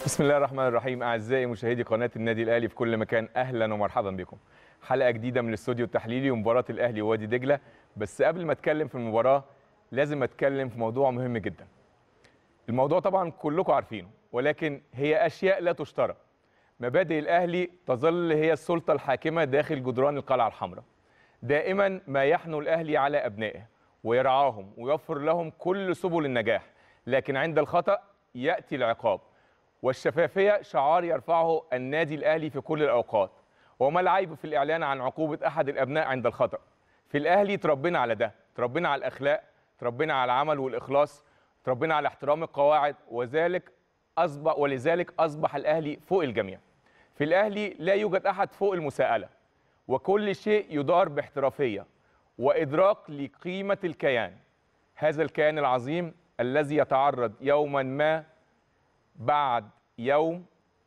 بسم الله الرحمن الرحيم اعزائي مشاهدي قناه النادي الاهلي في كل مكان اهلا ومرحبا بكم حلقه جديده من الاستوديو التحليلي ومباراه الاهلي ووادي دجله بس قبل ما اتكلم في المباراه لازم اتكلم في موضوع مهم جدا الموضوع طبعا كلكم عارفينه ولكن هي اشياء لا تشترى مبادئ الاهلي تظل هي السلطه الحاكمه داخل جدران القلعه الحمراء دائما ما يحنو الاهلي على ابنائه ويرعاهم ويوفر لهم كل سبل النجاح لكن عند الخطا ياتي العقاب والشفافيه شعار يرفعه النادي الاهلي في كل الاوقات وما العيب في الاعلان عن عقوبه احد الابناء عند الخطا في الاهلي تربينا على ده تربينا على الاخلاق تربينا على العمل والاخلاص تربينا على احترام القواعد وذلك اصبح ولذلك اصبح الاهلي فوق الجميع في الاهلي لا يوجد احد فوق المساءله وكل شيء يدار باحترافيه وادراك لقيمه الكيان هذا الكيان العظيم الذي يتعرض يوما ما بعد يوم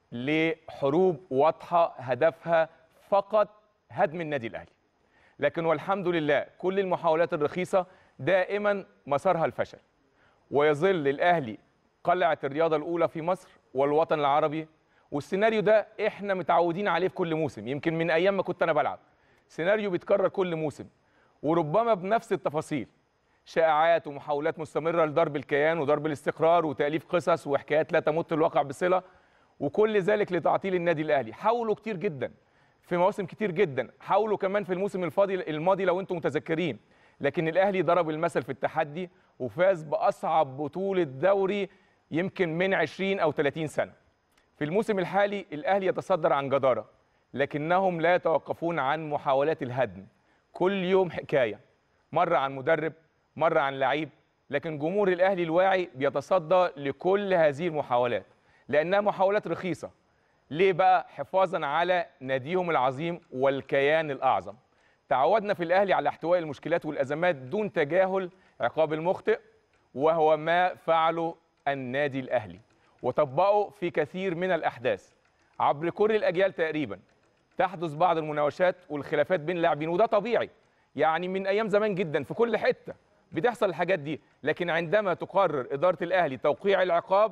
لحروب واضحه هدفها فقط هدم النادي الاهلي لكن والحمد لله كل المحاولات الرخيصه دائما مسارها الفشل ويظل الاهلي قلعه الرياضه الاولى في مصر والوطن العربي والسيناريو ده احنا متعودين عليه في كل موسم يمكن من ايام ما كنت انا بلعب سيناريو بيتكرر كل موسم وربما بنفس التفاصيل شائعات ومحاولات مستمره لضرب الكيان وضرب الاستقرار وتاليف قصص وحكايات لا تمت الواقع بصله وكل ذلك لتعطيل النادي الاهلي حاولوا كتير جدا في مواسم كتير جدا حاولوا كمان في الموسم الفاضي الماضي لو انتم متذكرين لكن الاهلي ضرب المثل في التحدي وفاز باصعب بطوله دوري يمكن من 20 او 30 سنه في الموسم الحالي الاهلي يتصدر عن جداره لكنهم لا يتوقفون عن محاولات الهدم كل يوم حكايه مره عن مدرب مره عن لعيب لكن جمهور الاهلي الواعي بيتصدى لكل هذه المحاولات لانها محاولات رخيصه ليه بقى حفاظا على ناديهم العظيم والكيان الاعظم تعودنا في الاهلي على احتواء المشكلات والازمات دون تجاهل عقاب المخطئ وهو ما فعله النادي الاهلي وطبقه في كثير من الاحداث عبر كل الاجيال تقريبا تحدث بعض المناوشات والخلافات بين اللاعبين وده طبيعي يعني من ايام زمان جدا في كل حته بتحصل الحاجات دي لكن عندما تقرر اداره الاهلي توقيع العقاب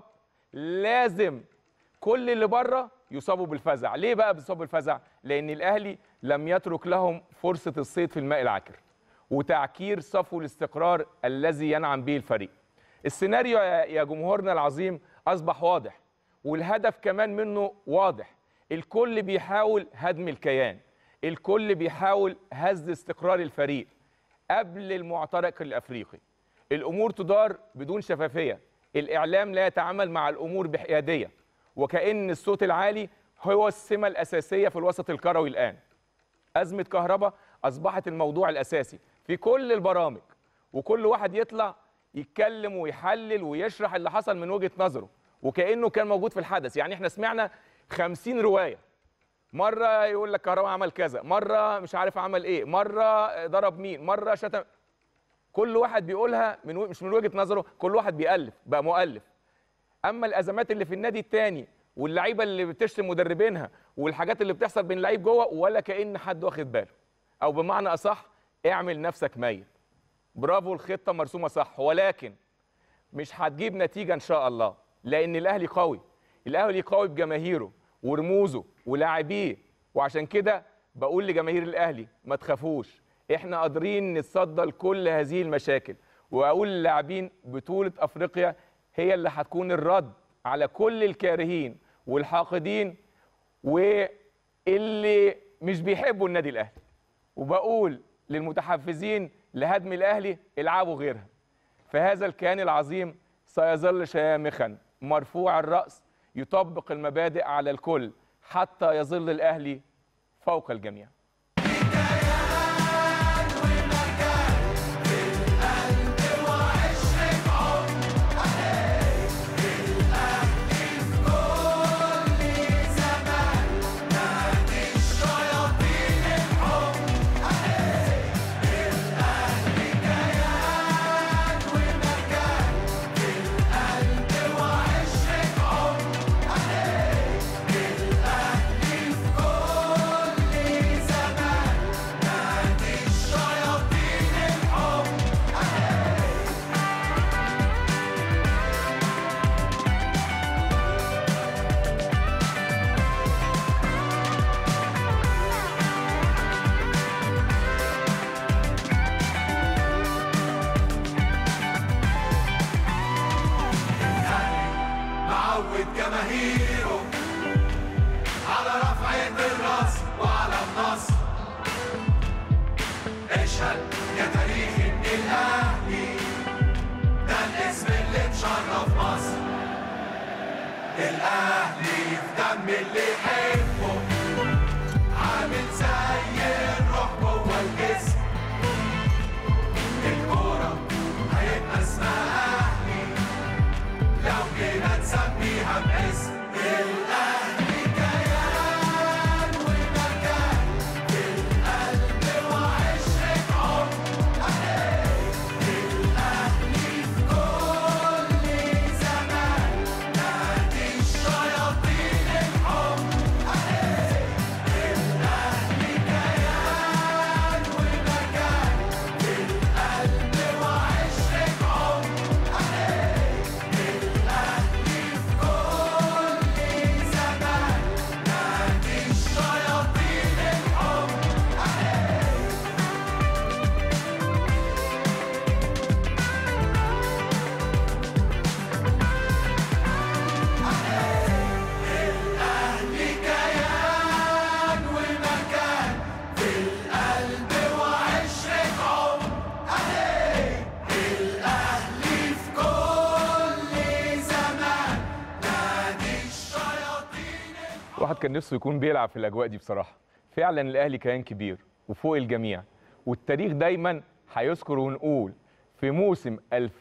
لازم كل اللي بره يصابوا بالفزع ليه بقى بيصابوا بالفزع لان الاهلي لم يترك لهم فرصه الصيد في الماء العكر وتعكير صفو الاستقرار الذي ينعم به الفريق السيناريو يا جمهورنا العظيم اصبح واضح والهدف كمان منه واضح الكل بيحاول هدم الكيان الكل بيحاول هز استقرار الفريق قبل المعترك الافريقي الامور تدار بدون شفافيه الاعلام لا يتعامل مع الامور بحياديه وكان الصوت العالي هو السمه الاساسيه في الوسط الكروي الان ازمه كهرباء اصبحت الموضوع الاساسي في كل البرامج وكل واحد يطلع يتكلم ويحلل ويشرح اللي حصل من وجهه نظره وكانه كان موجود في الحدث يعني احنا سمعنا خمسين روايه مره يقول لك كهرباء عمل كذا مره مش عارف عمل ايه مره ضرب مين مره شتم كل واحد بيقولها من و... مش من وجهه نظره كل واحد بيالف بقى مؤلف اما الازمات اللي في النادي الثاني واللعيبه اللي بتشتم مدربينها والحاجات اللي بتحصل بين لعيب جوه ولا كان حد واخد باله او بمعنى اصح اعمل نفسك ميت برافو الخطه مرسومه صح ولكن مش هتجيب نتيجه ان شاء الله لان الاهلي قوي الاهلي قوي بجماهيره ورموزه ولاعبيه وعشان كده بقول لجماهير الاهلي ما تخافوش احنا قادرين نتصدى لكل هذه المشاكل واقول للاعبين بطوله افريقيا هي اللي هتكون الرد على كل الكارهين والحاقدين واللي مش بيحبوا النادي الاهلي وبقول للمتحفزين لهدم الاهلي العبوا غيرها فهذا الكيان العظيم سيظل شامخا مرفوع الراس يطبق المبادئ على الكل حتى يظل الاهلي فوق الجميع بيشرف مصر الاهلي في دم اللي يحبه عامل زي الروح جوه الجسم الكورة هيبقى اسمها اهلي لو جينا نسميها باسم الاهلي كيان ومكان في القلب وعشرة عمر الاهلي في كل زمان نادي الشياطين الحمر الاهلي كيان ومكان في القلب وعشرة عمر الاهلي في كل زمان نادي الشياطين الحمر الأهلي كيان ومكان في القلب وعشرة عمر عليه الأهلي في كل زمان نادي الشياطين الواحد كان نفسه يكون بيلعب في الاجواء دي بصراحه فعلا الاهلي كيان كبير وفوق الجميع والتاريخ دايما هيذكر ونقول في موسم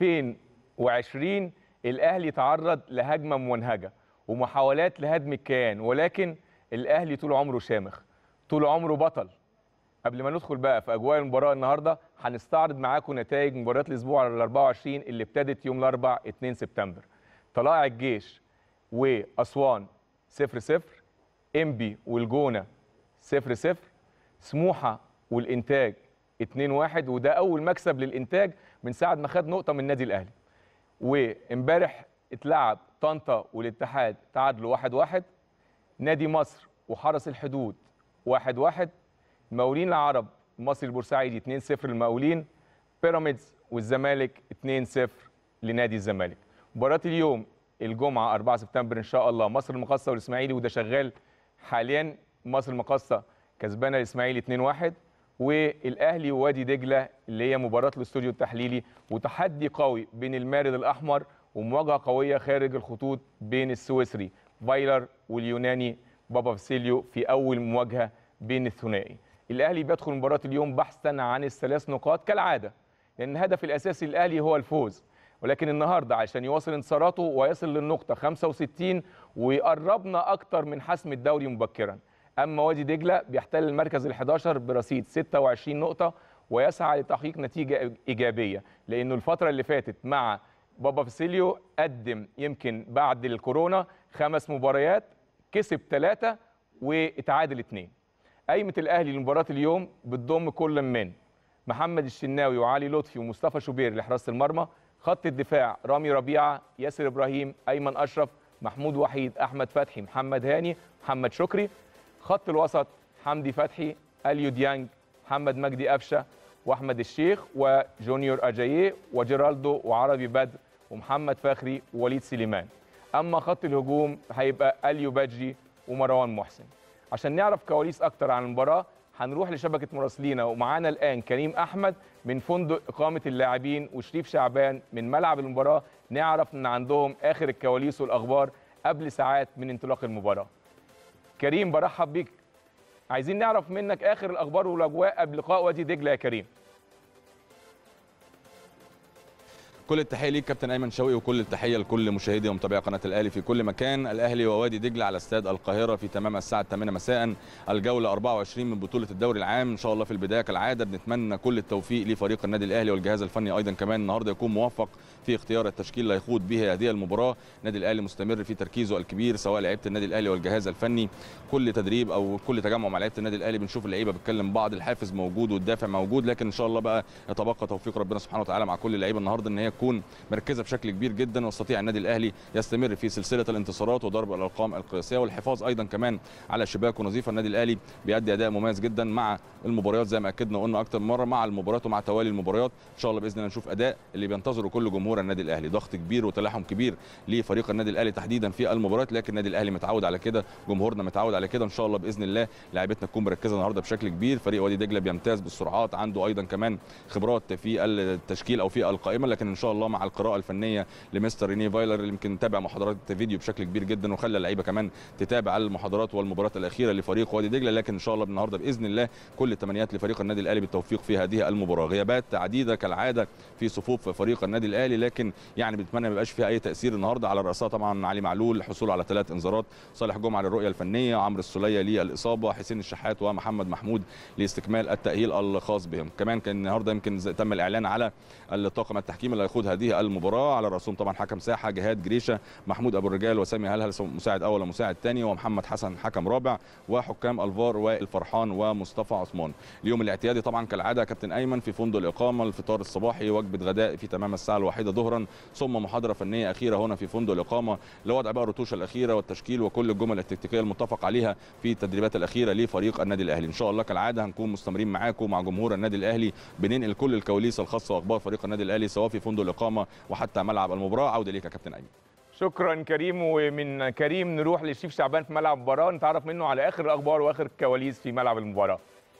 2020 الاهلي تعرض لهجمه ممنهجه ومحاولات لهدم الكيان ولكن الاهلي طول عمره شامخ طول عمره بطل قبل ما ندخل بقى في اجواء المباراه النهارده هنستعرض معاكم نتائج مباريات الاسبوع ال 24 اللي ابتدت يوم الاربعاء 2 سبتمبر طلائع الجيش واسوان 0 0 انبي والجونه 0 0 سموحه والانتاج 2 1 وده اول مكسب للانتاج من ساعه ما خد نقطه من النادي الاهلي وامبارح اتلعب طنطا والاتحاد تعادلوا 1 1 نادي مصر وحرس الحدود 1 1 المقاولين العرب المصري البورسعيدي 2 0 للمقاولين بيراميدز والزمالك 2 0 لنادي الزمالك مباراه اليوم الجمعه 4 سبتمبر ان شاء الله مصر المقاصه والاسماعيلي وده شغال حاليا مصر المقاصه كسبانه الاسماعيلي 2 1 والاهلي ووادي دجله اللي هي مباراه الاستوديو التحليلي وتحدي قوي بين المارد الاحمر ومواجهه قويه خارج الخطوط بين السويسري فايلر واليوناني بابا فاسيليو في اول مواجهه بين الثنائي الاهلي بيدخل مباراه اليوم بحثا عن الثلاث نقاط كالعاده لان الهدف الاساسي للاهلي هو الفوز ولكن النهارده عشان يواصل انتصاراته ويصل للنقطه 65 ويقربنا اكتر من حسم الدوري مبكرا اما وادي دجله بيحتل المركز ال11 برصيد 26 نقطه ويسعى لتحقيق نتيجه ايجابيه لانه الفتره اللي فاتت مع بابا فاسيليو قدم يمكن بعد الكورونا خمس مباريات كسب ثلاثه واتعادل اثنين قايمه الاهلي لمباراه اليوم بتضم كل من محمد الشناوي وعلي لطفي ومصطفى شوبير لحراسه المرمى خط الدفاع رامي ربيعه ياسر ابراهيم ايمن اشرف محمود وحيد احمد فتحي محمد هاني محمد شكري خط الوسط حمدي فتحي اليو ديانج محمد مجدي قفشه واحمد الشيخ وجونيور اجاييه وجيرالدو وعربي بدر ومحمد فخري ووليد سليمان اما خط الهجوم هيبقى اليو باجي ومروان محسن عشان نعرف كواليس اكتر عن المباراه هنروح لشبكه مراسلينا ومعانا الان كريم احمد من فندق اقامه اللاعبين وشريف شعبان من ملعب المباراه نعرف ان عندهم اخر الكواليس والاخبار قبل ساعات من انطلاق المباراه كريم برحب بيك عايزين نعرف منك اخر الاخبار والاجواء قبل لقاء وادي دجله يا كريم كل التحيه ليك كابتن ايمن شوقي وكل التحيه لكل مشاهدي ومتابعي قناه الاهلي في كل مكان الاهلي ووادي دجله على استاد القاهره في تمام الساعه 8 مساء الجوله 24 من بطوله الدوري العام ان شاء الله في البدايه كالعاده بنتمنى كل التوفيق لفريق النادي الاهلي والجهاز الفني ايضا كمان النهارده يكون موفق في اختيار التشكيل اللي هيخوض به هذه المباراه النادي الاهلي مستمر في تركيزه الكبير سواء لعيبه النادي الاهلي والجهاز الفني كل تدريب او كل تجمع مع لعيبه النادي الاهلي بنشوف اللعيبه بتكلم بعض الحافز موجود والدافع موجود لكن ان شاء الله بقى يتبقى توفيق ربنا سبحانه وتعالى مع كل اللعيبه النهارده ان هي تكون مركزه بشكل كبير جدا ويستطيع النادي الاهلي يستمر في سلسله الانتصارات وضرب الارقام القياسيه والحفاظ ايضا كمان على شباكه نظيفه النادي الاهلي بيأدي اداء مميز جدا مع المباريات زي ما اكدنا قلنا اكتر من مره مع المباريات ومع توالي المباريات ان شاء الله باذن الله نشوف اداء اللي بينتظره كل جمهور النادي الاهلي ضغط كبير وتلاحم كبير لفريق النادي الاهلي تحديدا في المباريات لكن النادي الاهلي متعود على كده جمهورنا متعود على كده ان شاء الله باذن الله لاعيبتنا تكون مركزه النهارده بشكل كبير فريق وادي دجله بيمتاز بالسرعات عنده ايضا كمان خبرات في التشكيل او في القائمه لكن ان شاء شاء الله مع القراءه الفنيه لمستر ريني فايلر اللي يمكن نتابع محاضرات فيديو بشكل كبير جدا وخلى اللعيبه كمان تتابع المحاضرات والمباريات الاخيره لفريق وادي دجله لكن ان شاء الله النهارده باذن الله كل التمنيات لفريق النادي الاهلي بالتوفيق في هذه المباراه غيابات عديده كالعاده في صفوف فريق النادي الاهلي لكن يعني بنتمنى ما يبقاش فيها اي تاثير النهارده على راسها طبعا علي معلول حصول على ثلاث انذارات صالح جمعه للرؤيه الفنيه عمرو السوليه للاصابه حسين الشحات ومحمد محمود لاستكمال التاهيل الخاص بهم كمان كان النهارده يمكن ز- تم الاعلان على الطاقم التحكيم اللي هيخوض هذه المباراه على راسهم طبعا حكم ساحه جهاد جريشه محمود ابو الرجال وسامي هلهل مساعد اول ومساعد ثاني ومحمد حسن حكم رابع وحكام الفار وائل فرحان ومصطفى عثمان اليوم الاعتيادي طبعا كالعاده يا كابتن ايمن في فندق الاقامه الفطار الصباحي وجبه غداء في تمام الساعه الواحده ظهرا ثم محاضره فنيه اخيره هنا في فندق الاقامه لوضع بقى الرتوش الاخيره والتشكيل وكل الجمل التكتيكيه المتفق عليها في التدريبات الاخيره لفريق النادي الاهلي ان شاء الله كالعاده هنكون مستمرين معاكم مع جمهور النادي الاهلي بننقل كل الكواليس الخاصه واخبار فريق النادي الاهلي سواء في فندق الاقامه وحتى ملعب المباراه عوده ليك يا كابتن ايمن شكرا كريم ومن كريم نروح للشيف شعبان في ملعب المباراه نتعرف منه على اخر الاخبار واخر الكواليس في ملعب المباراه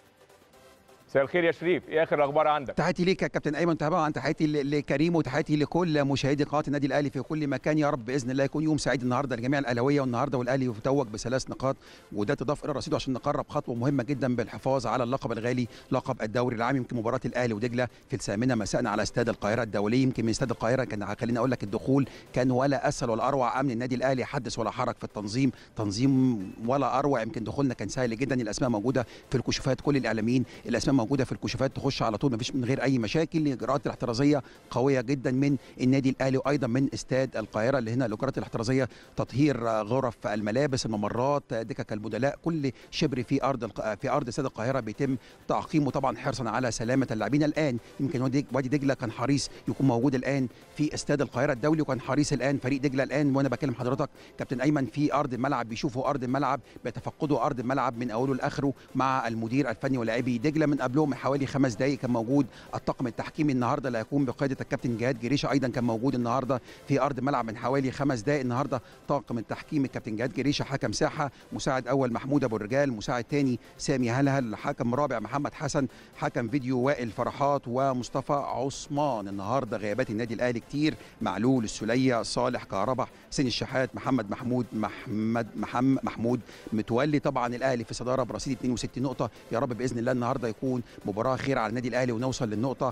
مساء الخير يا شريف ايه اخر الاخبار عندك تحياتي ليك يا كابتن ايمن طبعا تحياتي ل- لكريم وتحياتي لكل مشاهدي قناه النادي الاهلي في كل مكان يا رب باذن الله يكون يوم سعيد النهارده لجميع الاهلاويه والنهارده والاهلي يتوج بثلاث نقاط وده تضاف الى رصيده عشان نقرب خطوه مهمه جدا بالحفاظ على اللقب الغالي لقب الدوري العام يمكن مباراه الاهلي ودجله في الثامنه مساء على استاد القاهره الدولي يمكن من استاد القاهره كان خليني اقول لك الدخول كان ولا اسهل ولا اروع امن النادي الاهلي حدث ولا حرج في التنظيم تنظيم ولا اروع يمكن دخولنا كان سهل جدا الاسماء موجوده في الكشوفات كل الاعلاميين الاسماء موجوده في الكشوفات تخش على طول مفيش من غير اي مشاكل الاجراءات الاحترازيه قويه جدا من النادي الاهلي وايضا من استاد القاهره اللي هنا الاجراءات الاحترازيه تطهير آه، غرف الملابس الممرات آه، دكك البدلاء كل شبر في ارض الق- في ارض استاد القاهره بيتم تعقيمه طبعا حرصا على سلامه اللاعبين الان يمكن وادي وادي دجله كان حريص يكون موجود الان في استاد القاهره الدولي وكان حريص الان فريق دجله الان وانا بكلم حضرتك كابتن ايمن في ارض الملعب بيشوفوا ارض الملعب بيتفقدوا ارض الملعب من اوله لاخره مع المدير الفني ولاعبي دجله من قبلهم حوالي خمس دقائق كان موجود الطاقم التحكيمي النهارده اللي هيكون بقياده الكابتن جهاد جريشه ايضا كان موجود النهارده في ارض الملعب من حوالي خمس دقائق النهارده طاقم التحكيم الكابتن جهاد جريشه حكم ساحه مساعد اول محمود ابو الرجال مساعد ثاني سامي هلهل حكم رابع محمد حسن حكم فيديو وائل فرحات ومصطفى عثمان النهارده غيابات النادي الاهلي كتير معلول السليه صالح كهربا حسين الشحات محمد محمود محمد محمد محمود متولي طبعا الاهلي في صداره برصيد 62 نقطه يا رب باذن الله النهارده يكون مباراه خير على النادي الاهلي ونوصل للنقطه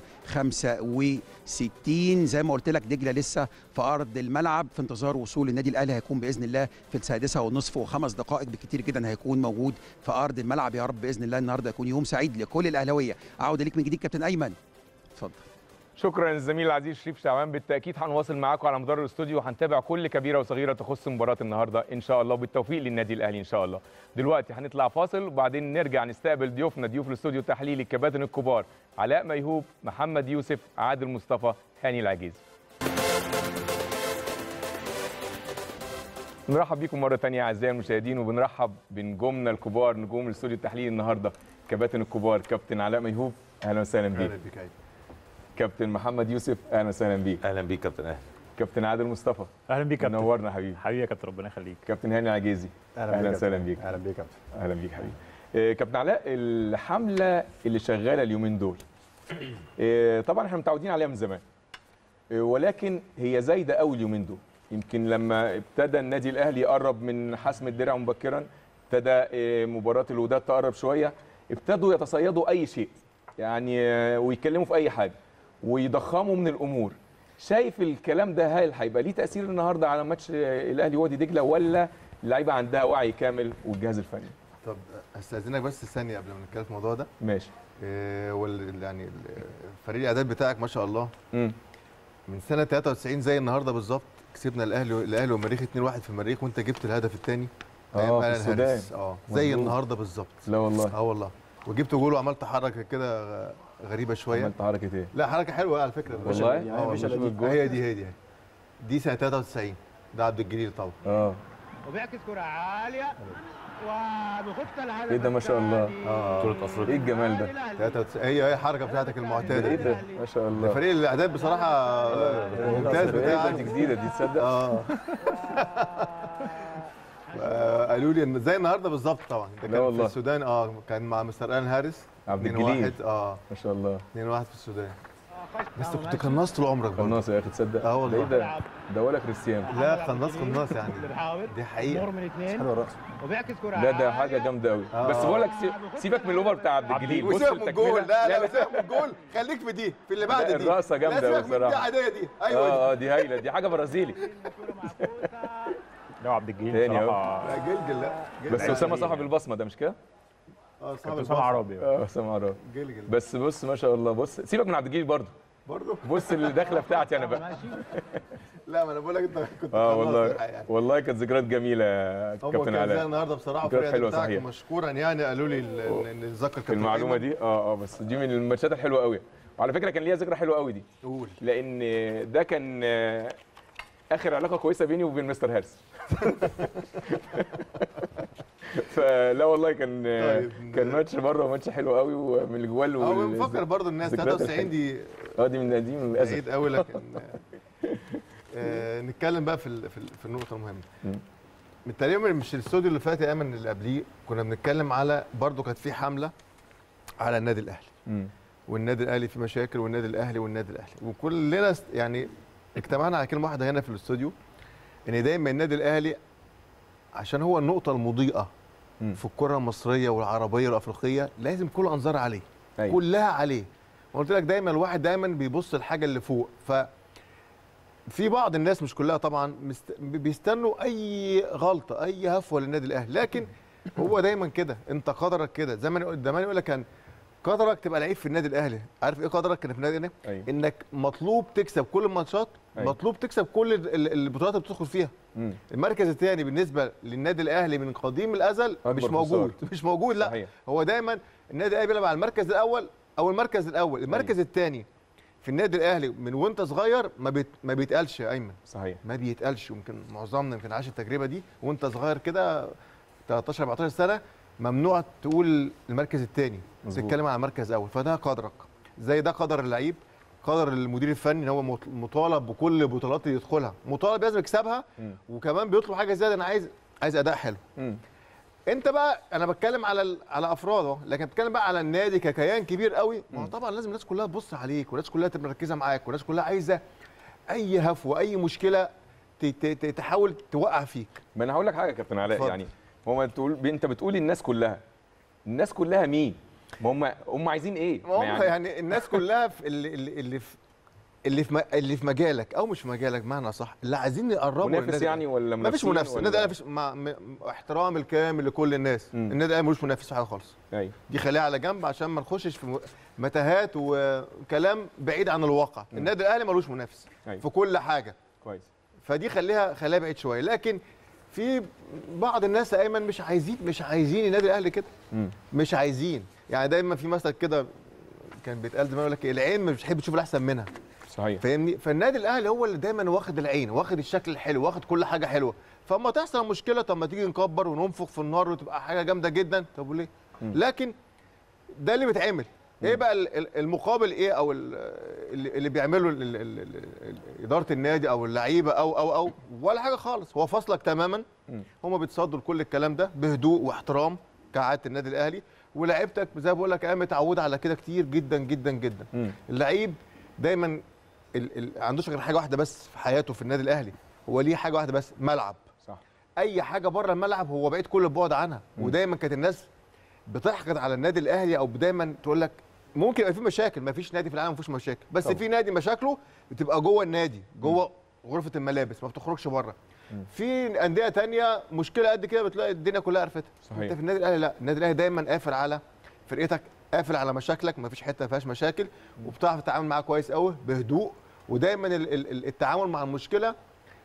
65 زي ما قلت لك دجله لسه في ارض الملعب في انتظار وصول النادي الاهلي هيكون باذن الله في السادسه والنصف وخمس دقائق بكتير جدا هيكون موجود في ارض الملعب يا رب باذن الله النهارده يكون يوم سعيد لكل الاهلاويه اعود ليك من جديد كابتن ايمن اتفضل شكرا للزميل العزيز شريف شعبان بالتاكيد هنواصل معاكم على مدار الاستوديو وهنتابع كل كبيره وصغيره تخص مباراه النهارده ان شاء الله وبالتوفيق للنادي الاهلي ان شاء الله دلوقتي هنطلع فاصل وبعدين نرجع نستقبل ضيوفنا ضيوف الاستوديو التحليلي الكباتن الكبار علاء ميهوب محمد يوسف عادل مصطفى هاني العجيز نرحب بيكم مره ثانيه اعزائي المشاهدين وبنرحب بنجومنا الكبار نجوم الاستوديو التحليلي النهارده كباتن الكبار كابتن علاء ميهوب اهلا وسهلا بيك اهلا بك أيمن. كابتن محمد يوسف اهلا وسهلا بيك اهلا بيك كابتن اهلا كابتن عادل مصطفى اهلا بيك يا كابتن منورنا حبيبي حبيبي يا كابتن ربنا يخليك كابتن هاني العجيزي اهلا وسهلا بيك اهلا بيك كابتن اهلا بيك حبيبي آه، كابتن علاء الحمله اللي شغاله اليومين دول آه، طبعا احنا متعودين عليها من زمان آه، ولكن هي زايده قوي اليومين دول يمكن لما ابتدى النادي الاهلي يقرب من حسم الدرع مبكرا ابتدى آه، مباراه الوداد تقرب شويه ابتدوا يتصيدوا اي شيء يعني آه، ويتكلموا في اي حاجه ويضخموا من الامور شايف الكلام ده هل هيبقى ليه تاثير النهارده على ماتش آه، الاهلي وادي دجله ولا اللعيبه عندها وعي كامل والجهاز الفني طب استاذنك بس ثانيه قبل ما نتكلم في الموضوع ده ماشي إيه وال يعني ال- فريق الاعداد بتاعك ما شاء الله امم من سنه 93 زي النهارده بالظبط كسبنا الاهلي الاهلي والمريخ 2-1 في المريخ وانت جبت الهدف الثاني آه، في السودان. اه زي مظبوط. النهارده بالظبط لا والله اه والله وجبت جول وعملت حركه كده غ- غريبه شويه عملت حركه ايه لا حركه حلوه على فكره والله؟ اه يعني والله. مش الجول؟ هي دي هي دي دي سنه 93 ده عبد الجليل طبعا اه وبيعكس كرة عالية وبيخط الهدف ايه ده ما شاء الله اه بطوله افريقيا ايه الجمال ده 93 هي هي الحركه بتاعتك ده ايه المعتاده ده ما شاء الله فريق الاعداد بصراحه ممتاز ايه ده بتاعك دي جديده دي تصدق اه آه، قالوا لي ان زي النهارده بالظبط طبعا ده لا كان والله. في السودان اه كان مع مستر الان هاريس عبد 2-1 الجليل اه ما شاء الله 2-1 في السودان بس انت كنت قناص طول عمرك برضه قناص يا اخي تصدق اه والله. ده إيه ده ده ولا كريستيانو لا قناص قناص يعني اللي بيحاول دي حقيقة. مر من اثنين حلو الرقص وبيعكس كره ده ده عالية. حاجه جامده قوي آه. بس بقول لك سي- سيبك من الاوفر بتاع عبد الجليل بص وسيبك من التكملة. الجول لا لا وسيبك من الجول خليك في دي في اللي بعد لا، دي الرقصة جامدة لا أوي سيبك من دي بصراحة. عاديه دي ايوه دي. اه اه دي هايله دي حاجه برازيلي كرة معكوسة. ده عبد الجليل تاني أهو. بصراحه لا جلجل لا بس اسامه صاحب البصمه ده مش كده؟ اه صاحب كابتن الباص. اسامه عربي اه اسامه عرابي جلجل بس بص ما شاء الله بص سيبك من عبد الجليل برضه برضه بص الدخله بتاعتي انا بقى ماشي لا ما انا بقول لك انت كنت اه قناص والله يعني. والله كانت ذكريات جميله يا هو كابتن كان زي علاء النهارده بصراحه ذكريات الفريق حلوة بتاعك صحيح. مشكورا يعني قالوا لي ال- ان إن نتذكر في المعلومه دي اه اه بس دي من الماتشات الحلوه قوي وعلى فكره كان ليها ذكرى حلوه قوي دي قول لان ده كان آه، اخر علاقه كويسه بيني وبين مستر هارس فلا والله كان طيب. كان ماتش بره ماتش حلو قوي ومن الجوال هو وال- بنفكر برضو الناس الذكريات 93 دي اه دي من دي من الازل بعيد قوي لكن آه، نتكلم بقى في ال- في ال- في النقطه المهمه مم. من تقريبا مش الاستوديو اللي فات يا ايمن اللي قبليه كنا بنتكلم على برضو كانت في حمله على النادي الاهلي مم. والنادي الاهلي في مشاكل والنادي الاهلي والنادي الاهلي وكلنا است- يعني اجتمعنا على كلمه واحده هنا في الاستوديو ان دايما النادي الاهلي عشان هو النقطه المضيئه مم. في الكره المصريه والعربيه والافريقيه لازم كل انظار عليه أيوة. كلها عليه قلت لك دايما الواحد دايما بيبص الحاجه اللي فوق ف في بعض الناس مش كلها طبعا مست... بيستنوا اي غلطه اي هفوه للنادي الاهلي لكن هو دايما كده انت قدرك كده زمان زمان يقول لك كان قدرك تبقى لعيب في النادي الاهلي عارف ايه قدرك كان في النادي الاهلي ايوه انك مطلوب تكسب كل الماتشات أيوة. مطلوب تكسب كل ال- ال- البطولات اللي بتدخل فيها مم. المركز الثاني بالنسبه للنادي الاهلي من قديم الازل أكبر مش موجود خسارة. مش موجود لا صحيح هو دايما النادي الاهلي بيلعب على المركز الاول او المركز الاول المركز الثاني في النادي الاهلي من وانت صغير ما بيت ما بيتقالش يا ايمن صحيح ما بيتقالش يمكن معظمنا يمكن عاش التجربه دي وانت صغير كده 13 14 سنه ممنوع تقول المركز الثاني مظبوط. تتكلم على مركز اول فده قدرك زي ده قدر اللعيب قدر المدير الفني ان هو مط- مطالب بكل البطولات اللي يدخلها مطالب لازم يكسبها مم. وكمان بيطلب حاجه زياده انا عايز عايز اداء حلو مم. انت بقى انا بتكلم على ال- على افراد اهو لكن بتكلم بقى على النادي ككيان كبير قوي ما هو مم. طبعا لازم الناس كلها تبص عليك والناس كلها تبقى مركزه معاك والناس كلها عايزه اي هفوه اي مشكله ت- ت- ت- تحاول توقع فيك ما انا هقول لك حاجه يا كابتن علاء اتفضل. يعني هو ما تقول انت بتقول الناس كلها الناس كلها مين؟ ما هم هم عايزين ايه؟ ما هم يعني يعني الناس كلها في اللي اللي اللي في اللي في م- اللي في مجالك او مش في مجالك بمعنى صح اللي عايزين يقربوا منافس للنادي يعني ولا ما فيش منافسين منافسه ولا- النادي الاهلي مفيش مع م- احترام الكامل لكل الناس مم. النادي الاهلي ملوش منافس في حاجه خالص ايوه دي خليها على جنب عشان ما نخشش في م- متاهات وكلام بعيد عن الواقع مم. النادي الاهلي ملوش منافس أيوة. في كل حاجه كويس فدي خليها خليها بعيد شويه لكن في بعض الناس يا ايمن مش عايزين مش عايزين النادي الاهلي كده مم. مش عايزين يعني دايما في مثل كده كان بيتقال زمان يقول لك إيه، العين مش بتحب تشوف الاحسن منها صحيح فاهمني فالنادي الاهلي هو اللي دايما واخد العين واخد الشكل الحلو واخد كل حاجه حلوه فاما تحصل مشكله طب ما تيجي نكبر وننفخ في النار وتبقى حاجه جامده جدا طب وليه مم. لكن ده اللي بيتعمل ايه بقى ال- ال- المقابل ايه او ال- اللي اللي بيعمله ال- ال- ال- ال- اداره النادي او اللعيبه او او او ولا حاجه خالص هو فصلك تماما مم. هم بيتصدوا لكل الكلام ده بهدوء واحترام كعاده النادي الاهلي ولاعيبتك زي ما بقول لك انا متعوده على كده كتير جدا جدا جدا مم. اللعيب دايما ال ال عندوش غير حاجه واحده بس في حياته في النادي الاهلي هو ليه حاجه واحده بس ملعب صح اي حاجه بره الملعب هو بعيد كل البعد عنها مم. ودايما كانت الناس بتحقد على النادي الاهلي او دايما تقول لك ممكن يبقى في مشاكل ما فيش نادي في العالم ما فيهوش مشاكل بس طبعا. في نادي مشاكله بتبقى جوه النادي جوه غرفه الملابس ما بتخرجش بره مم. في انديه تانية مشكله قد كده بتلاقي الدنيا كلها عرفتها صحيح. انت في النادي الاهلي لا النادي الاهلي دايما قافل على فرقتك قافل على مشاكلك ما فيش حته ما فيهاش مشاكل وبتعرف تتعامل معاها كويس قوي بهدوء ودايما ال- ال- ال- التعامل مع المشكله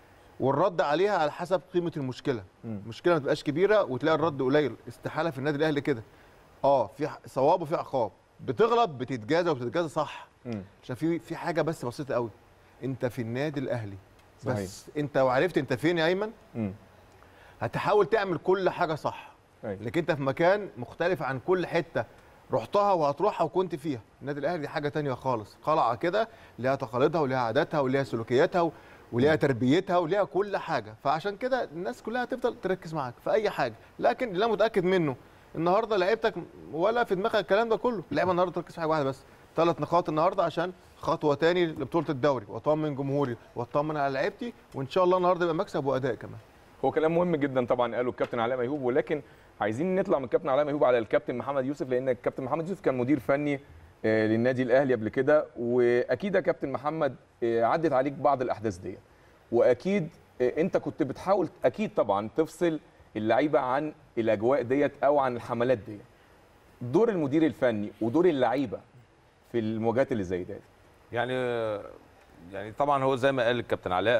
والرد عليها على حسب قيمه المشكله مم. المشكله ما تبقاش كبيره وتلاقي الرد قليل استحاله في النادي الاهلي كده اه في ح- ثواب وفي عقاب بتغلط بتتجازى وبتتجازى صح مم. عشان في في حاجه بس بسيطه قوي انت في النادي الاهلي صحيح. بس انت وعرفت انت فين يا ايمن مم. هتحاول تعمل كل حاجه صح أيوة. لكن انت في مكان مختلف عن كل حته رحتها وهتروحها وكنت فيها النادي الاهلي دي حاجه تانية خالص قلعه كده ليها تقاليدها وليها عاداتها وليها سلوكياتها و- وليها تربيتها وليها كل حاجه فعشان كده الناس كلها هتفضل تركز معاك في اي حاجه لكن اللي انا متاكد منه النهارده لعيبتك ولا في دماغها الكلام ده كله اللعيبه النهارده تركز في حاجه واحده بس ثلاث نقاط النهارده عشان خطوه تاني لبطوله الدوري واطمن جمهوري واطمن على لعيبتي وان شاء الله النهارده يبقى مكسب واداء كمان هو كلام مهم جدا طبعا قاله الكابتن علاء ميهوب ولكن عايزين نطلع من الكابتن علاء ميهوب على الكابتن محمد يوسف لان الكابتن محمد يوسف كان مدير فني آه، للنادي الاهلي قبل كده واكيد يا كابتن محمد آه، عدت عليك بعض الاحداث ديت واكيد آه، انت كنت بتحاول اكيد طبعا تفصل اللعيبه عن الاجواء ديت او عن الحملات ديت دور المدير الفني ودور اللعيبه في المواجهات اللي زي ديت يعني يعني طبعا هو زي ما قال الكابتن علاء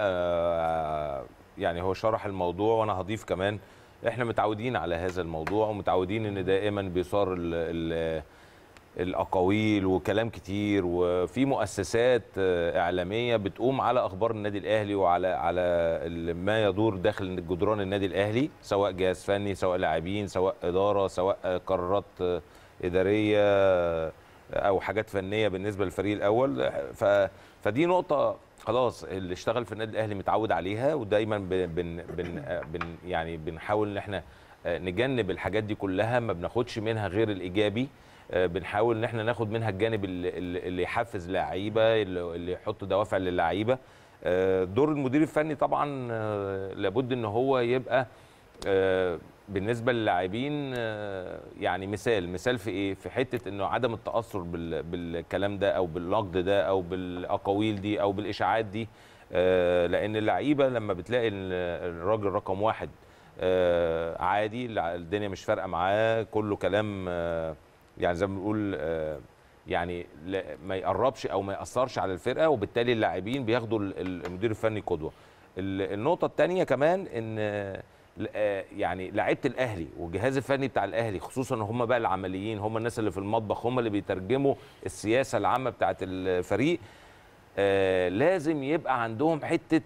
آه، يعني هو شرح الموضوع وانا هضيف كمان احنا متعودين على هذا الموضوع ومتعودين ان دائما بيصار ال ال الاقاويل وكلام كتير وفي مؤسسات آه، اعلاميه بتقوم على اخبار النادي الاهلي وعلى على ال- ما يدور داخل جدران النادي الاهلي سواء جهاز فني سواء لاعبين سواء اداره سواء آه، قرارات آه، اداريه آه، او حاجات فنيه بالنسبه للفريق الاول ف فدي نقطه خلاص اللي اشتغل في النادي الاهلي متعود عليها ودايما بن بن بن آه، بن يعني بنحاول ان احنا آه، نجنب الحاجات دي كلها ما بناخدش منها غير الايجابي آه، بنحاول ان احنا ناخد منها الجانب اللي, اللي اللي يحفز لعيبه اللي اللي يحط دوافع للعيبه آه، دور المدير الفني طبعا آه، لابد ان هو يبقى آه، بالنسبه للاعبين آه، يعني مثال مثال في ايه في حته انه عدم التاثر بال- بالكلام ده او بالنقد ده او بالاقاويل دي او بالاشاعات دي آه، لان اللعيبه لما بتلاقي ال- الراجل رقم واحد آه، عادي الع- الدنيا مش فارقه معاه كله كلام آه، يعني زي ما بنقول آه، يعني لا- ما يقربش او ما ياثرش على الفرقه وبالتالي اللاعبين بياخدوا ال- ال- المدير الفني قدوه ال- النقطه الثانيه كمان ان آه، ل- آه، يعني لعيبه الاهلي والجهاز الفني بتاع الاهلي خصوصا ان هم بقى العمليين هم الناس اللي في المطبخ هم اللي بيترجموا السياسه العامه بتاعه الفريق آه لازم يبقى عندهم حته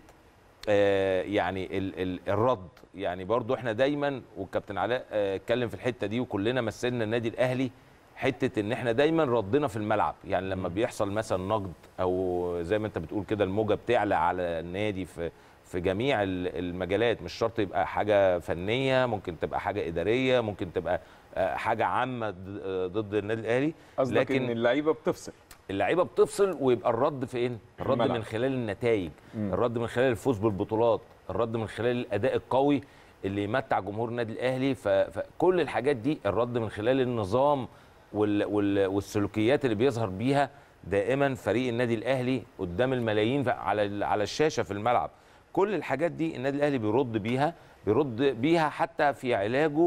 آه يعني ال ال الرد يعني برضو احنا دايما والكابتن علاء آه، اتكلم في الحته دي وكلنا مثلنا النادي الاهلي حته ان احنا دايما ردنا في الملعب يعني لما بيحصل مثلا نقد او زي ما انت بتقول كده الموجه بتعلى على النادي في في جميع ال- المجالات مش شرط يبقى حاجه فنيه ممكن تبقى حاجه اداريه ممكن تبقى آه، حاجه عامه ضد- آه، ضد النادي الاهلي قصدك ان اللعيبه بتفصل اللعيبه بتفصل ويبقى الرد فين؟ الرد الملعب. من خلال النتائج، مم. الرد من خلال الفوز بالبطولات، الرد من خلال الاداء القوي اللي يمتع جمهور النادي الاهلي ف- فكل الحاجات دي الرد من خلال النظام وال وال والسلوكيات اللي بيظهر بيها دائما فريق النادي الاهلي قدام الملايين ف- على ال- على الشاشه في الملعب. كل الحاجات دي النادي الاهلي بيرد بيها بيرد بيها حتى في علاجه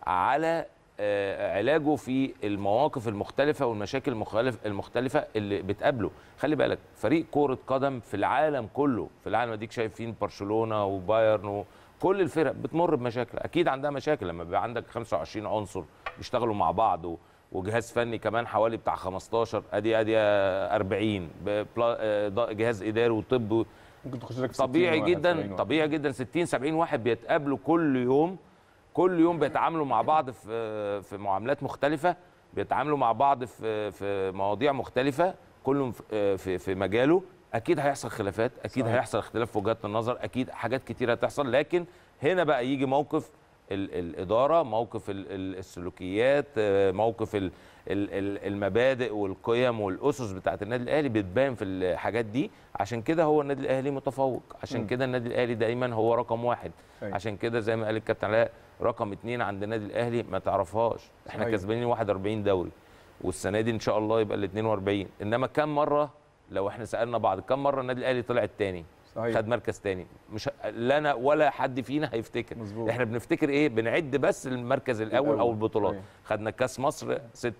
على آه، علاجه في المواقف المختلفة والمشاكل المخالف المختلفة اللي بتقابله خلي بالك فريق كرة قدم في العالم كله في العالم اديك شايفين برشلونة وبايرن وكل الفرق بتمر بمشاكل اكيد عندها مشاكل لما بيبقى عندك 25 عنصر بيشتغلوا مع بعض و- وجهاز فني كمان حوالي بتاع 15 ادي ادي 40 ب- بلا- آه، ض- جهاز اداري وطب ممكن تخش لك 60 طبيعي واحد، 70 جدا واحد. طبيعي جدا 60 70 واحد بيتقابلوا كل يوم كل يوم بيتعاملوا مع بعض في في معاملات مختلفه بيتعاملوا مع بعض في في مواضيع مختلفه كلهم في في, في مجاله اكيد هيحصل خلافات اكيد صحيح. هيحصل اختلاف في وجهات النظر اكيد حاجات كتير هتحصل لكن هنا بقى يجي موقف ال- الاداره موقف ال- ال- السلوكيات آه، موقف ال- ال- ال- المبادئ والقيم والاسس بتاعت النادي الاهلي بتبان في الحاجات دي عشان كده هو النادي الاهلي متفوق عشان مم. كده النادي الاهلي دايما هو رقم واحد أيوة. عشان كده زي ما قال الكابتن علاء رقم اتنين عند النادي الاهلي ما تعرفهاش احنا صحيح. كسبانين 41 دوري والسنه دي ان شاء الله يبقى ال 42 انما كم مره لو احنا سالنا بعض كم مره النادي الاهلي طلع الثاني صحيح خد مركز تاني مش لا انا ولا حد فينا هيفتكر مظبوط. احنا بنفتكر ايه بنعد بس المركز الاول, الأول. او البطولات أيوة. خدنا كاس مصر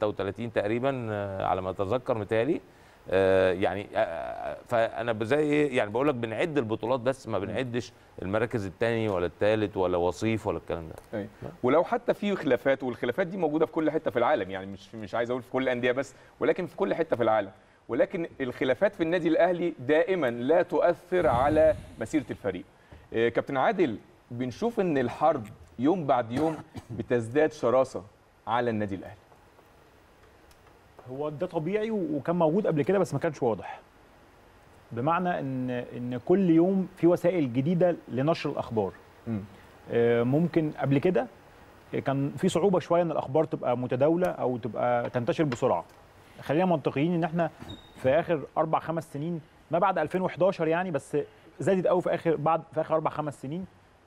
36 تقريبا آه، على ما اتذكر متهيألي آه، يعني آه، آه، فانا زي ايه يعني بقول لك بنعد البطولات بس ما بنعدش المراكز الثاني ولا الثالث ولا وصيف ولا الكلام ده أيوة. ولو حتى في خلافات والخلافات دي موجوده في كل حته في العالم يعني مش مش عايز اقول في كل الانديه بس ولكن في كل حته في العالم ولكن الخلافات في النادي الاهلي دائما لا تؤثر على مسيره الفريق آه، كابتن عادل بنشوف ان الحرب يوم بعد يوم بتزداد شراسه على النادي الاهلي هو ده طبيعي و- وكان موجود قبل كده بس ما كانش واضح بمعنى ان ان كل يوم في وسائل جديده لنشر الاخبار مم. آه، ممكن قبل كده كان في صعوبه شويه ان الاخبار تبقى متداوله او تبقى تنتشر بسرعه خلينا منطقيين ان احنا في اخر اربع خمس سنين ما بعد 2011 يعني بس زادت قوي في اخر بعد في اخر اربع خمس سنين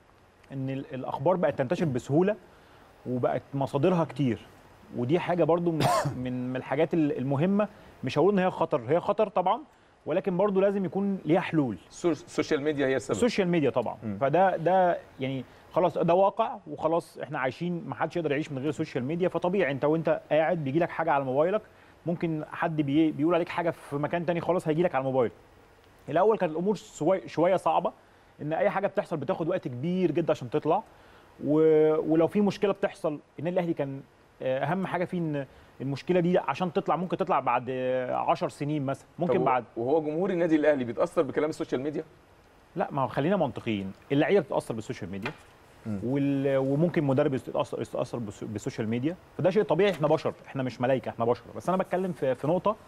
ان ال- الاخبار بقت تنتشر بسهوله وبقت مصادرها كتير ودي حاجه برضو من من من الحاجات ال- المهمه مش هقول ان هي خطر هي خطر طبعا ولكن برضو لازم يكون ليها حلول السو- السوشيال ميديا هي السبب السوشيال ميديا طبعا مم. فده ده يعني خلاص ده واقع وخلاص احنا عايشين ما حدش يقدر يعيش من غير السوشيال ميديا فطبيعي انت وانت قاعد بيجي لك حاجه على موبايلك ممكن حد بي بيقول عليك حاجه في مكان تاني خالص هيجي لك على الموبايل الاول كانت الامور سوي- شويه صعبه ان اي حاجه بتحصل بتاخد وقت كبير جدا عشان تطلع و... ولو في مشكله بتحصل النادي الاهلي كان آه، اهم حاجه فيه ان المشكله دي عشان تطلع ممكن تطلع بعد 10 سنين مثلا طب ممكن و- بعد وهو جمهور النادي الاهلي بيتاثر بكلام السوشيال ميديا لا ما هو خلينا منطقيين اللعيبه بتتاثر بالسوشيال ميديا مم. وال... وممكن مدرب يتاثر يتاثر بالس- بالسوشيال ميديا فده شيء طبيعي احنا بشر احنا مش ملائكه احنا بشر بس انا بتكلم في, في نقطه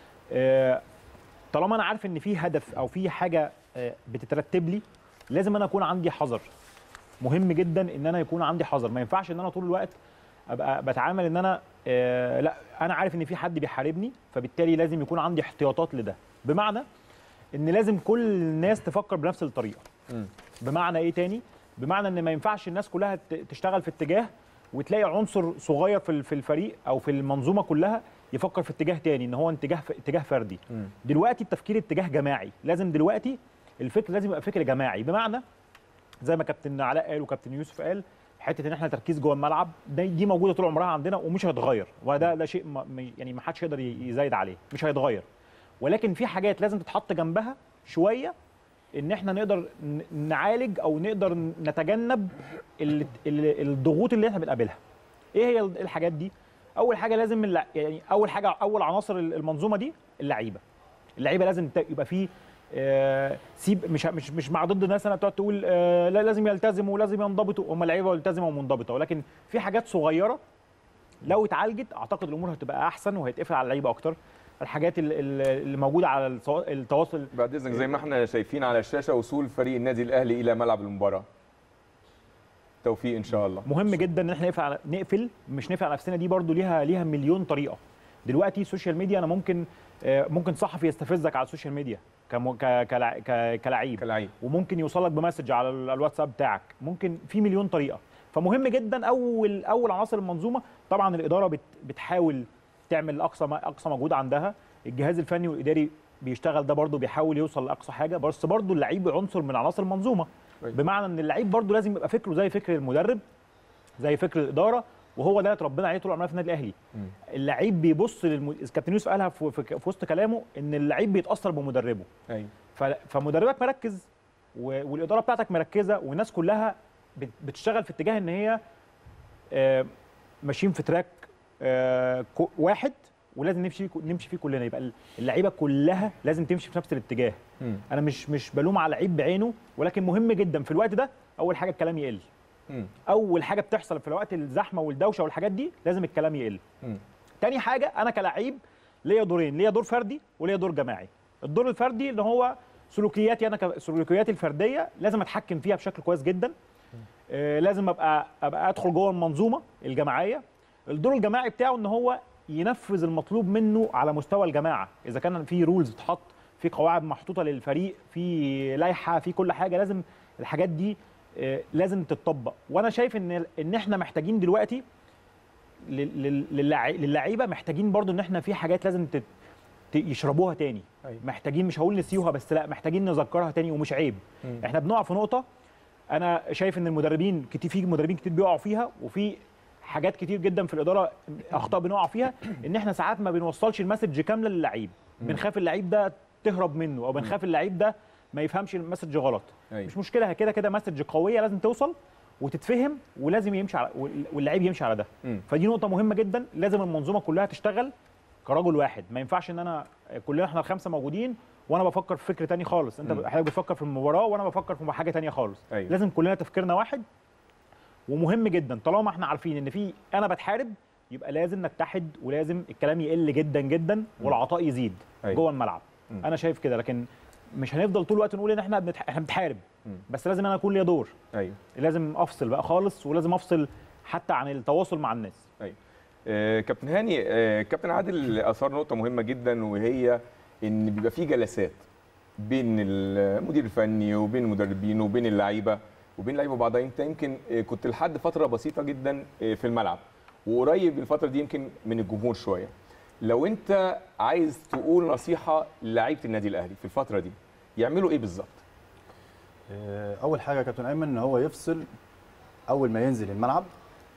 آه، طالما انا عارف ان في هدف او في حاجه آه، بتترتب لي لازم انا اكون عندي حذر مهم جدا ان انا يكون عندي حذر ما ينفعش ان انا طول الوقت ابقى بتعامل ان انا آه، لا انا عارف ان في حد بيحاربني فبالتالي لازم يكون عندي احتياطات لده بمعنى ان لازم كل الناس تفكر بنفس الطريقه مم. بمعنى ايه تاني بمعنى ان ما ينفعش الناس كلها ت- تشتغل في اتجاه وتلاقي عنصر صغير في ال- في الفريق او في المنظومه كلها يفكر في اتجاه تاني ان هو اتجاه في اتجاه فردي مم. دلوقتي التفكير اتجاه جماعي لازم دلوقتي الفكر لازم يبقى فكر جماعي بمعنى زي ما كابتن علاء قال وكابتن يوسف قال حته ان احنا تركيز جوه الملعب ده دي موجوده طول عمرها عندنا ومش هيتغير وده ده شيء ما ما- يعني ما حدش يقدر ي- يزايد عليه مش هيتغير ولكن في حاجات لازم تتحط جنبها شويه ان احنا نقدر ن- نعالج او نقدر نتجنب ال- ال- الضغوط اللي احنا بنقابلها ايه هي الحاجات دي اول حاجه لازم اللع... يعني اول حاجه اول عناصر المنظومه دي اللعيبه اللعيبه لازم ت- يبقى فيه آه، سيب مش مش مش مع ضد الناس انا بتقعد تقول آه، لا لازم يلتزموا ولازم ينضبطوا هم لعيبه ملتزمه ومنضبطه ولكن في حاجات صغيره لو اتعالجت اعتقد الامور هتبقى احسن وهيتقفل على اللعيبه اكتر الحاجات ال- ال- اللي موجوده على التوا- التواصل بعد اذنك زي ما احنا شايفين على الشاشه وصول فريق النادي الاهلي الى ملعب المباراه توفيق ان شاء الله مهم جدا ان احنا نقفل على- نقفل مش نقفل على نفسنا دي برضو ليها ليها مليون طريقه دلوقتي السوشيال ميديا انا ممكن آه، ممكن صحفي يستفزك على السوشيال ميديا كم- ك- كلع- ك- كلعيب كلاعب وممكن يوصلك بمسج على ال- الواتساب بتاعك ممكن في مليون طريقه فمهم جدا اول اول عناصر المنظومه طبعا الاداره بت بتحاول تعمل اقصى ما اقصى مجهود عندها الجهاز الفني والاداري بيشتغل ده برضه بيحاول يوصل لاقصى حاجه بس برضه اللعيب عنصر من عناصر المنظومه طيب. بمعنى ان اللعيب برضه لازم يبقى فكره زي فكر المدرب زي فكر الاداره وهو ده اللي اتربينا عليه طول عمرنا في النادي الاهلي مم. اللعيب بيبص للم... كابتن يوسف قالها في, في, في وسط كلامه ان اللعيب بيتاثر بمدربه ايوه ف- فمدربك مركز و- والاداره بتاعتك مركزه والناس كلها بت- بتشتغل في اتجاه ان هي آه، ماشيين في تراك آه، كو- واحد ولازم نمشي نمشي فيه كلنا يبقى اللعيبه كلها لازم تمشي في نفس الاتجاه مم. انا مش مش بلوم على لعيب بعينه ولكن مهم جدا في الوقت ده اول حاجه الكلام يقل مم. اول حاجه بتحصل في الوقت الزحمه والدوشه والحاجات دي لازم الكلام يقل مم. تاني حاجه انا كلعيب ليا دورين ليا دور فردي وليا دور جماعي الدور الفردي اللي هو سلوكياتي انا ك- سلوكياتي الفرديه لازم اتحكم فيها بشكل كويس جدا آه لازم ابقى ابقى ادخل جوه المنظومه الجماعيه الدور الجماعي بتاعه ان هو ينفذ المطلوب منه على مستوى الجماعه اذا كان في رولز اتحط في قواعد محطوطه للفريق في لائحه في كل حاجه لازم الحاجات دي آه، لازم تتطبق وانا شايف ان ان احنا محتاجين دلوقتي لل- لل- للع- للعيبه محتاجين برضو ان احنا في حاجات لازم تت- ت- يشربوها تاني أيوة. محتاجين مش هقول نسيوها بس لا محتاجين نذكرها تاني ومش عيب مم. احنا بنقع في نقطه انا شايف ان المدربين كتير في مدربين كتير بيقعوا فيها وفي حاجات كتير جدا في الاداره اخطاء بنقع فيها ان احنا ساعات ما بنوصلش المسج كامله للعيب بنخاف اللعيب ده تهرب منه او بنخاف اللعيب ده ما يفهمش المسج غلط أيوة. مش مشكله كده كده مسج قويه لازم توصل وتتفهم ولازم يمشي على واللعيب يمشي على ده مم. فدي نقطه مهمه جدا لازم المنظومه كلها تشتغل كرجل واحد ما ينفعش ان انا كلنا احنا الخمسه موجودين وانا بفكر في فكر تاني خالص انت مم. حضرتك بتفكر في المباراه وانا بفكر في حاجه تانية خالص أيوة. لازم كلنا تفكيرنا واحد ومهم جدا طالما احنا عارفين ان في انا بتحارب يبقى لازم نتحد ولازم الكلام يقل جدا جدا والعطاء يزيد أيوة. جوه الملعب مم. انا شايف كده لكن مش هنفضل طول الوقت نقول ان احنا بنتح... احنا بنتحارب مم. بس لازم انا اكون ليا دور ايوه لازم افصل بقى خالص ولازم افصل حتى عن التواصل مع الناس آه، كابتن هاني آه، كابتن عادل اثار نقطه مهمه جدا وهي ان بيبقى في جلسات بين المدير الفني وبين المدربين وبين اللعيبه وبين اللعيبه وبعضها انت يمكن آه، كنت لحد فتره بسيطه جدا آه، في الملعب وقريب الفتره دي يمكن من الجمهور شويه لو انت عايز تقول نصيحه للعيبه النادي الاهلي في الفتره دي يعملوا ايه بالظبط آه، اول حاجه يا كابتن ايمن ان هو يفصل اول ما ينزل الملعب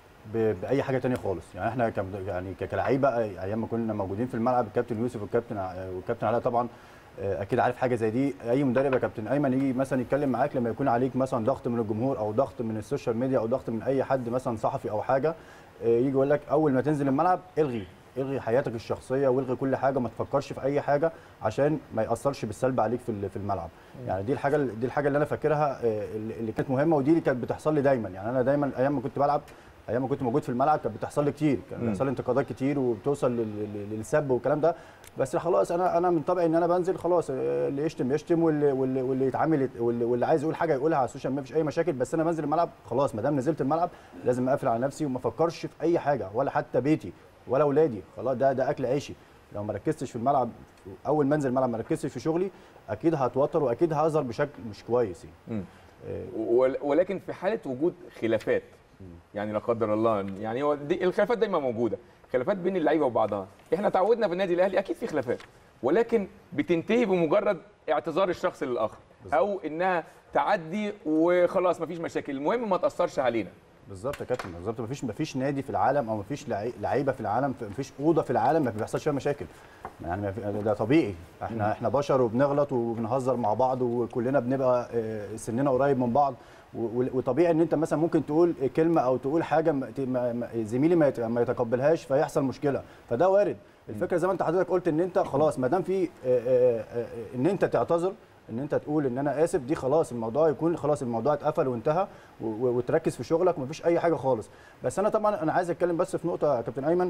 ب- باي حاجه تانية خالص يعني احنا كم يعني ك- كلعيبه أي- ايام ما كنا موجودين في الملعب الكابتن يوسف والكابتن ع- والكابتن علاء طبعا آه، اكيد عارف حاجه زي دي اي مدرب يا كابتن ايمن يجي مثلا يتكلم معاك لما يكون عليك مثلا ضغط من الجمهور او ضغط من السوشيال ميديا او ضغط من اي حد مثلا صحفي او حاجه آه، يجي يقول لك اول ما تنزل الملعب الغي الغي حياتك الشخصيه والغي كل حاجه ما تفكرش في اي حاجه عشان ما ياثرش بالسلب عليك في ال- في الملعب يعني دي الحاجه دي الحاجه اللي انا فاكرها آه، اللي اللي كانت مهمه ودي اللي كانت بتحصل لي دايما يعني انا دايما ايام ما كنت بلعب ايام ما كنت موجود في الملعب كانت بتحصل لي كتير كان مم. بيحصل لي انتقادات كتير وبتوصل لل- لل- للسب والكلام ده بس خلاص انا انا من طبعي ان انا بنزل خلاص آه، اللي يشتم يشتم واللي واللي, واللي يتعامل يت- واللي, واللي عايز يقول حاجه يقولها على السوشيال ما فيش اي مشاكل بس انا بنزل الملعب خلاص ما دام نزلت الملعب لازم اقفل على نفسي وما افكرش في اي حاجه ولا حتى بيتي ولا اولادي خلاص ده ده اكل عيشي لو ما ركزتش في الملعب اول ما انزل الملعب ما ركزتش في شغلي اكيد هتوتر واكيد هظهر بشكل مش كويس يعني. مم. آه، ول- ولكن في حاله وجود خلافات يعني لا قدر الله يعني هو دي الخلافات دايما موجوده خلافات بين اللعيبه وبعضها احنا تعودنا في النادي الاهلي اكيد في خلافات ولكن بتنتهي بمجرد اعتذار الشخص للاخر او انها تعدي وخلاص مفيش مشاكل المهم ما تاثرش علينا بالظبط يا كابتن بالظبط مفيش مفيش نادي في العالم او مفيش لعي- لعيبه في العالم مفيش اوضه في العالم ما بيحصلش فيها مشاكل يعني ما في- ده طبيعي احنا احنا بشر وبنغلط وبنهزر مع بعض وكلنا بنبقى آه، سننا قريب من بعض و- و- وطبيعي ان انت مثلا ممكن تقول كلمه او تقول حاجه ما- ما- ما- زميلي ما يت- ما يتقبلهاش فيحصل مشكله فده وارد الفكره زي ما انت حضرتك قلت ان انت خلاص ما دام في آه، آه، آه، ان انت تعتذر ان انت تقول ان انا اسف دي خلاص الموضوع يكون خلاص الموضوع اتقفل وانتهى و- و- وتركز في شغلك ومفيش اي حاجه خالص بس انا طبعا انا عايز اتكلم بس في نقطه يا كابتن ايمن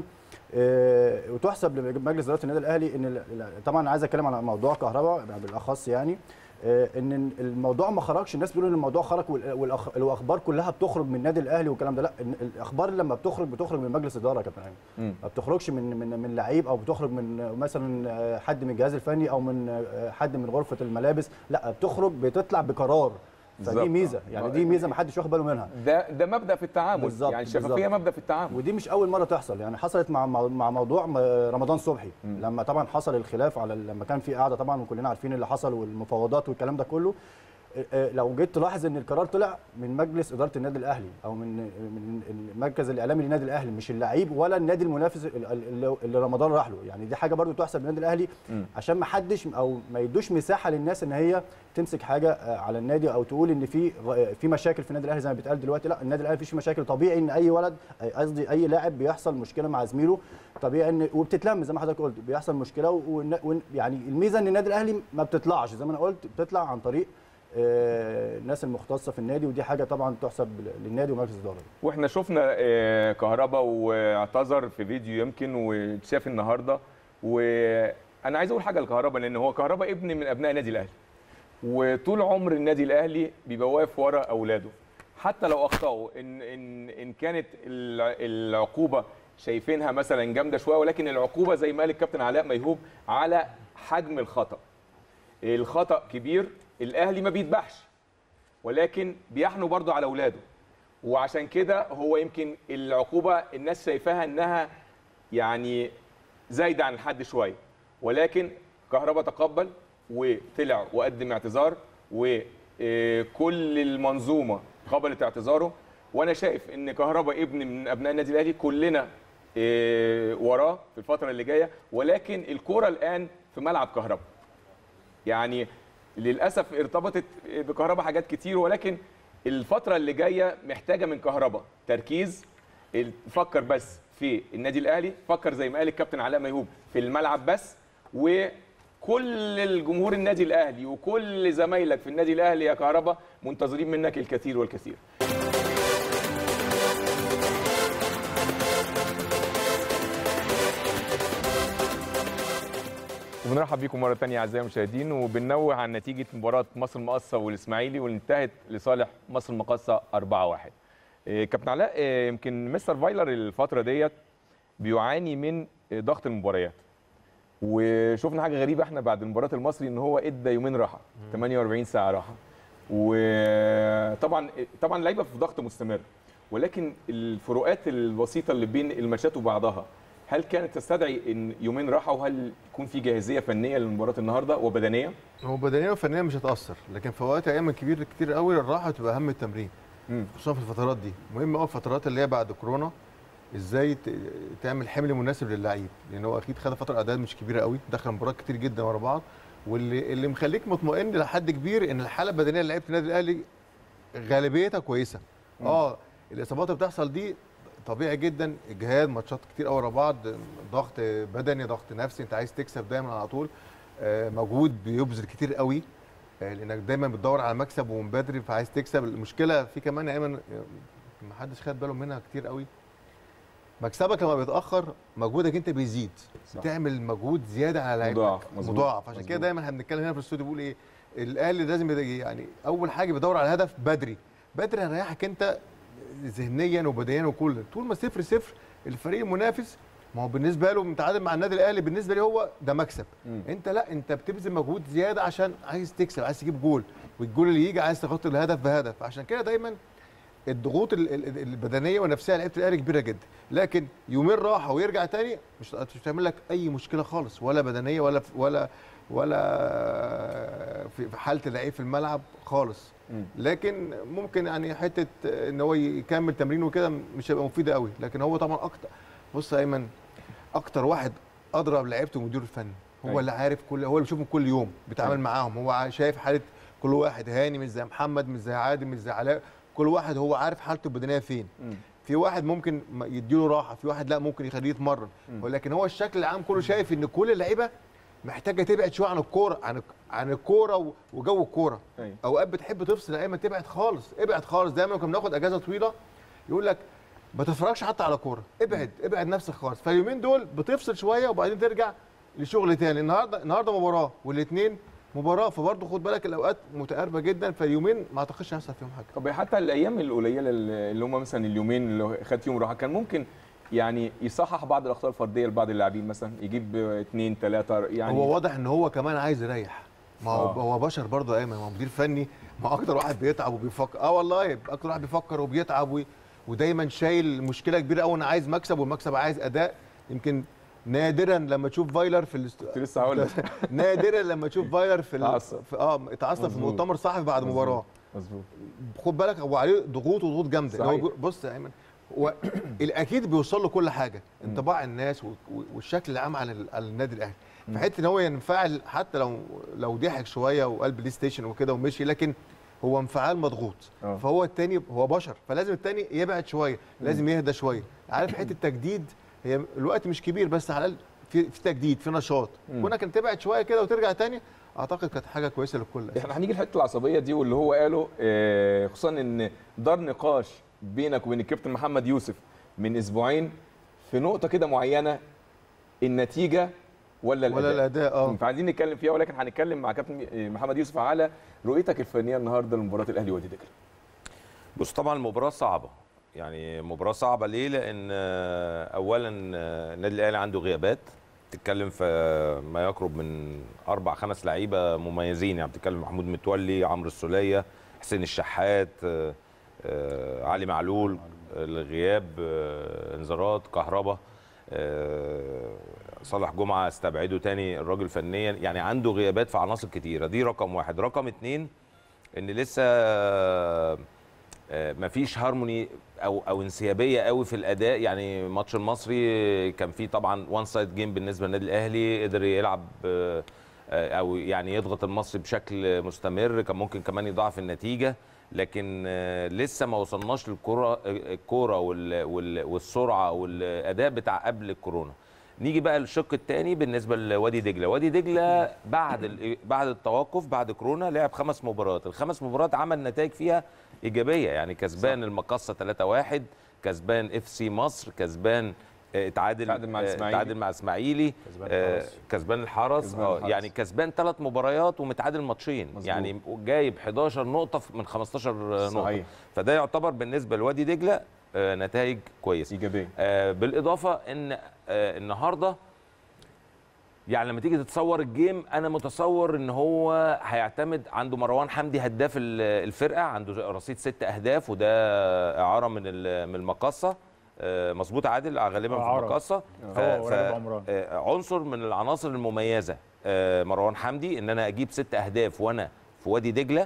آه، وتحسب لمجلس اداره النادي الاهلي ان ال- ال- طبعا عايز اتكلم على موضوع كهرباء بالاخص يعني آه، ان الموضوع ما خرجش الناس بيقولوا ان الموضوع خرج وال- والأخ- والاخبار كلها بتخرج من النادي الاهلي والكلام ده لا إن الاخبار لما بتخرج بتخرج من مجلس اداره يا كابتن ايمن مم. ما بتخرجش من من من لعيب او بتخرج من مثلا آه، حد من الجهاز الفني او من آه، حد من غرفه الملابس لا بتخرج بتطلع بقرار بالظبط. فدي ميزه يعني دي ميزه ما حدش واخد باله منها ده ده مبدا في التعامل بالظبط، يعني الشفافيه بالظبط. مبدا في التعامل ودي مش اول مره تحصل يعني حصلت مع مع مع موضوع م- رمضان صبحي لما طبعا حصل الخلاف على لما كان في قاعده طبعا وكلنا عارفين اللي حصل والمفاوضات والكلام ده كله آه، آه، لو جيت تلاحظ ان القرار طلع من مجلس اداره النادي الاهلي او من من المركز الاعلامي للنادي الاهلي مش اللعيب ولا النادي المنافس ال- ال- اللي- اللي رمضان راح له يعني دي حاجه برضو تحسب للنادي الاهلي عشان ما حدش او ما يدوش مساحه للناس ان هي تمسك حاجه آه، على النادي او تقول ان في غ- في مشاكل في النادي الاهلي زي ما بيتقال دلوقتي لا النادي الاهلي مفيش مشاكل طبيعي ان اي ولد آه، قصدي اي لاعب بيحصل مشكله مع زميله طبيعي ان وبتتلم زي ما حضرتك قلت بيحصل مشكله والن- وإن- يعني الميزه ان النادي الاهلي ما بتطلعش زي ما انا قلت بتطلع عن طريق آه، الناس المختصه في النادي ودي حاجه طبعا تحسب للنادي ومجلس الاداره واحنا شفنا آه، كهربا واعتذر في فيديو يمكن واتشاف النهارده وانا عايز اقول حاجه لكهربا لان هو كهربا ابن من ابناء النادي الاهلي وطول عمر النادي الاهلي بيبقى واقف ورا اولاده حتى لو اخطاوا ان ان ان كانت الع- العقوبه شايفينها مثلا جامده شويه ولكن العقوبه زي ما قال الكابتن علاء ميهوب على حجم الخطا الخطا كبير الاهلي ما بيذبحش ولكن بيحنوا برضه على اولاده وعشان كده هو يمكن العقوبه الناس شايفاها انها يعني زايده عن الحد شويه ولكن كهربا تقبل وطلع وقدم اعتذار وكل المنظومه قبلت اعتذاره وانا شايف ان كهربا ابن من ابناء النادي الاهلي كلنا آه، وراه في الفتره اللي جايه ولكن الكوره الان في ملعب كهربا يعني للاسف ارتبطت بكهربا حاجات كتير ولكن الفتره اللي جايه محتاجه من كهربا تركيز ال- فكر بس في النادي الاهلي فكر زي ما قال الكابتن علاء ميهوب في الملعب بس وكل الجمهور النادي الاهلي وكل زمايلك في النادي الاهلي يا كهربا منتظرين منك الكثير والكثير وبنرحب بيكم مره ثانيه اعزائي المشاهدين وبننوه عن نتيجه مباراه مصر المقاصه والاسماعيلي واللي انتهت لصالح مصر المقاصه 4-1 إيه، كابتن علاء إيه، يمكن مستر فايلر الفتره ديت بيعاني من ضغط المباريات وشفنا حاجه غريبه احنا بعد مباراه المصري ان هو ادى يومين راحه 48 ساعه راحه وطبعا طبعا اللعيبه في ضغط مستمر ولكن الفروقات البسيطه اللي بين الماتشات وبعضها هل كانت تستدعي ان يومين راحه وهل يكون في جاهزيه فنيه لمباراه النهارده وبدنيه؟ هو بدنيا وفنيا مش هتاثر لكن في اوقات ايام كبير كتير قوي الراحه تبقى اهم التمرين مم. خصوصا في الفترات دي مهم قوي الفترات اللي هي بعد كورونا ازاي ت- تعمل حمل مناسب للعيب لان هو اكيد خد فتره اعداد مش كبيره قوي دخل مباريات كتير جدا ورا بعض واللي اللي مخليك مطمئن لحد كبير ان الحاله البدنيه لعيبه النادي الاهلي غالبيتها كويسه اه الاصابات اللي بتحصل دي طبيعي جدا اجهاد ماتشات كتير قوي ورا بعض ضغط بدني ضغط نفسي انت عايز تكسب دايما على طول آه، مجهود بيبذل كتير قوي آه، لانك دايما بتدور على مكسب ومن بدري فعايز تكسب المشكله في كمان يا ايمن آه، ما حدش خد باله منها كتير قوي مكسبك لما بيتاخر مجهودك انت بيزيد صح. تعمل مجهود زياده على لعيبك مضاعف، مظبوط، مضاعف عشان كده مظبوط. دايما احنا بنتكلم هنا في الاستوديو بيقول ايه الاهلي لازم يد- يعني اول حاجه بيدور على الهدف بدري بدري هيريحك انت ذهنيا وبدنيا وكل طول ما صفر صفر الفريق المنافس ما هو بالنسبه له متعادل مع النادي الاهلي بالنسبه لي هو ده مكسب مم. انت لا انت بتبذل مجهود زياده عشان عايز تكسب عايز تجيب جول والجول اللي يجي عايز تغطي الهدف بهدف عشان كده دايما الضغوط ال- ال- البدنيه والنفسيه على لعيبه الاهلي كبيره جدا لكن يومين راحه ويرجع تاني مش مش هتعمل لك اي مشكله خالص ولا بدنيه ولا ولا ولا في في حاله اللعيب في الملعب خالص مم. لكن ممكن يعني حته ان هو يكمل تمرين وكده مش هيبقى مفيده قوي لكن هو طبعا اكتر بص يا ايمن اكتر واحد اضرب لعيبته المدير الفني هو أيوة. اللي عارف كل هو اللي بيشوفهم كل يوم بيتعامل أيوة. معاهم هو عا- شايف حاله كل واحد هاني مش زي محمد مش زي عادل مش زي علاء كل واحد هو عارف حالته البدنيه فين مم. في واحد ممكن ما يديله راحه في واحد لا ممكن يخليه يتمرن مم. ولكن هو الشكل العام كله شايف ان كل اللعيبه محتاجه تبعد شويه عن الكوره عن عن الكوره و- وجو الكوره أيوة. اوقات بتحب تفصل يا ايمن تبعد خالص ابعد خالص دايما كنا بناخد اجازه طويله يقول لك ما تتفرجش حتى على كوره ابعد ابعد نفسك خالص فاليومين دول بتفصل شويه وبعدين ترجع لشغل تاني النهارده النهارده مباراه والاثنين مباراه فبرضه خد بالك الاوقات متقاربه جدا فاليومين ما اعتقدش هيحصل فيهم حاجه طب حتى الايام القليله اللي هم مثلا اليومين اللي خد فيهم راحه كان ممكن يعني يصحح بعض الاخطاء الفرديه لبعض اللاعبين مثلا يجيب اثنين ثلاثه يعني هو واضح ان هو كمان عايز يريح ما هو آه. هو بشر برضه يا ايمن ما هو مدير فني ما اكتر واحد بيتعب وبيفكر اه والله اكتر واحد بيفكر وبيتعب و... ودايما شايل مشكله كبيره قوي انا عايز مكسب والمكسب عايز اداء يمكن نادرا لما تشوف فايلر في الاست... كنت لسه هقول لك نادرا لما تشوف فايلر في, ال... اتعصب. في اه اتعصب في مظبوط. مؤتمر صحفي بعد مظبوط. مباراه مظبوط خد بالك هو عليه ضغوط وضغوط جامده صحيح. هو بص يا ايمن هو الاكيد بيوصل له كل حاجه انطباع الناس و- و- والشكل العام على ال- على النادي الاهلي فحته ان هو ينفعل حتى لو لو ضحك شويه وقال بلاي ستيشن وكده ومشي لكن هو انفعال مضغوط آه. فهو التاني هو بشر فلازم التاني يبعد شويه لازم يهدى شويه عارف حته التجديد هي الوقت مش كبير بس على الاقل في في تجديد في نشاط مم. كونك انت تبعد شويه كده وترجع تاني اعتقد كانت حاجه كويسه للكل احنا هنيجي لحته العصبيه دي واللي هو قاله آه، خصوصا ان دار نقاش بينك وبين الكابتن محمد يوسف من اسبوعين في نقطه كده معينه النتيجه ولا الاداء ولا الاداء اه فعايزين نتكلم فيها ولكن هنتكلم مع كابتن محمد يوسف على رؤيتك الفنيه النهارده لمباراه الاهلي وادي دجله بص طبعا المباراه صعبه يعني مباراه صعبه ليه لان آه، اولا آه، النادي الاهلي عنده غيابات تتكلم في ما يقرب من اربع خمس لعيبه مميزين يعني بتتكلم محمود متولي عمرو السوليه حسين الشحات آه، آه، علي معلول الغياب آه، انذارات كهربا آه، صالح جمعه استبعده تاني الراجل فنيا يعني عنده غيابات في عناصر كتيره دي رقم واحد رقم اتنين ان لسه آه، آه، مفيش هارموني او او انسيابيه قوي في الاداء يعني ماتش المصري كان فيه طبعا وان سايد جيم بالنسبه للنادي الاهلي قدر يلعب آه، آه، او يعني يضغط المصري بشكل مستمر كان ممكن كمان يضاعف النتيجه لكن آه، لسه ما وصلناش للكره الكوره وال- وال- والسرعه والاداء بتاع قبل الكورونا نيجي بقى للشق الثاني بالنسبه لوادي دجله وادي دجله بعد ال- بعد التوقف بعد كورونا لعب خمس مباريات الخمس مباريات عمل نتائج فيها ايجابيه يعني كسبان المقصه 3-1 كسبان اف سي مصر كسبان آه، اتعادل تعادل مع آه، الإسماعيلي. تعادل مع اسماعيلي كسبان آه، الحرس. كسبان الحرس كسبان اه الحرس. يعني كسبان ثلاث مباريات ومتعادل ماتشين مظبوط. يعني جايب 11 نقطه من 15 نقطه صحيح. فده يعتبر بالنسبه لوادي دجله آه، نتائج كويسه ايجابيه آه، بالاضافه ان آه، النهارده يعني لما تيجي تتصور الجيم انا متصور ان هو هيعتمد عنده مروان حمدي هداف ال- الفرقه عنده رصيد ست اهداف وده اعاره من ال- من المقصه آه، مظبوط عادل غالبا في إعارة. المقصه ف- هو ف- ورجب عمران. آه، عنصر من العناصر المميزه آه، مروان حمدي ان انا اجيب ست اهداف وانا في وادي دجله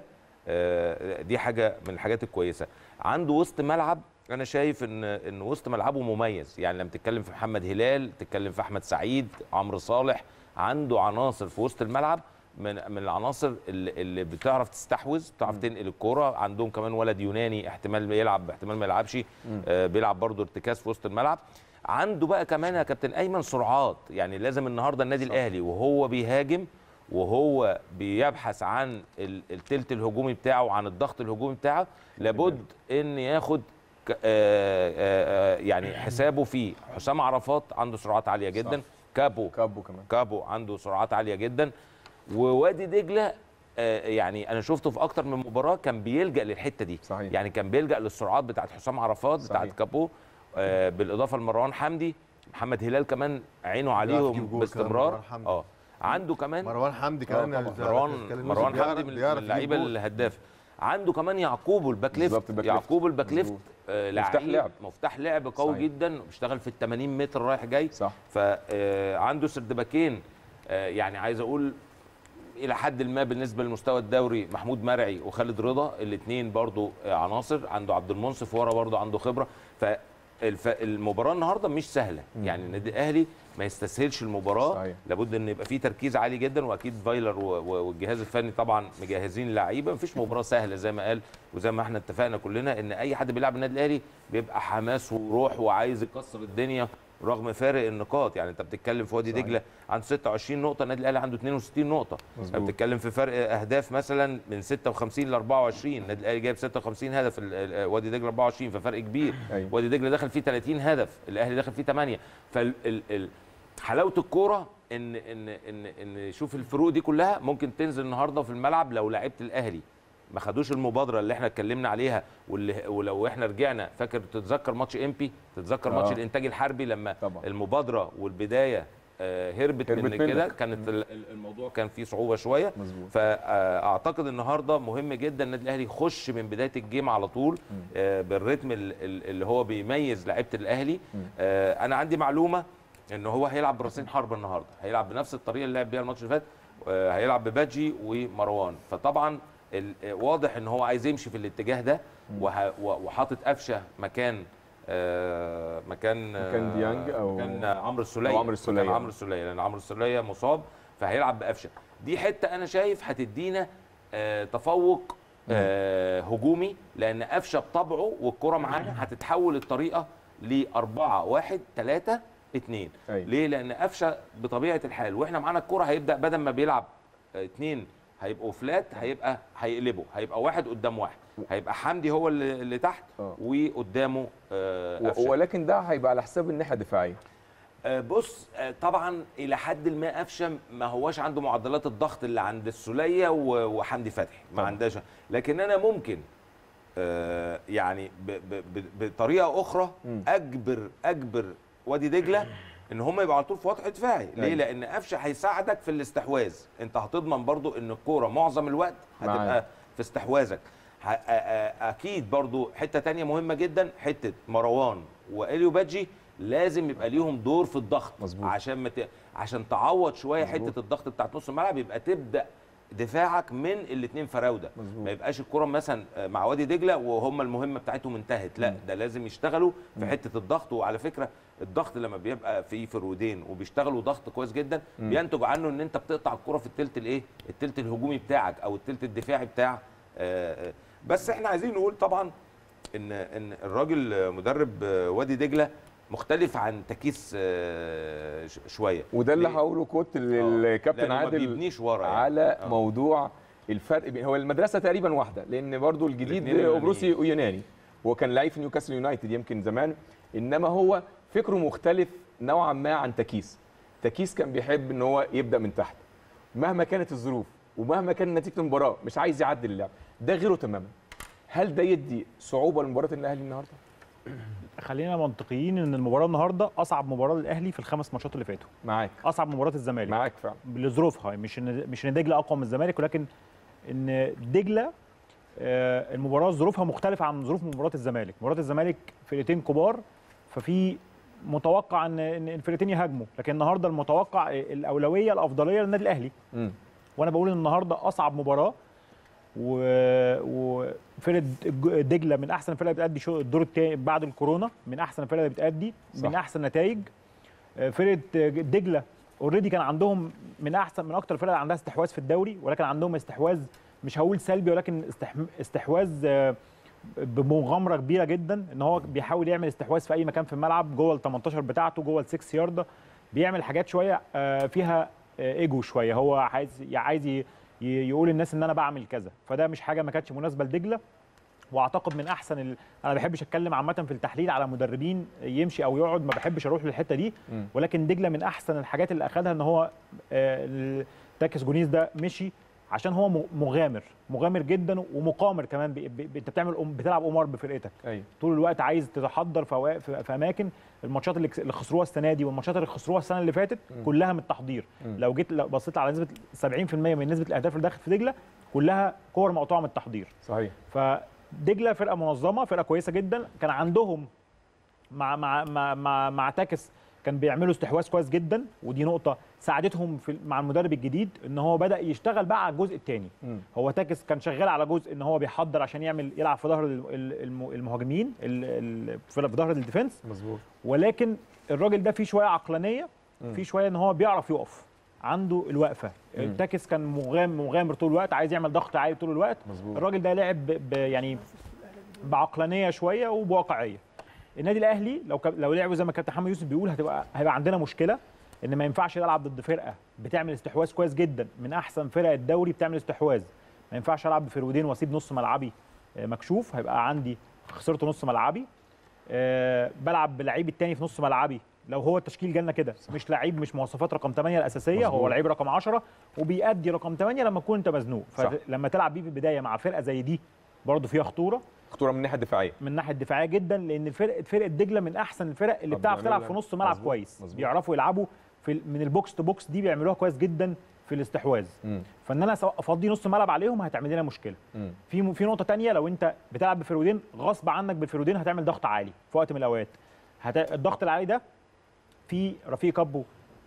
آه، دي حاجه من الحاجات الكويسه عنده وسط ملعب انا شايف ان ان وسط ملعبه مميز يعني لما تتكلم في محمد هلال تتكلم في احمد سعيد عمرو صالح عنده عناصر في وسط الملعب من من العناصر اللي, اللي بتعرف تستحوذ بتعرف تنقل الكوره عندهم كمان ولد يوناني احتمال يلعب احتمال ما يلعبش آه بيلعب برضه ارتكاز في وسط الملعب عنده بقى كمان يا كابتن ايمن سرعات يعني لازم النهارده النادي الاهلي وهو بيهاجم وهو بيبحث عن ال- التلت الهجومي بتاعه وعن الضغط الهجومي بتاعه لابد ان ياخد ك- آه، آه، آه، يعني حسابه فيه حسام عرفات عنده سرعات عاليه جدا صح. كابو كابو كمان كابو عنده سرعات عاليه جدا ووادي دجله آه، يعني انا شفته في اكتر من مباراه كان بيلجا للحته دي صحيح. يعني كان بيلجا للسرعات بتاعت حسام عرفات صحيح. بتاعت كابو آه، بالاضافه لمروان حمدي محمد هلال كمان عينه يجيب عليهم جول كمان باستمرار مروان حمدي. اه عنده كمان مروان حمدي آه، كمان طبعاً. زي ما مروان اتكلم مروان بيعرف- حمدي من بيعرف من يجيب اللعيبه جول. الهداف عنده كمان يعقوب الباك ليفت بالظبط، الباك ليفت. يعقوب الباك ليفت مظبوط. آه، مفتاح لعيب لعب. مفتاح لعب قوي صحيح. جدا بيشتغل في ال 80 متر رايح جاي صح فعنده سردباكين آه، يعني عايز اقول الى حد ما بالنسبه للمستوى الدوري محمود مرعي وخالد رضا الاثنين برضو آه، عناصر عنده عبد المنصف ورا برضو عنده خبره فالمباراه النهارده مش سهله يعني النادي الاهلي ما يستسهلش المباراه صحيح. لابد ان يبقى في تركيز عالي جدا واكيد فايلر و- و- والجهاز الفني طبعا مجهزين اللعيبه مفيش مباراه سهله زي ما قال وزي ما احنا اتفقنا كلنا ان اي حد بيلعب النادي الاهلي بيبقى حماس وروح وعايز يكسر الدنيا رغم فارق النقاط يعني انت بتتكلم في وادي صحيح. دجله عنده 26 نقطه النادي الاهلي عنده 62 نقطه مظبوط. انت بتتكلم في فرق اهداف مثلا من 56 ل 24 النادي الاهلي جايب 56 هدف ال- ال- وادي دجله 24 ففرق كبير أيوة. وادي دجله دخل فيه 30 هدف الاهلي دخل فيه 8 فال ال- ال- حلاوه الكوره ان ان ان ان شوف الفروق دي كلها ممكن تنزل النهارده في الملعب لو لعيبه الاهلي ما خدوش المبادره اللي احنا اتكلمنا عليها واللي ولو احنا رجعنا فاكر تتذكر ماتش امبي تتذكر ماتش آه. الانتاج الحربي لما طبعا. المبادره والبدايه آه، هربت, هربت من كده منك. كانت ال- ال- الموضوع كان فيه صعوبه شويه مظبوط فاعتقد النهارده مهم جدا النادي الاهلي يخش من بدايه الجيم على طول آه، بالريتم ال- ال- اللي هو بيميز لعيبه الاهلي آه، انا عندي معلومه ان هو هيلعب براسين حرب النهارده هيلعب بنفس الطريقه اللي لعب بيها الماتش اللي فات آه، هيلعب بباجي ومروان فطبعا ال- آه، واضح ان هو عايز يمشي في الاتجاه ده وه- و- وحاطط قفشه مكان آه، مكان آه، مكان ديانج أو- مكان عمرو السوليه أو عمرو السولية. مكان عمرو السوليه لان عمرو السوليه مصاب فهيلعب بقفشه دي حته انا شايف هتدينا آه، تفوق آه، هجومي لان قفشه بطبعه والكره معانا هتتحول الطريقه ل 4 1 3 2 أيوة. ليه لان قفشه بطبيعه الحال واحنا معانا الكره هيبدا بدل ما بيلعب آه، اتنين هيبقوا فلات هيبقى هيقلبوا هيبقى واحد قدام واحد هيبقى حمدي هو اللي, اللي تحت آه. وقدامه آه، و- قفشه ولكن ده هيبقى على حساب الناحيه الدفاعيه آه، بص آه، طبعا الى حد ما قفشه ما هواش عنده معدلات الضغط اللي عند السوليه و- وحمدي فتحي ما طبعاً. عندهاش لكن انا ممكن آه، يعني ب- ب- ب- بطريقه اخرى مم. اجبر اجبر وادي دجله ان هم يبقوا على طول في وضع دفاعي ليه أيوة. لان قفشه هيساعدك في الاستحواذ انت هتضمن برضو ان الكوره معظم الوقت هتبقى معاك. في استحواذك ه- آ- آ- اكيد برضو حته تانية مهمه جدا حته مروان واليو بادجي لازم يبقى ليهم دور في الضغط مظبوط. عشان ما ت... عشان تعوض شويه مظبوط. حته الضغط بتاعت نص الملعب يبقى تبدا دفاعك من الاثنين فراوده مظبوط. ما يبقاش الكره مثلا مع وادي دجله وهم المهمه بتاعتهم انتهت لا ده لازم يشتغلوا في حته الضغط وعلى فكره الضغط لما بيبقى في فرودين وبيشتغلوا ضغط كويس جدا بينتج عنه ان انت بتقطع الكره في الثلث الايه الثلث الهجومي بتاعك او الثلث الدفاعي بتاع آه، آه. بس احنا عايزين نقول طبعا ان ان الراجل مدرب آه، وادي دجله مختلف عن تكيس آه، ش- شويه وده اللي ليه؟ هقوله كوت للكابتن لأنه ما عادل بيبنيش ورا يعني. على آه. موضوع الفرق بين هو المدرسه تقريبا واحده لان برضو الجديد الاتنين يونانيين. اوبروسي ويوناني هو كان لعيب في نيوكاسل يونايتد يمكن زمان انما هو فكره مختلف نوعا ما عن تكيس تكيس كان بيحب ان هو يبدا من تحت مهما كانت الظروف ومهما كان نتيجه المباراه مش عايز يعدل اللعب ده غيره تماما هل ده يدي صعوبه لمباراه الاهلي النهارده خلينا منطقيين ان المباراه النهارده اصعب مباراه للاهلي في الخمس ماتشات اللي فاتوا معاك اصعب من مباراه الزمالك معاك فعلا لظروفها مش ان مش ان دجله اقوى من الزمالك ولكن ان دجله آه، المباراه ظروفها مختلفه عن ظروف مباراه الزمالك مباراه الزمالك فرقتين كبار ففي متوقع ان ان الفرقتين يهاجموا لكن النهارده المتوقع الاولويه الافضليه للنادي الاهلي مم. وانا بقول ان النهارده اصعب مباراه و... وفرقه الج- دجله من احسن الفرق اللي بتأدي شو الدور التاني بعد الكورونا من احسن الفرق اللي بتأدي صح. من احسن نتائج آه، فرقه دجله اوريدي كان عندهم من احسن من اكتر الفرق اللي عندها استحواذ في الدوري ولكن عندهم استحواذ مش هقول سلبي ولكن استح... استحواذ آه، بمغامره كبيره جدا ان هو بيحاول يعمل استحواذ في اي مكان في الملعب جوه ال 18 بتاعته جوه ال 6 يارده بيعمل حاجات شويه آه، فيها آه، ايجو شويه هو عايز عايز ي- ي- يقول للناس ان انا بعمل كذا فده مش حاجه ما كانتش مناسبه لدجله واعتقد من احسن ال... انا ما بحبش اتكلم عامه في التحليل على مدربين يمشي او يقعد ما بحبش اروح للحته دي مم. ولكن دجله من احسن الحاجات اللي اخذها ان هو آه، ال- تاكس جونيز ده مشي عشان هو م- مغامر مغامر جدا ومقامر كمان ب... ب... انت بتعمل أم- بتلعب قمار بفرقتك ايوه طول الوقت عايز تتحضر في, أوا- في... في اماكن الماتشات اللي كس- اللي خسروها السنه دي والماتشات اللي خسروها السنه اللي فاتت كلها من التحضير مم. لو جيت لو بصيت على نسبه 70% من نسبه الاهداف اللي دخلت في دجله كلها كور مقطوعه من التحضير صحيح فدجله فرقه منظمه فرقه كويسه جدا كان عندهم مع مع مع مع, مع تاكس كان بيعملوا استحواذ كويس جدا ودي نقطه ساعدتهم في مع المدرب الجديد ان هو بدا يشتغل بقى على الجزء الثاني مم. هو تاكس كان شغال على جزء ان هو بيحضر عشان يعمل يلعب في ظهر ال- ال- الم- المهاجمين ال- ال- في ظهر الديفنس مظبوط ولكن الراجل ده فيه شويه عقلانيه مم. فيه شويه ان هو بيعرف يقف عنده الوقفه مم. تاكس كان مغامر مغامر طول الوقت عايز يعمل ضغط عالي طول الوقت مظبوط الراجل ده لعب ب- ب- يعني بعقلانيه شويه وبواقعيه النادي الاهلي لو كان- لو لعبوا زي ما كابتن محمد يوسف بيقول هتبقى هيبقى عندنا مشكله ان ما ينفعش نلعب ضد فرقه بتعمل استحواذ كويس جدا من احسن فرق الدوري بتعمل استحواذ ما ينفعش العب بفرودين واسيب نص ملعبي آه، مكشوف هيبقى عندي خسرت نص ملعبي آه، بلعب بلعيب التاني في نص ملعبي لو هو التشكيل جالنا كده مش لعيب مش مواصفات رقم 8 الاساسيه هو مظبوط. لعيب رقم 10 وبيأدي رقم 8 لما تكون انت مزنوق صح. فلما تلعب بيه في البدايه مع فرقه زي دي برضه فيها خطوره خطوره من الناحيه الدفاعيه من الناحيه الدفاعيه جدا لان فرقه فرقه دجله من احسن الفرق اللي طب بتعرف بيعملوا تلعب في ده. نص ملعب مظبوط، كويس مظبوط. بيعرفوا يلعبوا في ال- من البوكس تو بوكس دي بيعملوها كويس جدا في الاستحواذ مم. فان انا سواء افضي نص ملعب عليهم هتعمل لنا مشكله مم. في في نقطه تانية لو انت بتلعب بفرودين غصب عنك بالفرودين هتعمل ضغط عالي في وقت من الاوقات هت... الضغط العالي ده في رفيق كابو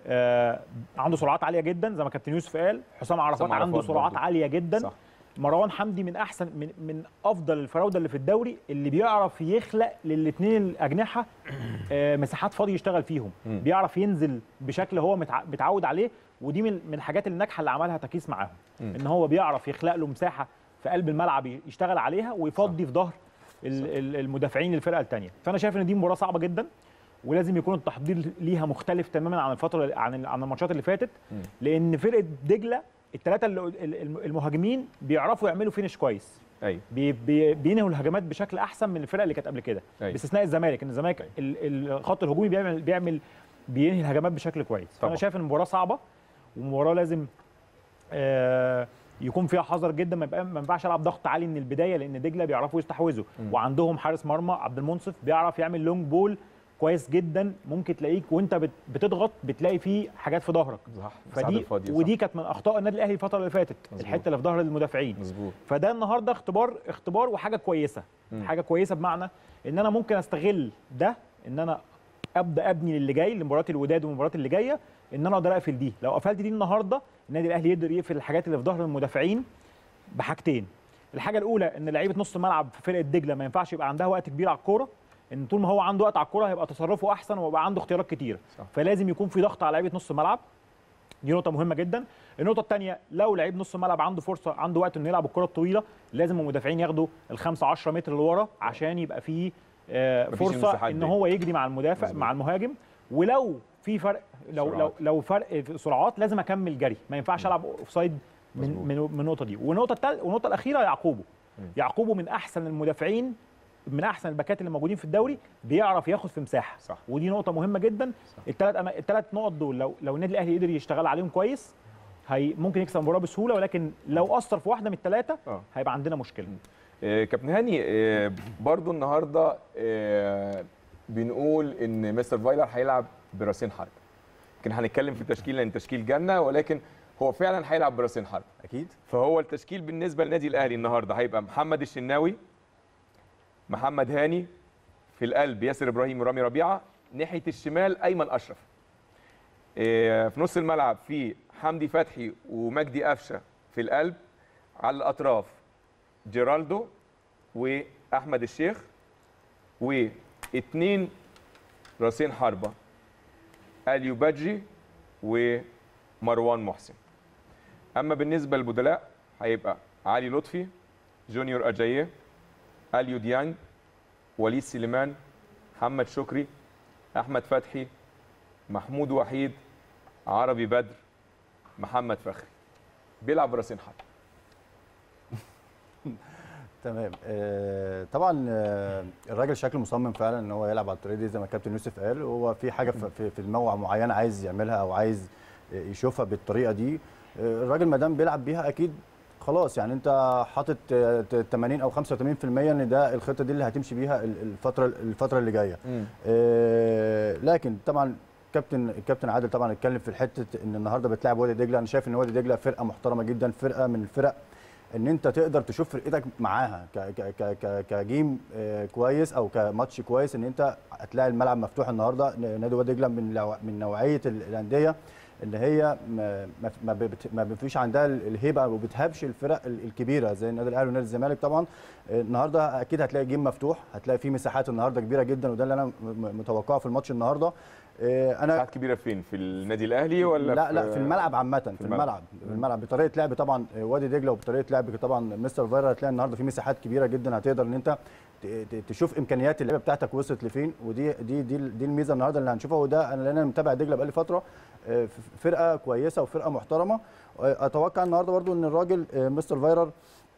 آه عنده سرعات عاليه جدا زي ما كابتن يوسف قال حسام عرفات حسام عنده عرفات سرعات برضه. عاليه جدا صح. مروان حمدي من احسن من من افضل الفراوده اللي في الدوري اللي بيعرف يخلق للاثنين الاجنحه آه، مساحات فاضيه يشتغل فيهم مم. بيعرف ينزل بشكل هو متع- متعود عليه ودي من من الحاجات الناجحه اللي عملها تكيس معاهم مم. ان هو بيعرف يخلق له مساحه في قلب الملعب يشتغل عليها ويفضي في ظهر ال- ال- المدافعين للفرقه الثانيه فانا شايف ان دي مباراه صعبه جدا ولازم يكون التحضير ليها مختلف تماما عن الفتره عن ال- عن الماتشات اللي فاتت مم. لان فرقه دجله الثلاثه المهاجمين بيعرفوا يعملوا فينش كويس ايوه بي بي بينهوا الهجمات بشكل احسن من الفرق اللي كانت قبل كده أيوة. باستثناء الزمالك ان الزمالك ال- الخط الهجومي بيعمل بيعمل بينهي الهجمات بشكل كويس طبعا. فانا شايف ان المباراه صعبه ومباراه لازم آه يكون فيها حذر جدا ما يبقى- ما ينفعش العب ضغط عالي من البدايه لان دجله بيعرفوا يستحوذوا وعندهم حارس مرمى عبد المنصف بيعرف يعمل لونج بول كويس جدا ممكن تلاقيك وانت بت- بتضغط بتلاقي فيه حاجات في ظهرك صح مساعدة فدي الفاضية، صح. ودي كانت من اخطاء النادي الاهلي الفتره اللي فاتت مظبوط. الحته اللي في ظهر المدافعين مظبوط فده النهارده اختبار اختبار وحاجه كويسه مم. حاجه كويسه بمعنى ان انا ممكن استغل ده ان انا ابدا ابني للي جاي لمباراه الوداد والمباريات اللي جايه ان انا اقدر اقفل دي لو قفلت دي النهارده النادي الاهلي يقدر يقفل الحاجات اللي في ظهر المدافعين بحاجتين الحاجه الاولى ان لعيبه نص الملعب في فرقه دجله ما ينفعش يبقى عندها وقت كبير على الكوره ان طول ما هو عنده وقت على الكوره هيبقى تصرفه احسن ويبقى عنده اختيارات كتيره صح. فلازم يكون في ضغط على لعيبه نص الملعب دي نقطة مهمة جدا، النقطة الثانية لو لعيب نص الملعب عنده فرصة عنده وقت انه يلعب الكرة الطويلة لازم المدافعين ياخدوا الخمسة 10 متر لورا عشان يبقى فيه آه، مفيش فرصة المساحات ان دي. هو يجري مع المدافع مظبوط. مع المهاجم ولو في فرق لو لو سرعات. لو فرق في سرعات لازم اكمل جري ما ينفعش العب اوفسايد من مظبوط. من من النقطة دي والنقطة الثالثة والنقطة الأخيرة يعقوبه مم. يعقوبه من أحسن المدافعين من احسن الباكات اللي موجودين في الدوري بيعرف ياخد في مساحه صح. ودي نقطه مهمه جدا الثلاث أما... الثلاث نقط دول لو لو النادي الاهلي قدر يشتغل عليهم كويس هي ممكن يكسب المباراه بسهوله ولكن لو اثر في واحده من الثلاثه اه هيبقى عندنا مشكله آه، كابتن هاني آه، برضو النهارده آه، بنقول ان مستر فايلر هيلعب براسين حرب لكن هنتكلم في التشكيل لان تشكيل جنه ولكن هو فعلا هيلعب براسين حرب اكيد فهو التشكيل بالنسبه للنادي الاهلي النهارده هيبقى محمد الشناوي محمد هاني في القلب ياسر ابراهيم ورامي ربيعه ناحيه الشمال ايمن اشرف إيه، في نص الملعب في حمدي فتحي ومجدي قفشه في القلب على الاطراف جيرالدو واحمد الشيخ واثنين راسين حربه اليو بادجي ومروان محسن اما بالنسبه للبدلاء هيبقى علي لطفي جونيور اجاييه اليو ديانج وليد سليمان محمد شكري احمد فتحي محمود وحيد عربي بدر محمد فخري بيلعب راسين حرب تمام آه، طبعا آه، الراجل شكله مصمم فعلا ان هو يلعب على الطريقه دي زي ما الكابتن يوسف قال هو في حاجه في- في في الموعى معينه عايز يعملها او عايز آه، يشوفها بالطريقه دي آه، الراجل ما دام بيلعب بيها اكيد خلاص يعني انت حاطط آه، ت- 80 او 85% ان ده الخطه دي اللي هتمشي بيها ال- الفتره الفتره اللي جايه آه، لكن طبعا كابتن الكابتن عادل طبعا اتكلم في الحته ان النهارده بتلعب وادي دجله انا شايف ان وادي دجله فرقه محترمه جدا فرقه من الفرق ان انت تقدر تشوف فرقتك معاها ك ك ك ك كجيم آه، كويس او كماتش كويس ان انت هتلاقي الملعب مفتوح النهارده نادي وادي دجله من لو- من نوعيه ال- الانديه اللي هي ما ما ما بت- ما فيش عندها الهيبه وما بتهابش الفرق ال- الكبيره زي النادي الاهلي ونادي الزمالك طبعا آه، النهارده اكيد هتلاقي جيم مفتوح هتلاقي فيه مساحات النهارده كبيره جدا وده اللي انا م- م- متوقعه في الماتش النهارده آه، انا مساحات كبيره فين في النادي الاهلي ولا لا لا في الملعب عامه في الملعب. الملعب في الملعب بطريقه لعب طبعا وادي دجله وبطريقه لعب طبعا مستر فايرا هتلاقي النهارده في مساحات كبيره جدا هتقدر ان انت ت- ت- تشوف امكانيات اللعيبه بتاعتك وصلت لفين ودي دي دي دي الميزه النهارده اللي هنشوفها وده انا لان انا متابع دجله بقالي فتره آه، ف- فرقه كويسه وفرقه محترمه آه، اتوقع النهارده برضو ان الراجل آه، مستر فايرر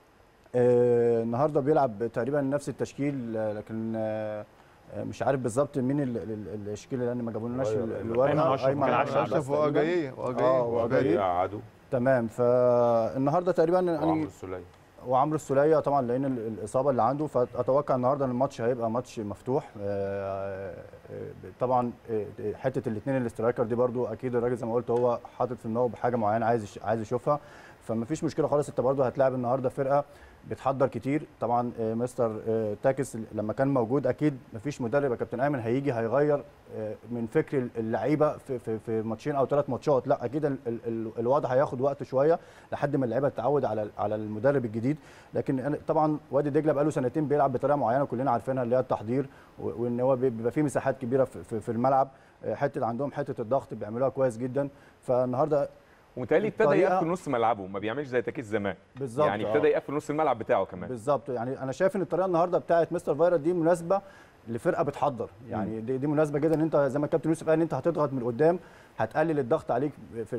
آه، النهارده بيلعب تقريبا نفس التشكيل آه، لكن آه، آه، مش عارف بالظبط مين ال- ال- ال- التشكيل اللي ما جابولناش أيوة، ال- أيوة. الورقه أيمن أشرف أيمن كان أشرف عشرة. اشرف تقريباً. واجاييه اه واجاييه واجاييه قعدوا تمام فالنهارده تقريبا وعمرو يعني السوليه وعمرو السوليه طبعا لان ال- الاصابه اللي عنده فاتوقع النهارده ان الماتش هيبقى ماتش مفتوح آه، آه، طبعا آه، حته الاثنين الاسترايكر دي برضو اكيد الراجل زي ما قلت هو حاطط في دماغه بحاجه معينه عايز يش- عايز يشوفها فما فيش مشكله خالص انت برضو هتلاعب النهارده فرقه بتحضر كتير طبعا آه، مستر آه، تاكس لما كان موجود اكيد ما فيش مدرب يا كابتن ايمن هيجي هيغير آه، من فكر اللعيبه في في في ماتشين او ثلاث ماتشات لا اكيد ال- ال- ال- الوضع هياخد وقت شويه لحد ما اللعيبه تتعود على على المدرب الجديد لكن أنا طبعا وادي دجله بقاله سنتين بيلعب بطريقه معينه كلنا عارفينها اللي هي التحضير و- وان هو بيبقى فيه مساحات كبيره في, في, في الملعب آه، حته عندهم حته الضغط بيعملوها كويس جدا فالنهارده ومتهيألي ابتدى الطريقة- يقفل نص ملعبه ما بيعملش زي تاكيس زمان بالظبط يعني آه. ابتدى يقفل نص الملعب بتاعه كمان بالظبط يعني انا شايف ان الطريقه النهارده بتاعه مستر فايرا دي مناسبه لفرقه بتحضر يعني دي, دي مناسبه جدا ان انت زي ما الكابتن يوسف قال ان انت هتضغط من قدام هتقلل الضغط عليك في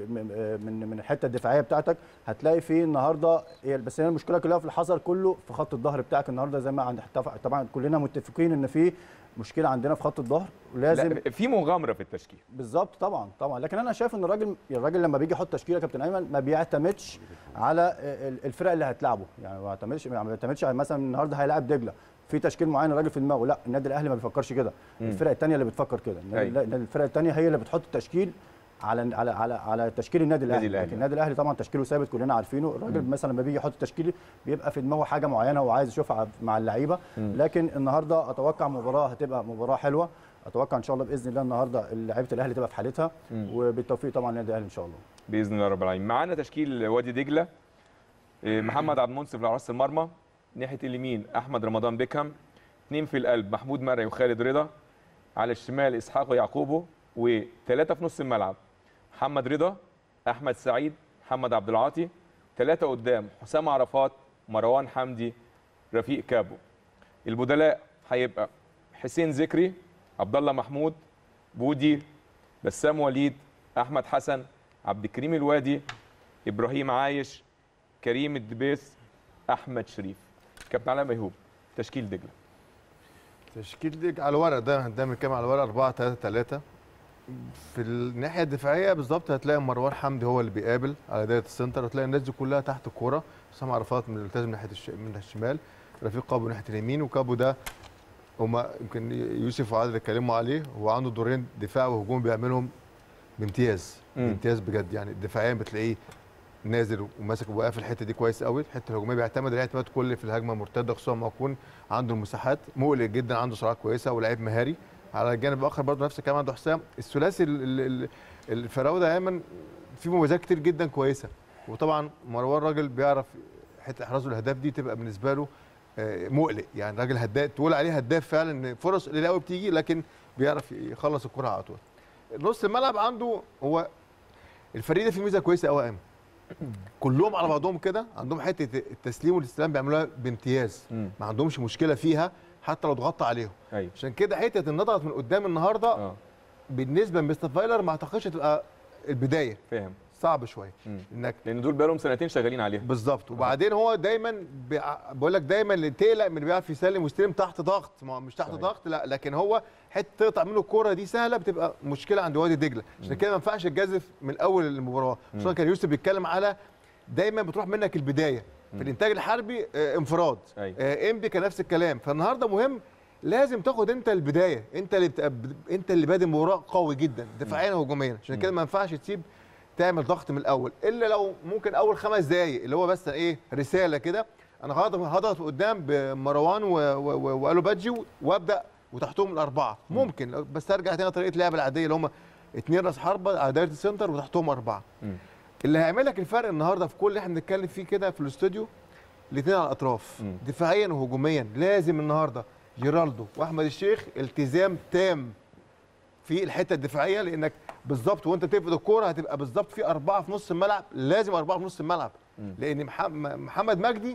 من من الحته الدفاعيه بتاعتك هتلاقي في النهارده هي- بس هي المشكله كلها في الحذر كله في خط الظهر بتاعك النهارده زي ما عند طبعا كلنا متفقين ان في مشكله عندنا في خط الظهر ولازم لا في مغامره في التشكيل بالظبط طبعا طبعا لكن انا شايف ان الراجل الراجل لما بيجي يحط تشكيله كابتن ايمن ما بيعتمدش على ال- الفرق اللي هتلعبه يعني ما بيعتمدش ما بيعتمدش على مثلا النهارده هيلاعب دجله في تشكيل معين الراجل في دماغه لا النادي الاهلي ما بيفكرش كده الفرق الثانيه اللي بتفكر كده النادي- أيوة. لا، الفرق الثانيه هي اللي بتحط التشكيل على على على على تشكيل النادي الاهلي الأهلي. لكن النادي الاهلي طبعا تشكيله ثابت كلنا عارفينه الراجل مثلا لما بيجي يحط تشكيل بيبقى في دماغه حاجه معينه وعايز يشوفها مع اللعيبه لكن النهارده اتوقع مباراه هتبقى مباراه حلوه اتوقع ان شاء الله باذن الله النهارده لعيبه الاهلي تبقى في حالتها وبالتوفيق طبعا للنادي الاهلي ان شاء الله باذن الله رب العالمين معانا تشكيل وادي دجله إيه، محمد عبد المنصف لحراس المرمى ناحيه اليمين احمد رمضان بيكهام اثنين في القلب محمود مرعي وخالد رضا على الشمال اسحاق ويعقوبه وثلاثه في نص الملعب محمد رضا احمد سعيد محمد عبد العاطي ثلاثه قدام حسام عرفات مروان حمدي رفيق كابو البدلاء هيبقى حسين ذكري عبد الله محمود بودي بسام وليد احمد حسن عبد الكريم الوادي ابراهيم عايش كريم الدبيس احمد شريف كابتن علاء ميهوب تشكيل دجله تشكيل ديك على الورق ده هنعمل كام على الورق 4 3 3 في الناحيه الدفاعيه بالظبط هتلاقي مروان حمدي هو اللي بيقابل على دايره السنتر وتلاقي الناس دي كلها تحت الكوره حسام عرفات من التزم ناحيه الش... من الشمال رفيق كابو ناحيه اليمين وكابو ده هما يمكن يوسف وعادل اتكلموا عليه هو عنده دورين دفاع وهجوم بيعملهم بامتياز مم. بامتياز بجد يعني دفاعيا بتلاقيه نازل وماسك وقاف الحته دي كويس قوي الحته الهجوميه بيعتمد عليها اعتماد كلي في الهجمه المرتده خصوصا لما يكون عنده المساحات مقلق جدا عنده سرعات كويسه ولاعيب مهاري على الجانب الاخر برضه نفس الكلام عنده حسام الثلاثي ال- ال- ال- الفراوده ايمن في مميزات كتير جدا كويسه وطبعا مروان راجل بيعرف حته احرازه الاهداف دي تبقى بالنسبه له آه، مقلق يعني راجل هداف تقول عليه هداف فعلا ان فرص قليله قوي بتيجي لكن بيعرف يخلص الكره على طول نص الملعب عنده هو الفريق ده فيه ميزه كويسه قوي يا ايمن كلهم على بعضهم كده عندهم حته التسليم والاستلام بيعملوها بامتياز مم. ما عندهمش مشكله فيها حتى لو ضغطت عليهم ايوه عشان كده حته ان نضغط من قدام النهارده اه بالنسبه لمستر فايلر ما اعتقدش تبقى البدايه فاهم صعب شويه مم. انك لان دول بقالهم سنتين شغالين عليها بالظبط وبعدين هو دايما بيع- بقول لك دايما اللي تقلق من اللي بيعرف يسلم ويستلم تحت ضغط ما هو مش تحت صحيح. ضغط لا لكن هو حته تقطع منه الكوره دي سهله بتبقى مشكله عند وادي دجله عشان كده ما ينفعش تجازف من اول المباراه خصوصا كان يوسف بيتكلم على دايما بتروح منك البدايه في الانتاج الحربي آه، انفراد أيوة. آه، انبي كان نفس الكلام فالنهارده مهم لازم تاخد انت البدايه انت اللي بتبقى انت اللي بادئ المباراه قوي جدا دفاعيا وهجوميا عشان كده ما ينفعش تسيب تعمل ضغط من الاول الا لو ممكن اول خمس دقائق اللي هو بس ايه رساله كده انا هضغط هضغط قدام بمروان و- و- و- والو بادجي وابدا وتحتهم الاربعه ممكن بس ارجع تاني طريقه اللعب العاديه اللي هم اثنين راس حربه على دايره السنتر وتحتهم اربعه مم. اللي هيعمل لك الفرق النهارده في كل اللي احنا بنتكلم فيه كده في الاستوديو الاثنين على الاطراف مم. دفاعيا وهجوميا لازم النهارده جيرالدو واحمد الشيخ التزام تام في الحته الدفاعيه لانك بالظبط وانت تقفل الكوره هتبقى بالظبط في اربعه في نص الملعب لازم اربعه في نص الملعب مم. لان مح- م- محمد مجدي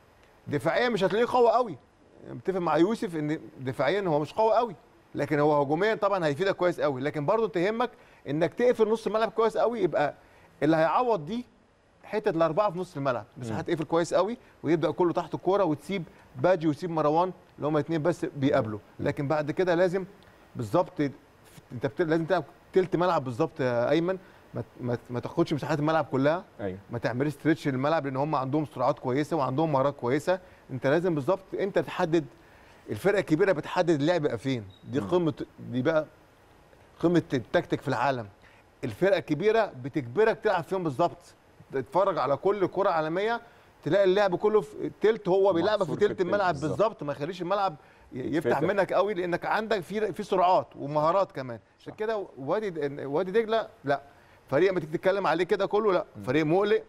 دفاعيا مش هتلاقيه قوي قوي متفق مع يوسف ان دفاعيا هو مش قوي قوي لكن هو هجوميا طبعا هيفيدك كويس قوي لكن برضه انت يهمك انك تقفل نص الملعب كويس قوي يبقى اللي هيعوض دي حته الاربعه في نص الملعب بس هتقفل كويس قوي ويبدا كله تحت الكوره وتسيب باجي وتسيب مروان اللي هم الاثنين بس بيقابلوا لكن بعد كده لازم بالظبط انت بت... لازم تلعب تلت ملعب بالظبط يا ايمن ما ما, ما تاخدش مساحات الملعب كلها ايوه ما تعملش ستريتش للملعب لان هم عندهم سرعات كويسه وعندهم مهارات كويسه انت لازم بالظبط انت تحدد الفرقه الكبيره بتحدد اللعب بقى فين دي قمه دي بقى قمه التكتيك في العالم الفرقه الكبيره بتجبرك تلعب فيهم بالظبط تتفرج على كل كره عالميه تلاقي اللعب كله في تلت هو بيلعبك في محصور في تلت التلت الملعب بالظبط. بالظبط ما يخليش الملعب ي- يفتح فتح. منك قوي لانك عندك في في سرعات ومهارات كمان عشان كده وادي وادي دجله لا فريق ما تيجي تتكلم عليه كده كله لا فريق مقلق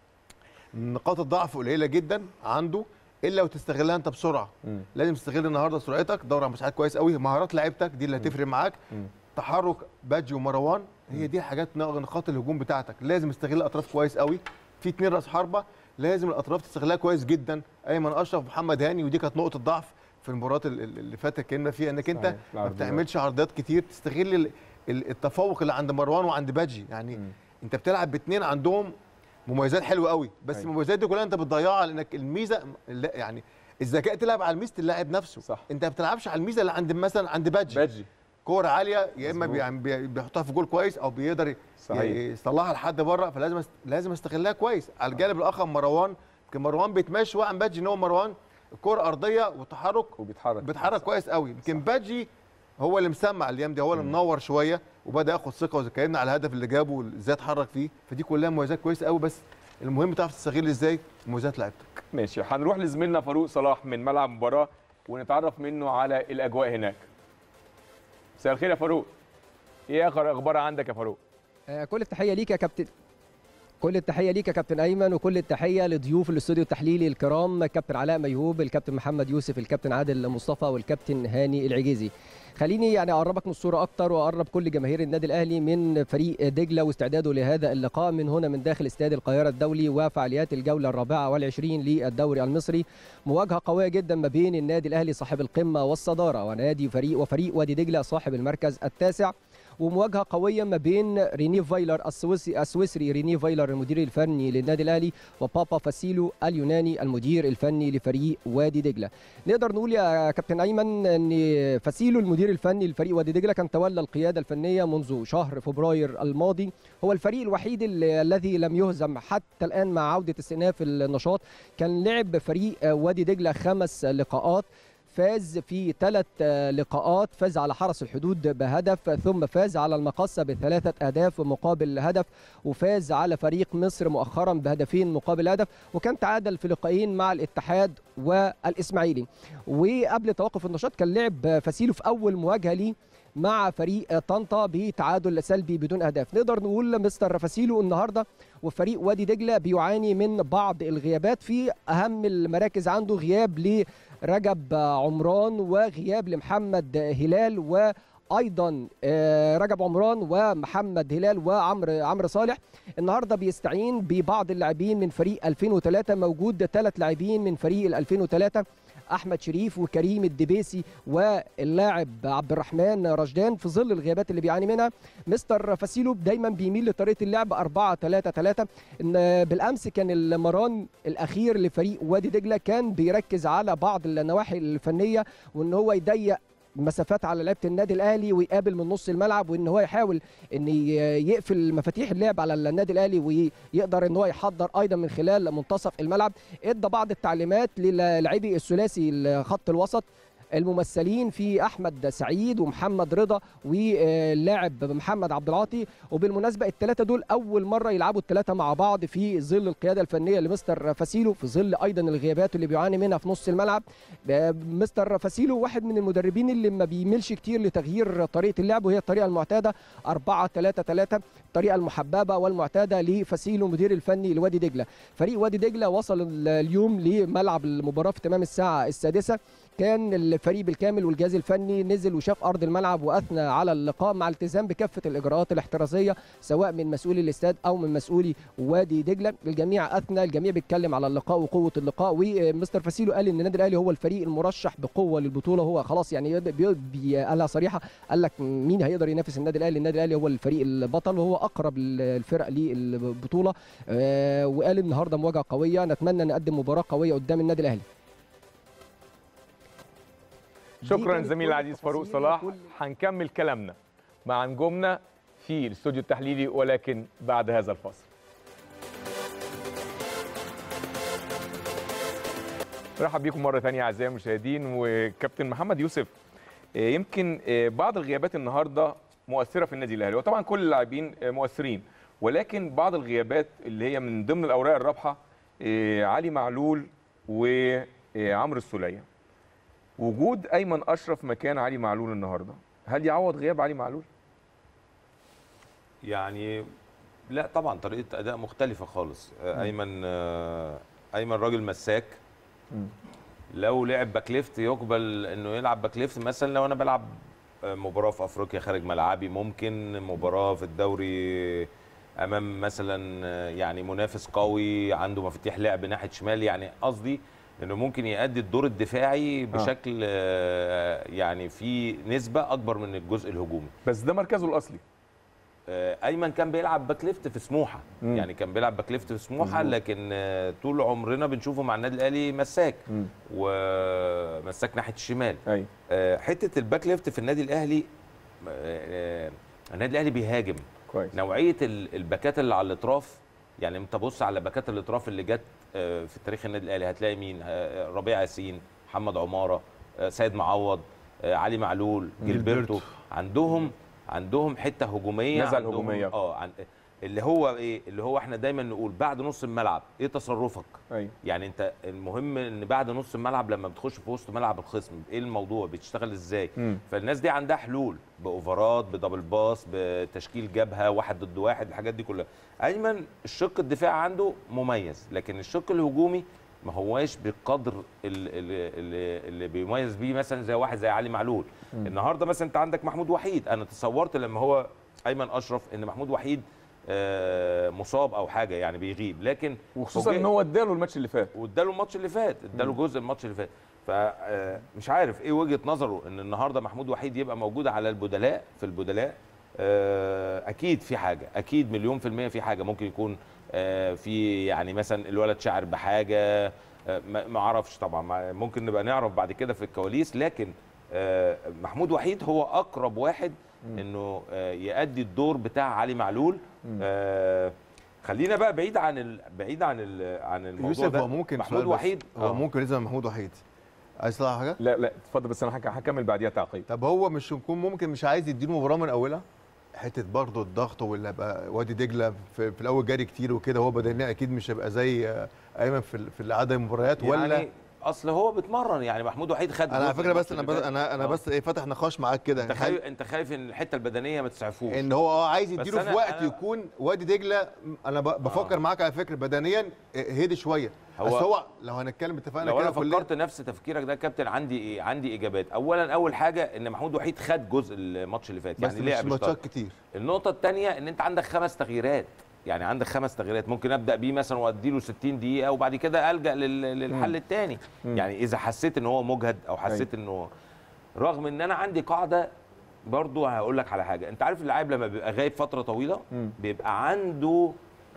نقاط الضعف قليله جدا عنده الا وتستغلها انت بسرعه مم. لازم تستغل النهارده سرعتك دور على مساحات كويس قوي مهارات لعيبتك دي اللي هتفرق معاك مم. تحرك بادجي ومروان هي دي حاجات نقاط الهجوم بتاعتك لازم تستغل الاطراف كويس قوي في اتنين راس حربه لازم الاطراف تستغلها كويس جدا ايمن اشرف ومحمد هاني ودي كانت نقطه ضعف في المباريات ال- ال- اللي فاتت اتكلمنا فيها انك انت صحيح، ما العرضيات. بتعملش عرضيات كتير تستغل ال- ال- التفوق اللي عند مروان وعند بادجي يعني مم. انت بتلعب باثنين عندهم مميزات حلوه قوي بس أيوة. المميزات دي كلها انت بتضيعها لانك الميزه لا يعني الذكاء تلعب على ميزه اللاعب نفسه صح. انت ما بتلعبش على الميزه اللي عند مثلا عند بادجي باجي كوره عاليه يا اما مظبوط. بي- يعني بي- بيحطها في جول كويس او بيقدر ي- صحيح. يصلحها لحد بره فلازم أست- لازم استغلها كويس على الجانب الاخر مروان يمكن مروان بيتماشى شويه عن بادجي ان هو مروان الكوره ارضيه وتحرك وبيتحرك بيتحرك كويس قوي يمكن بادجي هو اللي مسمع الايام دي هو اللي منور شويه وبدا ياخد ثقه واتكلمنا على الهدف اللي جابه وازاي اتحرك فيه فدي كلها مميزات كويسه قوي بس المهم تعرف تستغل ازاي مميزات لعيبتك ماشي هنروح لزميلنا فاروق صلاح من ملعب المباراه ونتعرف منه على الاجواء هناك مساء الخير يا فاروق ايه اخر اخبار عندك يا فاروق آه، كل التحيه ليك يا كابتن كل التحيه ليك يا كابتن ايمن وكل التحيه لضيوف الاستوديو التحليلي الكرام كابتن علاء ميهوب الكابتن محمد يوسف الكابتن عادل مصطفى والكابتن هاني العجيزي خليني يعني اقربك من الصوره اكتر واقرب كل جماهير النادي الاهلي من فريق دجله واستعداده لهذا اللقاء من هنا من داخل استاد القاهره الدولي وفعاليات الجوله الرابعه والعشرين للدوري المصري مواجهه قويه جدا ما بين النادي الاهلي صاحب القمه والصداره ونادي فريق وفريق وادي دجله صاحب المركز التاسع ومواجهه قويه ما بين ريني فايلر السويسري السويسري ريني فايلر المدير الفني للنادي الاهلي وبابا فاسيلو اليوناني المدير الفني لفريق وادي دجله نقدر نقول يا كابتن ايمن ان فاسيلو المدير الفني لفريق وادي دجله كان تولى القياده الفنيه منذ شهر فبراير الماضي هو الفريق الوحيد ال- الذي لم يهزم حتى الان مع عوده استئناف النشاط كان لعب فريق وادي دجله خمس لقاءات فاز في ثلاث لقاءات فاز على حرس الحدود بهدف ثم فاز على المقصة بثلاثة أهداف مقابل هدف وفاز على فريق مصر مؤخرا بهدفين مقابل هدف وكان تعادل في لقاءين مع الاتحاد والإسماعيلي وقبل توقف النشاط كان لعب فاسيلو في أول مواجهة ليه مع فريق طنطا بتعادل سلبي بدون اهداف نقدر نقول مستر فاسيلو النهارده وفريق وادي دجله بيعاني من بعض الغيابات في اهم المراكز عنده غياب لرجب عمران وغياب لمحمد هلال و ايضا آه، رجب عمران ومحمد هلال وعمرو عمرو صالح النهارده بيستعين ببعض اللاعبين من فريق 2003 موجود ثلاث لاعبين من فريق ال 2003 احمد شريف وكريم الدبيسي واللاعب عبد الرحمن رشدان في ظل الغيابات اللي بيعاني منها مستر فاسيلو دايما بيميل لطريقه اللعب 4 3 3 ان بالامس كان المران الاخير لفريق وادي دجله كان بيركز على بعض النواحي الفنيه وان هو يضيق مسافات على لعيبه النادي الاهلي ويقابل من نص الملعب وان هو يحاول ان ي- يقفل مفاتيح اللعب على النادي الاهلي ويقدر ان هو يحضر ايضا من خلال منتصف الملعب ادى بعض التعليمات للاعبي الثلاثي خط الوسط الممثلين في احمد سعيد ومحمد رضا واللاعب محمد عبد العاطي وبالمناسبه الثلاثه دول اول مره يلعبوا الثلاثه مع بعض في ظل القياده الفنيه لمستر فاسيلو في ظل ايضا الغيابات اللي بيعاني منها في نص الملعب آه، مستر فاسيلو واحد من المدربين اللي ما بيميلش كتير لتغيير طريقه اللعب وهي الطريقه المعتاده 4 3 3 الطريقه المحببه والمعتاده لفاسيلو مدير الفني لوادي دجله فريق وادي دجله وصل ال- اليوم لملعب المباراه في تمام الساعه السادسه كان الفريق بالكامل والجهاز الفني نزل وشاف ارض الملعب واثنى على اللقاء مع التزام بكافه الاجراءات الاحترازيه سواء من مسؤولي الاستاد او من مسؤولي وادي دجله الجميع اثنى الجميع بيتكلم على اللقاء وقوه اللقاء ومستر فاسيلو قال ان النادي الاهلي هو الفريق المرشح بقوه للبطوله هو خلاص يعني بي- بي- قالها صريحه قال لك مين هيقدر ينافس النادي الاهلي النادي الاهلي هو الفريق البطل وهو اقرب الفرق للبطوله آه، وقال النهارده مواجهه قويه نتمنى نقدم مباراه قويه قدام النادي الاهلي دي شكرا كانت زميل كل العزيز فاروق التفاصيل صلاح وكل- هنكمل كلامنا مع نجومنا في الاستوديو التحليلي ولكن بعد هذا الفاصل مرحب بيكم مره ثانيه اعزائي المشاهدين وكابتن محمد يوسف آه، يمكن آه، بعض الغيابات النهارده مؤثره في النادي الاهلي وطبعا كل اللاعبين آه، مؤثرين ولكن بعض الغيابات اللي هي من ضمن الاوراق الرابحه آه، علي معلول وعمرو السوليه وجود ايمن اشرف مكان علي معلول النهارده هل يعوض غياب علي معلول يعني لا طبعا طريقه اداء مختلفه خالص آه، ايمن آه، ايمن راجل مساك لو لعب باك ليفت يقبل انه يلعب باك ليفت مثلا لو انا بلعب آه، مباراه في افريقيا خارج ملعبي ممكن مباراه في الدوري امام مثلا آه، يعني منافس قوي عنده مفاتيح لعب ناحيه شمال يعني قصدي انه ممكن يؤدي الدور الدفاعي بشكل آه، يعني في نسبه اكبر من الجزء الهجومي بس ده مركزه الاصلي آه، ايمن كان بيلعب باك ليفت في سموحه مم. يعني كان بيلعب باك ليفت في سموحه مظبوط. لكن آه، طول عمرنا بنشوفه مع النادي الاهلي مساك مم. ومساك ناحيه الشمال ايوه آه، حته الباك ليفت في النادي الاهلي آه، آه، النادي الاهلي بيهاجم كويس نوعيه ال- الباكات اللي على الاطراف يعني انت بص على باكات الاطراف اللي جت آه، في تاريخ النادي الاهلي هتلاقي مين آه، ربيع ياسين محمد عماره آه، سيد معوض آه، علي معلول جilberto عندهم عندهم حته هجوميه نزعة عندهم- هجومية. اه عن اللي هو ايه اللي هو احنا دايما نقول بعد نص الملعب ايه تصرفك ايوه يعني انت المهم ان بعد نص الملعب لما بتخش في وسط ملعب الخصم ايه الموضوع بتشتغل ازاي مم. فالناس دي عندها حلول باوفرات بدبل باس بتشكيل جبهه واحد ضد واحد الحاجات دي كلها ايمن الشق الدفاع عنده مميز لكن الشق الهجومي ما هواش بالقدر اللي, اللي, اللي بيميز بيه مثلا زي واحد زي علي معلول مم. النهارده مثلا انت عندك محمود وحيد انا تصورت لما هو ايمن اشرف ان محمود وحيد آه، مصاب او حاجه يعني بيغيب لكن وخصوصا فوجئ- ان هو اداله الماتش اللي فات واداله الماتش اللي فات اداله جزء الماتش اللي فات فمش عارف ايه وجهه نظره ان النهارده محمود وحيد يبقى موجود على البدلاء في البدلاء آه، اكيد في حاجه اكيد مليون في الميه في حاجه ممكن يكون آه، في يعني مثلا الولد شاعر بحاجه آه، ما ما اعرفش طبعا ما- ممكن نبقى نعرف بعد كده في الكواليس لكن آه، محمود وحيد هو اقرب واحد انه آه، يأدي الدور بتاع علي معلول آه، خلينا بقى بعيد عن ال... بعيد عن ال... عن الموضوع يوسف ده هو ممكن محمود سؤال بس. وحيد هو آه. ممكن يزن محمود وحيد عايز تطلع حاجه لا لا اتفضل بس انا هك- هكمل بعديها تعقيب طب هو مش يكون ممكن مش عايز يديله مباراه من اولها حته برضه الضغط واللي هيبقى وادي دجله في, في الاول جاري كتير وكده هو بدنيا اكيد مش هيبقى زي آه، ايمن في ال- في عدد المباريات ولا يعني اصل هو بيتمرن يعني محمود وحيد خد انا على جزء فكره بس الماتش انا اللي بس فات. انا انا آه. بس ايه فاتح نقاش معاك كده انت خايف انت خايف ان الحته البدنيه ما تسعفوش ان هو اه عايز بس يديله في أنا- وقت أنا- يكون وادي دجله انا ب- بفكر آه. معاك على فكره بدنيا هدي شويه هو- بس هو لو هنتكلم اتفقنا لو انا كده كلنا فكرت نفس تفكيرك ده يا كابتن عندي ايه عندي اجابات اولا اول حاجه ان محمود وحيد خد جزء الماتش اللي فات بس يعني مش لعب اشترك. ماتشات كتير النقطه الثانيه ان انت عندك خمس تغييرات يعني عندك خمس تغييرات ممكن ابدا بيه مثلا وادي له 60 دقيقه وبعد كده الجا لل- للحل الثاني يعني اذا حسيت ان هو مجهد او حسيت انه رغم ان انا عندي قاعده برضو هقول لك على حاجه انت عارف اللاعب لما بيبقى غايب فتره طويله بيبقى عنده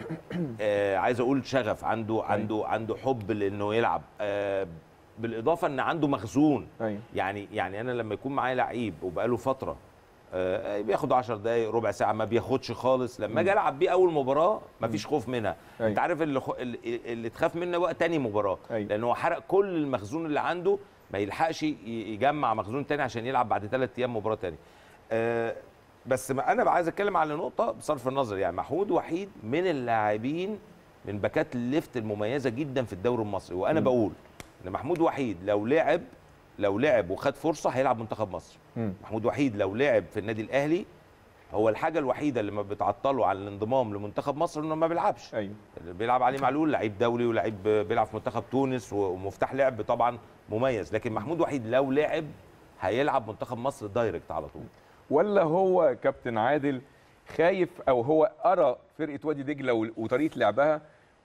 آه عايز اقول شغف عنده عنده عنده حب لانه يلعب آه بالاضافه ان عنده مخزون ايوه يعني يعني انا لما يكون معايا لعيب وبقاله فتره آه، بياخد 10 دقايق ربع ساعه ما بياخدش خالص لما اجي العب بيه اول مباراه مفيش خوف منها أيوة. انت عارف اللي, خو... اللي اللي تخاف منه بقى تاني مباراه أيوة. لان هو حرق كل المخزون اللي عنده ما يلحقش ي- يجمع مخزون تاني عشان يلعب بعد ثلاث ايام مباراه تاني آه، بس ما انا بقى عايز اتكلم على نقطه بصرف النظر يعني محمود وحيد من اللاعبين من باكات الليفت المميزه جدا في الدوري المصري وانا بقول ان محمود وحيد لو لعب لو لعب وخد فرصه هيلعب منتخب مصر مم. محمود وحيد لو لعب في النادي الاهلي هو الحاجه الوحيده اللي ما بتعطله عن الانضمام لمنتخب مصر انه ما بيلعبش ايوه اللي بيلعب علي معلول لعيب دولي ولعيب بيلعب في منتخب تونس ومفتاح لعب طبعا مميز لكن محمود وحيد لو لعب هيلعب منتخب مصر دايركت على طول ولا هو كابتن عادل خايف او هو قرا فرقه وادي دجله و- وطريقه لعبها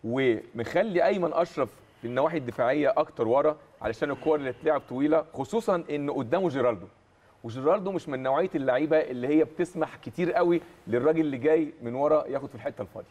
ومخلي ايمن اشرف في النواحي الدفاعيه اكتر ورا علشان الكور اللي تلعب طويله خصوصا ان قدامه جيرالدو وجيرالدو مش من نوعيه اللعيبه اللي هي بتسمح كتير قوي للراجل اللي جاي من ورا ياخد في الحته الفاضيه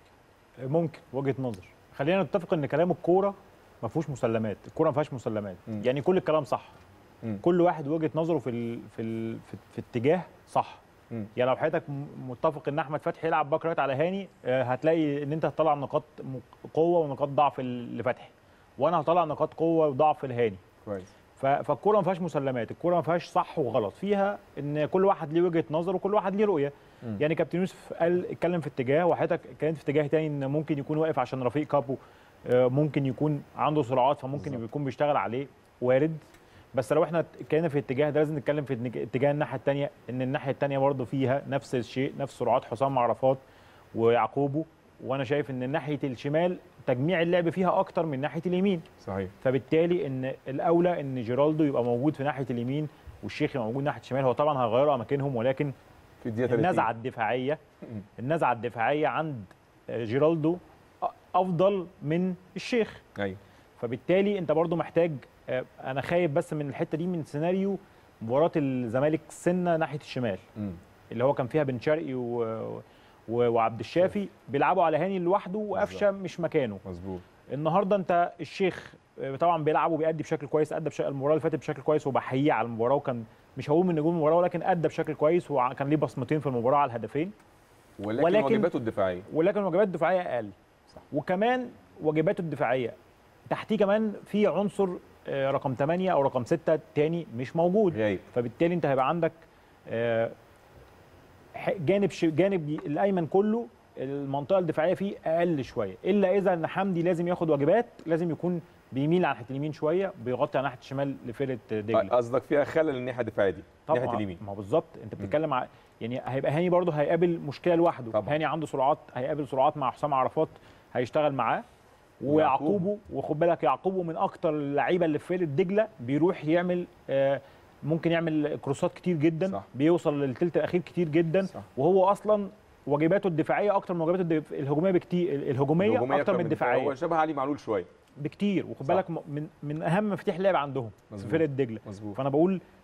ممكن وجهه نظر خلينا نتفق ان كلام الكوره ما فيهوش مسلمات الكوره ما فيهاش مسلمات مم. يعني كل الكلام صح مم. كل واحد وجهه نظره في ال في ال في, في اتجاه صح مم. يعني لو حضرتك م- متفق ان احمد فتحي يلعب باك رايت على هاني آه، هتلاقي ان انت هتطلع نقاط م- قوه ونقاط ضعف ل- لفتحي وانا هطلع نقاط قوه وضعف لهاني كويس ف- فالكوره ما فيهاش مسلمات الكوره ما فيهاش صح وغلط فيها ان كل واحد ليه وجهه نظر وكل واحد ليه رؤيه مم. يعني كابتن يوسف قال اتكلم في اتجاه وحضرتك اتكلمت في اتجاه تاني ان ممكن يكون واقف عشان رفيق كابو آه، ممكن يكون عنده سرعات فممكن بالظبط. يكون بيشتغل عليه وارد بس لو احنا اتكلمنا في الاتجاه ده لازم نتكلم في النج- اتجاه الناحيه الثانيه ان الناحيه الثانيه برضه فيها نفس الشيء نفس سرعات حسام عرفات ويعقوبه وانا شايف ان ناحيه الشمال تجميع اللعب فيها اكتر من ناحيه اليمين صحيح فبالتالي ان الاولى ان جيرالدو يبقى موجود في ناحيه اليمين والشيخ يبقى موجود ناحيه الشمال هو طبعا هيغيروا اماكنهم ولكن في الدقيقه 30 النزعه الدفاعيه النزعه الدفاعيه عند جيرالدو أ- افضل من الشيخ ايوه فبالتالي انت برضو محتاج آه، انا خايف بس من الحته دي من سيناريو مباراه الزمالك سنه ناحيه الشمال مم. اللي هو كان فيها بن شرقي و... و... وعبد الشافي بيلعبوا على هاني لوحده وقفشه مش مكانه مظبوط النهارده انت الشيخ آه، طبعا بيلعب وبيأدي بشكل كويس ادى بشكل المباراه اللي فاتت بشكل كويس وبحييه على المباراه وكان مش هقول من نجوم المباراه ولكن ادى بشكل كويس وكان ليه بصمتين في المباراه على الهدفين ولكن, ولكن- واجباته الدفاعيه ولكن واجبات الدفاعيه اقل صح. وكمان واجباته الدفاعيه تحتيه كمان في عنصر آه، رقم 8 او رقم 6 تاني مش موجود غايب فبالتالي انت هيبقى عندك آه، ح- جانب ش- جانب ي- الايمن كله المنطقه الدفاعيه فيه اقل شويه الا اذا ان حمدي لازم ياخد واجبات لازم يكون بيميل على ناحيه اليمين شويه بيغطي على ناحيه الشمال لفرقه دجله قصدك فيها خلل الناحيه الدفاعيه دي ناحيه طبعا اليمين ما هو بالظبط انت بتتكلم ع... يعني هيبقى هاني برضه هيقابل مشكله لوحده طبعا. هاني عنده سرعات هيقابل سرعات مع حسام عرفات هيشتغل معاه ويعقوبه وخد بالك يعقوبه من اكتر اللعيبه اللي في فرقه دجله بيروح يعمل آه ممكن يعمل كروسات كتير جدا صح. بيوصل للثلث الاخير كتير جدا صح. وهو اصلا واجباته الدفاعيه اكتر من واجباته الدف... الهجوميه بكتير الهجوميه, الهجومية اكتر من هو الدفاعيه شبه علي معلول شويه بكتير وخد صح. بالك م- من من اهم مفاتيح اللعب عندهم في مظبوط. فرقه دجله مظبوط فانا بقول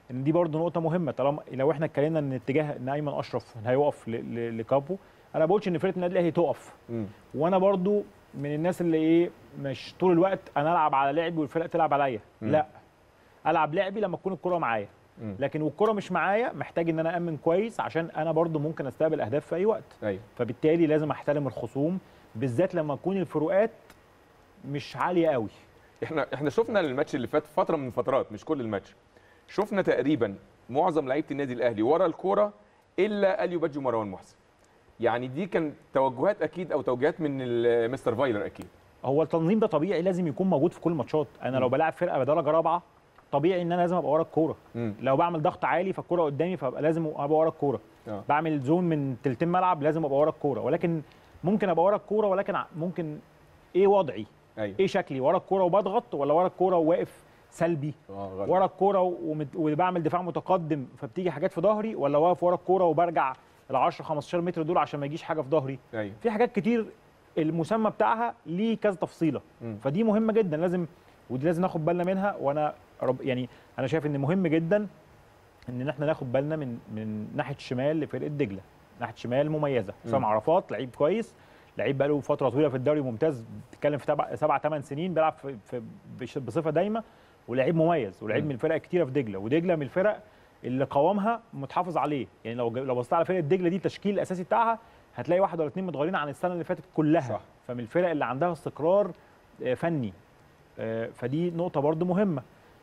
ان دي برضو نقطه مهمه طالما لو احنا اتكلمنا ان اتجاه ان ايمن اشرف هيقف ل- ل- لكابو انا ما بقولش ان فرقه النادي الاهلي تقف مم. وانا برضو من الناس اللي ايه مش طول الوقت انا العب على لعبي والفرقه تلعب عليا مم. لا العب لعبي لما تكون الكره معايا مم. لكن والكره مش معايا محتاج ان انا امن كويس عشان انا برضو ممكن استقبل اهداف في اي وقت ايوه فبالتالي لازم احترم الخصوم بالذات لما تكون الفروقات مش عاليه قوي احنا احنا شفنا الماتش اللي فات فتره من الفترات مش كل الماتش شفنا تقريبا معظم لعيبه النادي الاهلي ورا الكوره الا اليو بادجي ومروان محسن يعني دي كان توجهات اكيد او توجيهات من ال- مستر فايلر اكيد هو التنظيم ده طبيعي لازم يكون موجود في كل الماتشات انا لو بلاعب فرقه بدرجه رابعه طبيعي ان انا لازم ابقى ورا الكوره مم. لو بعمل ضغط عالي فالكوره قدامي فابقى لازم ابقى ورا الكوره آه. بعمل زون من تلتين ملعب لازم ابقى ورا الكوره ولكن ممكن ابقى ورا الكوره ولكن ع- ممكن ايه وضعي ايوه ايه شكلي ورا الكوره وبضغط ولا ورا الكوره وواقف سلبي اه غلط. ورا الكوره ومت- وبعمل دفاع متقدم فبتيجي حاجات في ظهري ولا واقف ورا الكوره وبرجع ال 10 15 متر دول عشان ما يجيش حاجه في ظهري ايوه في حاجات كتير المسمى بتاعها ليه كذا تفصيله مم. فدي مهمه جدا لازم ودي لازم ناخد بالنا منها وانا رب يعني انا شايف ان مهم جدا ان احنا ناخد بالنا من من ناحيه الشمال لفرقه دجله ناحيه شمال مميزه حسام عرفات لعيب كويس لعيب بقاله فتره طويله في الدوري ممتاز بتتكلم في تبع سبع ثمان سنين بيلعب في في بش- بصفه دايمه ولعيب مميز ولعيب مم. من الفرق كتيره في دجله ودجله من الفرق اللي قوامها متحافظ عليه يعني لو لو بصيت على فرقه دجله دي التشكيل الاساسي بتاعها هتلاقي واحد ولا اثنين متغيرين عن السنه اللي فاتت كلها صح. فمن الفرق اللي عندها استقرار آه، فني آه، فدي نقطه برضو مهمه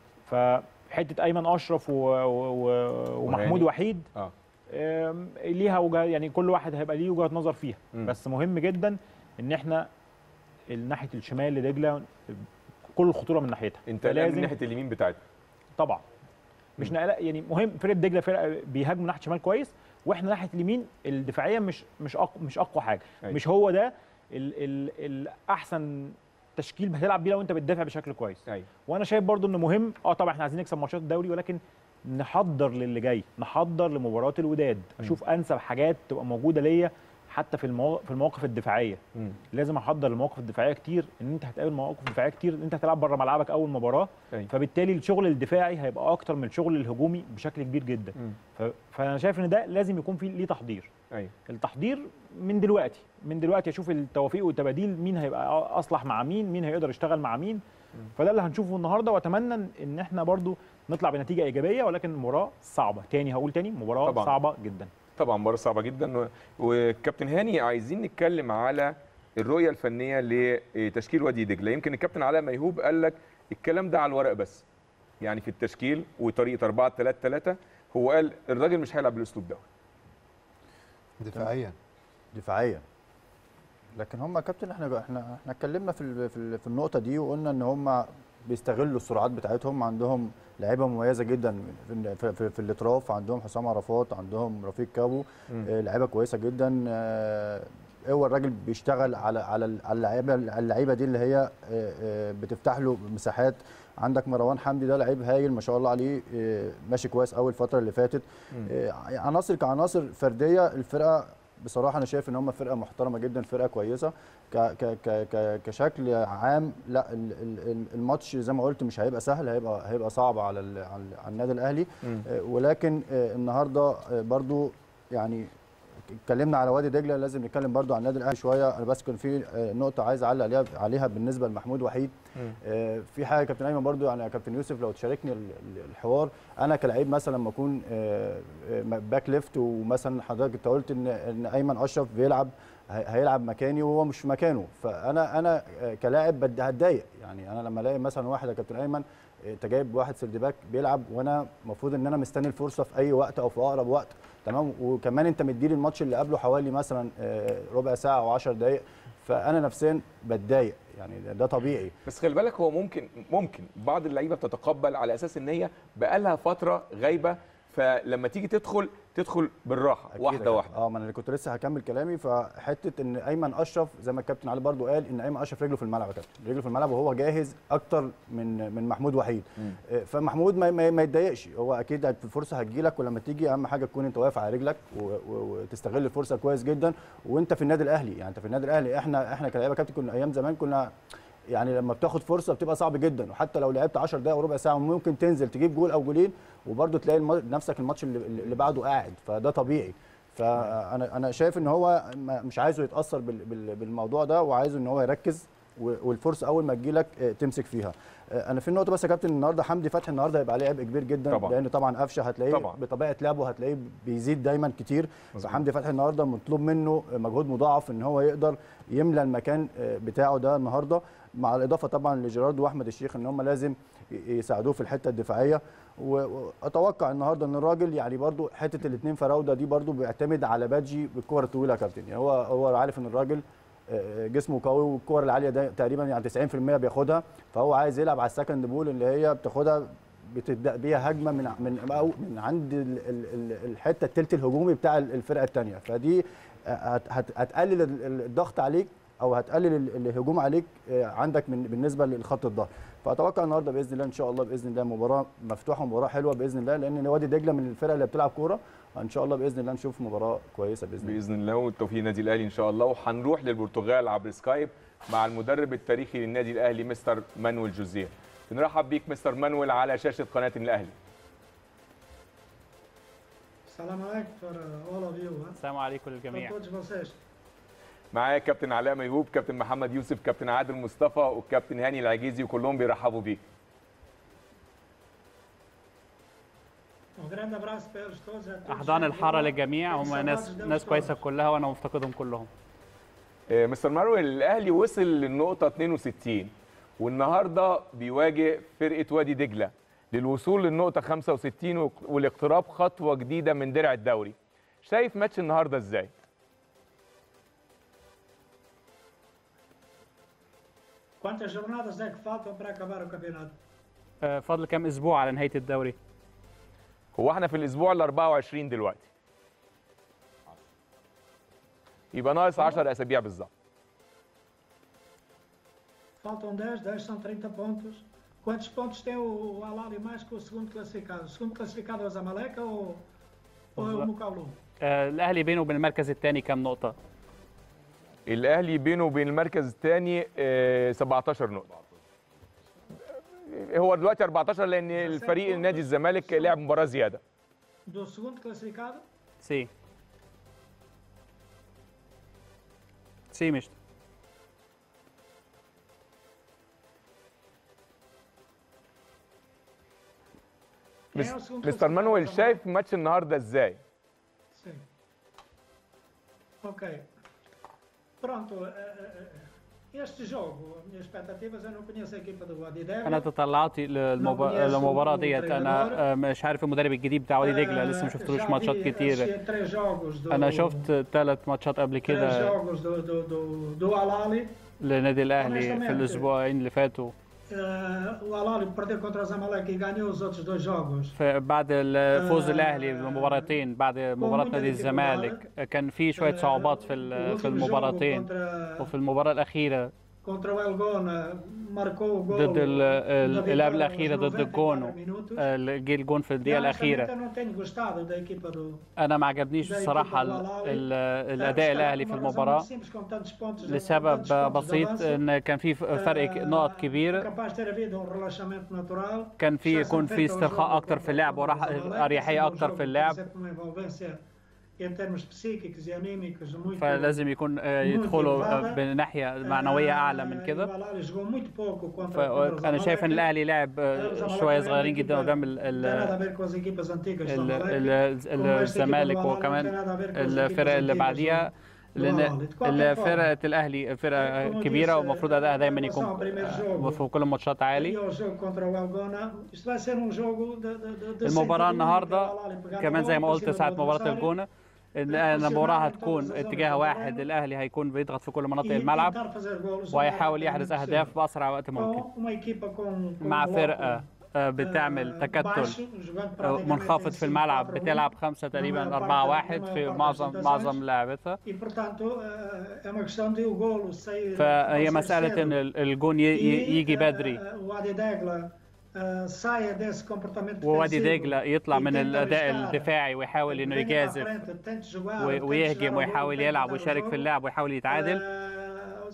فحته ايمن اشرف و... و... و... ومحمود وهاني. وحيد اه آم، ليها وجهه يعني كل واحد هيبقى ليه وجهه نظر فيها مم. بس مهم جدا ان احنا ناحيه الشمال لدجله كل الخطوره من ناحيتها انت قلقان من فلازم- ناحيه اليمين بتاعتنا طبعا مش نقلق يعني مهم فرقه دجله فرقه بيهاجموا ناحيه شمال كويس واحنا ناحيه اليمين الدفاعيه مش مش أقوى مش اقوى حاجه أيوة. مش هو ده ال ال الاحسن تشكيل هتلعب بيه لو انت بتدافع بشكل كويس ايوه وانا شايف برضو انه مهم اه طبعا احنا عايزين نكسب ماتشات الدوري ولكن نحضر للي جاي نحضر لمباراه الوداد اشوف انسب حاجات تبقى موجوده ليا حتى في المو... في المواقف الدفاعيه مم. لازم احضر المواقف الدفاعيه كتير ان انت هتقابل مواقف دفاعيه كتير ان انت هتلعب بره ملعبك اول مباراه أيوة. فبالتالي الشغل الدفاعي هيبقى اكتر من الشغل الهجومي بشكل كبير جدا مم. ف... فانا شايف ان ده لازم يكون فيه ليه تحضير ايوه التحضير من دلوقتي من دلوقتي اشوف التوافيق والتباديل مين هيبقى اصلح مع مين مين هيقدر يشتغل مع مين فده اللي هنشوفه النهارده واتمنى ان احنا برضو نطلع بنتيجه ايجابيه ولكن مباراه صعبه تاني هقول تاني مباراه طبعاً. صعبه جدا طبعا مباراه صعبه جدا و- وكابتن هاني عايزين نتكلم على الرؤيه الفنيه لتشكيل وادي دجله يمكن الكابتن علاء ميهوب قال لك الكلام ده على الورق بس يعني في التشكيل وطريقه 4 3 3 هو قال الراجل مش هيلعب بالاسلوب ده دفاعيا دفاعيا لكن هم يا كابتن احنا احنا احنا اتكلمنا في ال- في ال- في النقطه دي وقلنا ان هم بيستغلوا السرعات بتاعتهم عندهم لعيبه مميزه جدا في, في, في, في الاطراف عندهم حسام عرفات عندهم رفيق كابو آه، لعيبه كويسه جدا آه، هو الراجل بيشتغل على على ال- على اللعيبه اللعيبه دي اللي هي آه، آه، بتفتح له مساحات عندك مروان حمدي ده لعيب هايل ما شاء الله عليه آه، ماشي كويس قوي الفتره اللي فاتت آه، عناصر كعناصر فرديه الفرقه بصراحه انا شايف ان هم فرقه محترمه جدا فرقه كويسه ك ك ك ك كشكل عام لا ال- ال- ال- الماتش زي ما قلت مش هيبقى سهل هيبقى هيبقى صعب على ال- على ال- على النادي الاهلي آه، ولكن آه، النهارده آه، برضو يعني اتكلمنا على وادي دجله لازم نتكلم برضو عن النادي الاهلي شويه انا بس كان في آه، نقطه عايز اعلق عليها عليها بالنسبه لمحمود وحيد آه، في حاجه يا كابتن ايمن برضو يعني يا كابتن يوسف لو تشاركني ال- ال- الحوار انا كلاعب مثلا لما اكون آه، آه، باك ليفت ومثلا حضرتك انت قلت ان ان ايمن اشرف بيلعب هي- هيلعب مكاني وهو مش في مكانه فانا انا آه، كلاعب بد- هتضايق يعني انا لما الاقي مثلا واحد يا كابتن ايمن آه، انت جايب واحد سيرد باك بيلعب وانا المفروض ان انا مستني الفرصه في اي وقت او في اقرب وقت تمام وكمان انت مديلي الماتش اللي قبله حوالي مثلا آه، ربع ساعه او 10 دقائق فانا نفسيا بتضايق يعني ده- ده طبيعي بس خلي بالك هو ممكن ممكن بعض اللعيبه بتتقبل على اساس ان هي بقالها فتره غايبه فلما تيجي تدخل تدخل بالراحه أكيد واحده يا واحده كابتن. اه ما انا اللي كنت لسه هكمل كلامي فحته ان ايمن اشرف زي ما الكابتن علي برضو قال ان ايمن اشرف رجله في الملعب يا كابتن رجله في الملعب وهو جاهز اكتر من من محمود وحيد آه، فمحمود ما, ما, ما يتضايقش هو اكيد الفرصه هتجيلك ولما تيجي اهم حاجه تكون انت واقف على رجلك و- و- وتستغل الفرصه كويس جدا وانت في النادي الاهلي يعني انت في النادي الاهلي احنا احنا كلاعيبه كابتن كنا ايام زمان كنا يعني لما بتاخد فرصه بتبقى صعب جدا وحتى لو لعبت 10 دقائق وربع ساعه ممكن تنزل تجيب جول او جولين وبرده تلاقي الم- نفسك الماتش اللي, اللي بعده قاعد فده طبيعي فانا انا شايف ان هو ما- مش عايزه يتاثر بال- بال- بالموضوع ده وعايزه ان هو يركز و- والفرصه اول ما تجيلك آه، تمسك فيها آه، انا في النقطه بس يا كابتن النهارده حمدي فتحي النهارده هيبقى عليه عبء كبير جدا طبعاً. لان طبعا قفشه هتلاقيه طبعاً. بطبيعه لعبه هتلاقيه بيزيد دايما كتير مظبوط. فحمدي فتحي النهارده مطلوب منه مجهود مضاعف ان هو يقدر يملى المكان آه، بتاعه ده النهارده مع الاضافه طبعا لجيراردو واحمد الشيخ ان هم لازم ي- يساعدوه في الحته الدفاعيه و- واتوقع النهارده ان الراجل يعني برضو حته الاثنين فراوده دي برضو بيعتمد على بادجي بالكور الطويله يا كابتن يعني هو هو عارف ان الراجل آه، جسمه قوي والكور العاليه ده تقريبا يعني 90% بياخدها فهو عايز يلعب على السكند بول اللي هي بتاخدها بتبدا بيها هجمه من من أو من عند ال- ال- ال- الحته التلت الهجومي بتاع الفرقه الثانيه فدي هت- هت- هتقلل ال- ال- الضغط عليك او هتقلل ال- الهجوم عليك آه، عندك من بالنسبه للخط الظهر فاتوقع النهارده باذن الله ان شاء الله باذن الله مباراه مفتوحه ومباراه حلوه باذن الله لان وادي دجله من الفرق اللي بتلعب كوره ان شاء الله باذن الله نشوف مباراه كويسه باذن الله باذن الله والتوفيق للنادي الاهلي ان شاء الله وهنروح للبرتغال عبر سكايب مع المدرب التاريخي للنادي الاهلي مستر مانويل جوزيه بنرحب بيك مستر مانويل على شاشه قناه الاهلي Salam alaikum for uh, all of you, huh? السلام عليكم for للجميع todos vocês. معايا كابتن علاء ميهوب كابتن محمد يوسف كابتن عادل مصطفى والكابتن هاني العجيزي وكلهم بيرحبوا بيك Um grande abraço para eles todos. a todos احضان gente الحاره boa. للجميع Tenho هم saudades ناس deles ناس todos. كويسه كلها وانا مفتقدهم كلهم آه، مستر مانويل الاهلي وصل للنقطه 62 والنهارده بيواجه فرقه وادي دجله للوصول للنقطه 65 وك- والاقتراب خطوه جديده من درع الدوري شايف ماتش النهارده ازاي Quantas jornadas é que faltam para acabar o campeonato? آه، فاضل كام اسبوع على نهايه الدوري هو احنا في الاسبوع ال 24 دلوقتي يبقى ناقص 10 اسابيع بالظبط Faltam 10, 10 são 30 pontos. Quantos pontos tem o o Al Ahly mais que o segundo classificado? O segundo classificado é o Zamalek ou, ou é o Mucaulu? آه، الاهلي بينه وبين المركز الثاني كام نقطه الاهلي بينه وبين المركز الثاني 17 نقطه هو دلوقتي 14 لان الفريق نادي الزمالك لعب مباراه زياده Do segundo classificado? سي سي مش Quem é o segundo مستر classificado? مانويل do Zamalek? شايف ماتش النهارده ازاي Sim. Ok. Pronto. eh, eh, eh, Este jogo, as minhas expectativas, eu não conheço a equipa do Wadi Degla. انا تطلعاتي للمب- نوبياس للمباراه ديت انا وتريدور. آه، مش عارف المدرب الجديد بتاع وادي دجله لسه ما شفتلوش Já ماتشات vi, كتير assisti a três jogos do, انا شفت ثلاث ماتشات قبل três كده jogos do, do, do, do Al Ahly. لنادي الاهلي في honestamente. الاسبوعين اللي فاتوا Eh, o Al Ahly perdeu contra o Zamalek e ganhou os outros dois jogos. فبعد فوز الاهلي بالمباراتين بعد مباراه نادي الزمالك كان في شويه صعوبات في ال- O في último jogo المباراتين contra, وفي المباراه الاخيره contra o Elgona marcou o gol. ضد ال- ال- da اللي قبل vitória الاخيره aos ضد 94 الجون minutos. آه، جه الجون في E, الدقيقه honestamente, eu الاخيره não tenho gostado da equipa do, انا ما عجبنيش da الصراحه equipa do ال- Al Ahly. ال- Eh, الاداء estava الاهلي por في uma razão المباراه muito simples, com tantos pontos- لسبب tantos pontos de بسيط avanço. ان كان في فرق Eh, نقط كبير capaz de ter havido um relaxamento natural. كان في Já يكون são في 30 استرخاء jogos اكتر contra- في اللعب contra وراح o Zamalek, اريحيه esse é um اكتر jogo في que اللعب tem sempre uma envolvência em termos psíquicos e anímicos muito فلازم يكون آه، يدخلوا آه، بناحيه معنويه اعلى من كده O Al Ahly jogou muito pouco contra- contra o فانا شايف ان Zamalek. الاهلي لعب آه، الزمالك شويه كمان صغيرين جدا equipa قدام não ال- tem nada a ال- ver com as equipas antigas do ال- Zamalek. ال- como esta equipa الزمالك do Al Ahly não tem وكمان nada a ver com as الفرق equipas اللي antigas بعديها do- do لان Al Ahly. De qualquer forma, فرقه الاهلي فرقه como كبيره disse, ومفروض ادائها دايما em يكون relação ao primeiro jogo, آه، في كل الماتشات عالي E ao jogo contra o Elgona, isto vai ser um jogo de, de, de, de المباراه sentido único. النهارده O Al Ahly pegar كمان no زي ما gol, قلت pressionar ساعه o مباراه adversário. الجونه ان المباراه هتكون اتجاه واحد الاهلي هيكون بيضغط في كل مناطق E الملعب tentar fazer golos o وهيحاول mais يحرز rapidamente اهداف possível. باسرع وقت ممكن Com uma equipa com, com مع um فرقه bloco, آه، eh, بتعمل تكتل baixo, jogando آه، praticamente منخفض em في الملعب 5-4-1. بتلعب خمسة تقريبا maior أربعة parte- واحد na في maior parte معظم das معظم situações. لعبتها E portanto eh, é uma questão de o golo sair. فهي sair مسألة cedo. إن ال- الجون ي- ي- E, يجي eh, بدري o Wadi Degla eh, saia desse comportamento ووادي defensivo دجلة يطلع e من tenta الأداء arriscar. الدفاعي ويحاول إنه Venha para a يجازف frente, tente jogar, و- tente ويهجم chegar ao gol, ويحاول tente يلعب dar o ويشارك في jogo. اللعب ويحاول يتعادل Eh,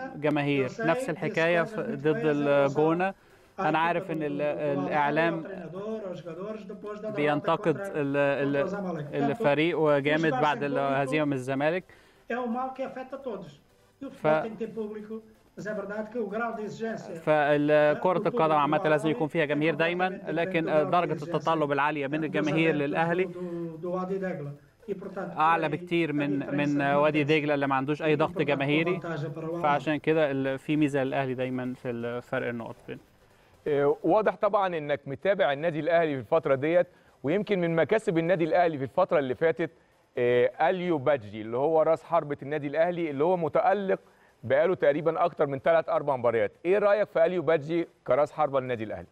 جماهير نفس الحكايه في- ضد الجونه انا عارف ان ال- الاعلام بينتقد ال- ال- الفريق وجامد بعد الهزيمه من الزمالك É um mal que afeta todos. E o Fa- futebol tem que ter público, mas é verdade que o grau de exigência فكرة القدم عامة لازم يكون فيها جماهير دايما لكن درجة التطلب العالية من الجماهير للأهلي do, do Wadi Degla. E, portanto, أعلى aí بكتير a من diferença من não وادي desce. دجلة اللي ما عندوش أي E, ضغط portanto, جماهيري com vantagem para o Al فعشان كده ال- في ميزة للأهلي دايما في ال- فرق النقط بين آه، واضح طبعا انك متابع النادي الاهلي في الفتره ديت ويمكن من مكاسب النادي الاهلي في الفتره اللي فاتت آه، اليو بادجي اللي هو راس حربه النادي الاهلي اللي هو متالق بقاله تقريبا اكتر من ثلاث اربع مباريات ايه رايك في اليو بادجي كراس حربه للنادي الاهلي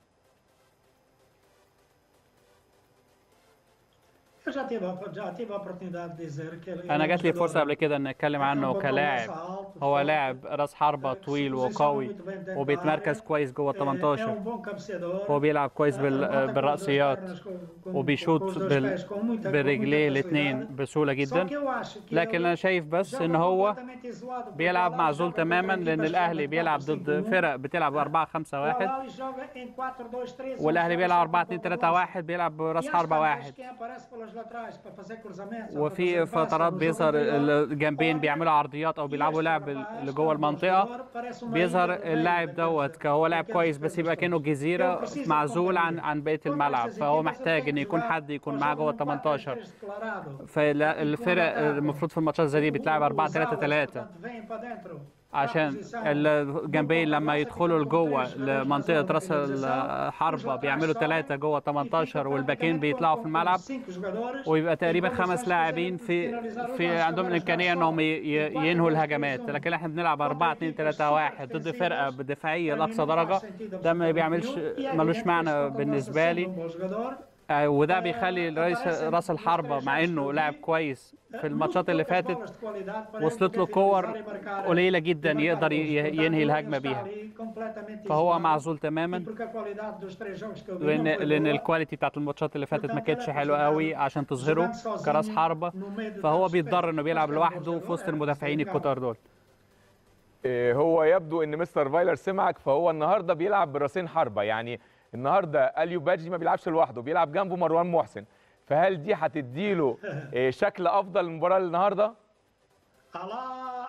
Eu já tive, a- já tive a oportunidade de dizer que ele أنا ele é um جات لي jogador فرصة قبل كده إن أتكلم عنه كلاعب هو لاعب راس حربة طويل وقوي وبيتمركز كويس جوه ال é 18 um bom cabeceador. هو بيلعب كويس Rebota بال- com as duas بالرأسيات pernas, com- com- وبيشوط com os dois بال- pés com muita- com برجليه muita الاثنين facilidade. بسهولة Só جدا que eu acho que لكن ele أنا شايف بس joga إن هو completamente isolado, porque بيلعب o Al-Ahly معزول joga تماما contra لأن equipas الأهلي que بيلعب jogam ضد 4-5-1. فرق بتلعب 4 5 O 1 Al-Ahly joga em 4-2-3-1, والأهلي joga بيلعب sempre 4 com 2 bola 3 lança. واحد بيلعب براس E às حربة tantas, واحد quem aparece pelas laterais para fazer cruzamentos, para وفي fazer passes فترات no jogo بيظهر interior, الجنبين بيعملوا عرضيات او بيلعبوا لعب اللي جوه المنطقه بيظهر اللاعب دوت كهو لاعب كويس بس يبقى كانه جزيره معزول عن عن بقيه الملعب فهو محتاج ان يكون حد يكون معاه جوه ال 18 فالفرق المفروض في الماتشات زي دي بتلعب 4 3 3 عشان الجنبين لما يدخلوا لجوه لمنطقه راس الحربه بيعملوا ثلاثه جوه 18 والباكين بيطلعوا في الملعب ويبقى تقريبا خمس لاعبين في في عندهم الامكانيه انهم ي- ي- ينهوا الهجمات لكن احنا بنلعب 4 2 3 1 ضد فرقه بدفاعيه لاقصى درجه ده ما بيعملش ملوش معنى بالنسبه لي آه، وده بيخلي رئيس راس الحربه مع انه لاعب كويس في الماتشات اللي فاتت وصلت له كور قليله جدا يقدر ي- ينهي الهجمه بيها فهو معزول تماما لان لان الكواليتي بتاعت الماتشات اللي فاتت ما كانتش حلوه قوي عشان تظهره كراس حربه فهو بيتضر انه بيلعب لوحده في وسط المدافعين الكتار دول آه، هو يبدو ان مستر فايلر سمعك فهو النهارده بيلعب براسين حربه يعني النهارده اليو بادجي ما بيلعبش لوحده بيلعب جنبه مروان محسن فهل دي هتديله آه، شكل افضل للمباراه النهارده الله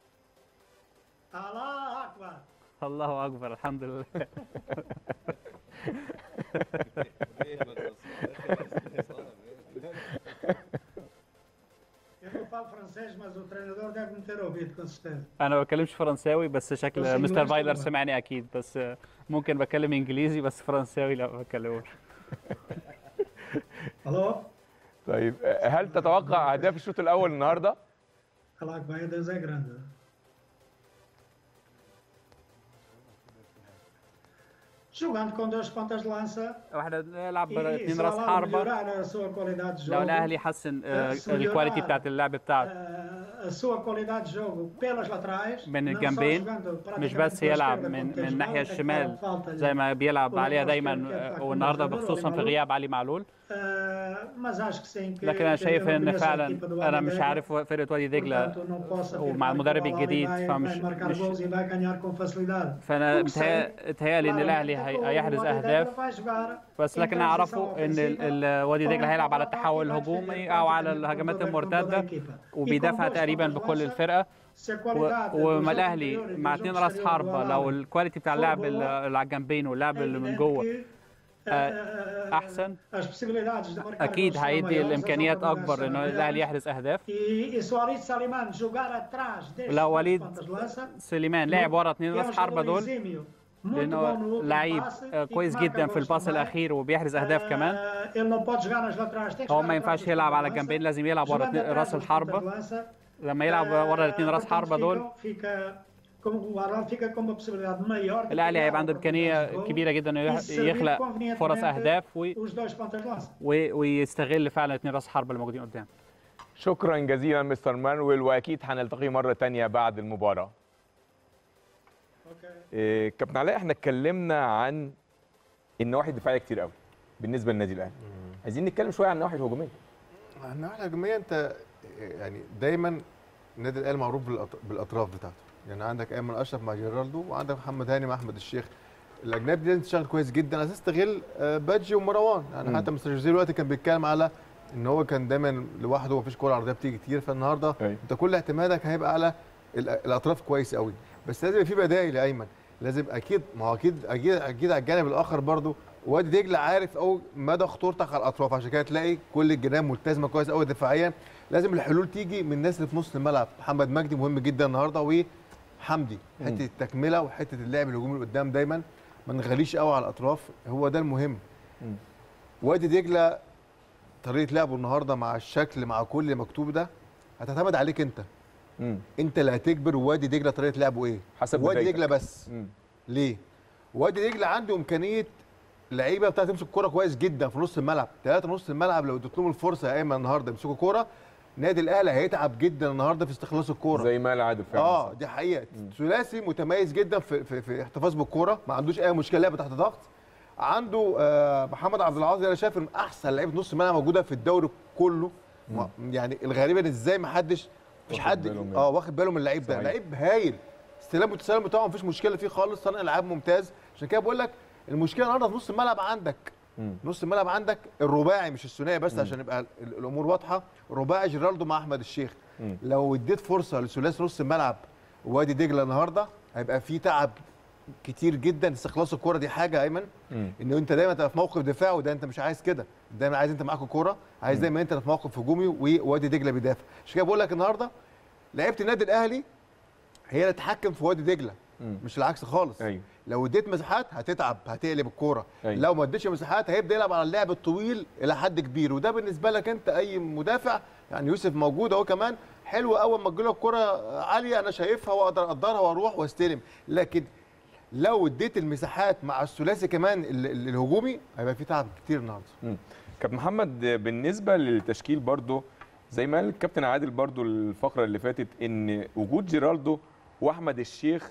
الله اكبر الله اكبر الحمد لله Eu não falo francês, mas o treinador deve me ter ouvido, com certeza. انا ما بتكلمش فرنساوي بس شكل بس مستر إنجليزي فايلر طبعاً. سمعني اكيد بس ممكن بتكلم انجليزي بس فرنساوي لا ما بتكلموش Alô? طيب آه، هل تتوقع اهداف الشوط الاول النهارده Allah Akbar, Deus é grande. Jogando com dois pontas de lança واحنا بنلعب e, e اثنين se o راس Al-Ahly حربه melhorar a sua qualidade de لو jogo, الاهلي حسن آه، se الكواليتي melhorar, بتاعت اللعب بتاعته eh, a sua qualidade de jogo pelas laterais, من não só الجنبين jogando مش praticamente بس pela يلعب esquerda, من como tem من jogado, الناحيه tem que الشمال dar falta زي ما بيلعب pelo عليها lado دايما esquerdo, que é آه، ataque والنهارده do jogador, بخصوصا في Ali غياب علي معلول Eh, mas acho que sim, que, لكن انا que شايف eu não ان conheço a فعلا equipa do انا Wadi مش Degla, عارف فرقه وادي دجله portanto não posso ومع afirmar que المدرب o Al-Ahly الجديد vai- فمش vai marcar مش gols e vai ganhar com facilidade. فانا Não sei. متهيأ- متهيألي ان الاهلي هي- هيحرز اهداف vai jogar بس لكن اعرفه ان ال- ال- وادي دجله هيلعب على التحول الهجومي او على الهجمات المرتده وبيدافع تقريبا بكل الفرقه se a و- qualidade do وما jogo الاهلي interior e do مع jogo اتنين راس exterior do حربه لو Al-Ahly الكواليتي بتاع اللعب ال- اللي على الجنبين واللعب اللي من جوه que, آه، eh, احسن as possibilidades de marcar اكيد gols serão هيدي maiores, as الامكانيات oportunidades اكبر ان serão الاهلي maiores. يحرز اهداف E, e se o Arid Saliman jogar atrás destes لو dois وليد pontas de lança, سليمان لعب ورا اتنين que é um راس حربه jogador دول exímio, muito bom لانه no último لعيب passe آه، e que كويس marca جدا في gols الباص também. الاخير وبيحرز اهداف كمان Eh, ele não pode jogar nas laterais, tem que هو jogar ما atrás ينفعش dos يلعب pontas على de الجنبين lança. لازم يلعب ورا Jogando اتنين- atrás راس dos pontas الحربة de lança, لما يلعب ورا الاثنين راس portanto, حربة دول ficam- fica como o Arão fica com uma possibilidade maior de الاهلي criar هيبقى عنده oportunidades de امكانيه gol كبيره جدا انه e يح- servir يخلق فرص convenientemente اهداف و- os dois pontas de lança. و- ويستغل فعلا اثنين راس حربه اللي موجودين قدام شكرا جزيلا مستر مانويل واكيد هنلتقي مره تانية بعد المباراه إيه، كابتن علاء احنا اتكلمنا عن النواحي الدفاعيه كتير قوي بالنسبه للنادي الاهلي عايزين نتكلم شويه عن النواحي الهجوميه الناحيه الهجوميه انت يعني دايما النادي الاهلي معروف بالأط- بالاطراف بتاعته يعني عندك ايمن اشرف مع جيرالدو وعندك محمد هاني مع احمد الشيخ الاجنبي دي لازم تشتغل كويس جدا على اساس تستغل آه، بادجي ومروان يعني مم. حتى مستر جوزيه دلوقتي كان بيتكلم على ان هو كان دايما لوحده ومفيش كوره عرضيه بتيجي كتير فالنهارده أيوة. انت كل اعتمادك هيبقى على ال- الاطراف كويس قوي بس لازم يبقى في بدائل يا ايمن لازم اكيد ما هو اكيد اكيد اكيد على الجانب الاخر برضو وادي دجله عارف او مدى خطورتك على الاطراف عشان كده تلاقي كل الجنان ملتزمه كويس قوي دفاعيا لازم الحلول تيجي من الناس اللي في نص الملعب محمد مجدي مهم جدا النهارده وحمدي حته التكمله وحته اللعب الهجومي اللي قدام دايما ما نغليش قوي على الاطراف هو ده المهم مم. وادي دجله طريقه لعبه النهارده مع الشكل مع كل اللي مكتوب ده هتعتمد عليك انت مم. انت اللي هتجبر وادي دجله طريقه لعبه ايه حسب وادي بدايتك. دجله بس مم. ليه وادي دجله عنده امكانيه لعيبه بتاعت تمسك الكوره كويس جدا في نص الملعب ثلاثه نص الملعب لو اديت لهم الفرصه يا ايمن النهارده يمسكوا كوره نادي الاهلي هيتعب جدا النهارده في استخلاص الكوره زي ما قال عادل فعلا اه دي حقيقه ثلاثي متميز جدا في في, في احتفاظ بالكوره ما عندوش اي مشكله لعب تحت ضغط عنده آه محمد عبد العاطي انا شايف ان احسن لعيبه نص ملعب موجوده في الدوري كله ما- يعني الغريبه ان ازاي ما حدش مفيش واخد حد باله منه. اه واخد باله من اللعيب ده صحيح. لعيب هايل استلام والتسلم بتاعه مفيش مشكله فيه خالص صانع العاب ممتاز عشان كده بقول لك المشكله النهارده في نص الملعب عندك مم. نص الملعب عندك الرباعي مش الثنائي بس عشان يبقى ال- الامور واضحه رباعي جيرالدو مع احمد الشيخ مم. لو اديت فرصه لثلاثي نص الملعب وادي دجله النهارده هيبقى في تعب كتير جدا استخلاص الكوره دي حاجه يا ايمن مم. ان انت دايما تبقى في موقف دفاع وده انت مش عايز كده دايما عايز انت معاك الكوره عايز دايما انت في موقف هجومي ووادي دجله بيدافع عشان كده بقول لك النهارده لعيبه النادي الاهلي هي اللي تتحكم في وادي دجله مم. مش العكس خالص ايوه لو اديت مساحات هتتعب هتقلب الكوره أيوة. لو ما اديتش مساحات هيبدا يلعب على اللعب الطويل الى حد كبير وده بالنسبه لك انت اي مدافع يعني يوسف موجود اهو كمان حلو اول ما تجيله الكره عاليه انا شايفها واقدر اقدرها واروح واستلم لكن لو اديت المساحات مع الثلاثي كمان ال- ال- الهجومي هيبقى في تعب كتير النهارده كابتن محمد بالنسبه للتشكيل برضو زي ما قال الكابتن عادل برضو الفقره اللي فاتت ان وجود جيرالدو واحمد الشيخ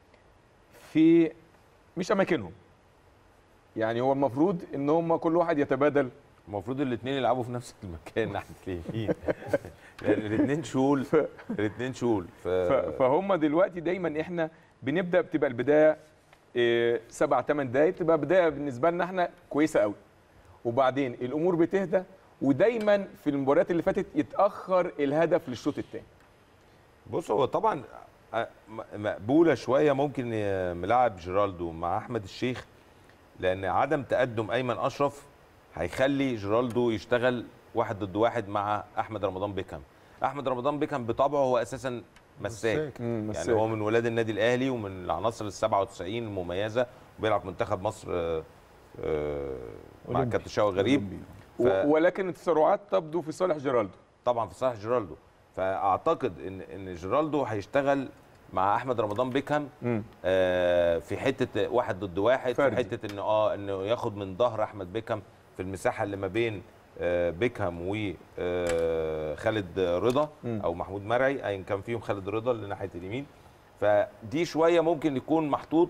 في مش اماكنهم يعني هو المفروض ان هم كل واحد يتبادل المفروض الاثنين يلعبوا في نفس المكان ناحيه اليمين لان الاثنين شول الاثنين شول ف... ف- فهم دلوقتي دايما احنا بنبدا بتبقى البدايه إيه، سبع ثمان دقايق تبقى بدايه بالنسبه لنا احنا كويسه قوي وبعدين الامور بتهدى ودايما في المباريات اللي فاتت يتاخر الهدف للشوط الثاني بص هو طبعا آه، م- مقبوله شويه ممكن ي- ملاعب جيرالدو مع احمد الشيخ لان عدم تقدم ايمن اشرف هيخلي جيرالدو يشتغل واحد ضد واحد مع احمد رمضان بيكهام احمد رمضان بيكهام بطبعه هو اساسا مساك يعني هو من ولاد النادي الاهلي ومن العناصر ال 97 المميزه وبيلعب في منتخب مصر آه، آه، مع أولمبي. كابتن شوقي غريب ف- و- ولكن التسارعات تبدو في صالح جيرالدو طبعا في صالح جيرالدو فاعتقد ان ان جيرالدو هيشتغل مع احمد رمضان بيكهام مم. آه، في حته واحد ضد واحد فردي. في حته انه اه انه ياخد من ظهر احمد بيكهام في المساحه اللي ما بين آه، بيكهام وخالد رضا مم. او محمود مرعي ايا كان فيهم خالد رضا اللي ناحيه اليمين فدي شويه ممكن يكون محطوط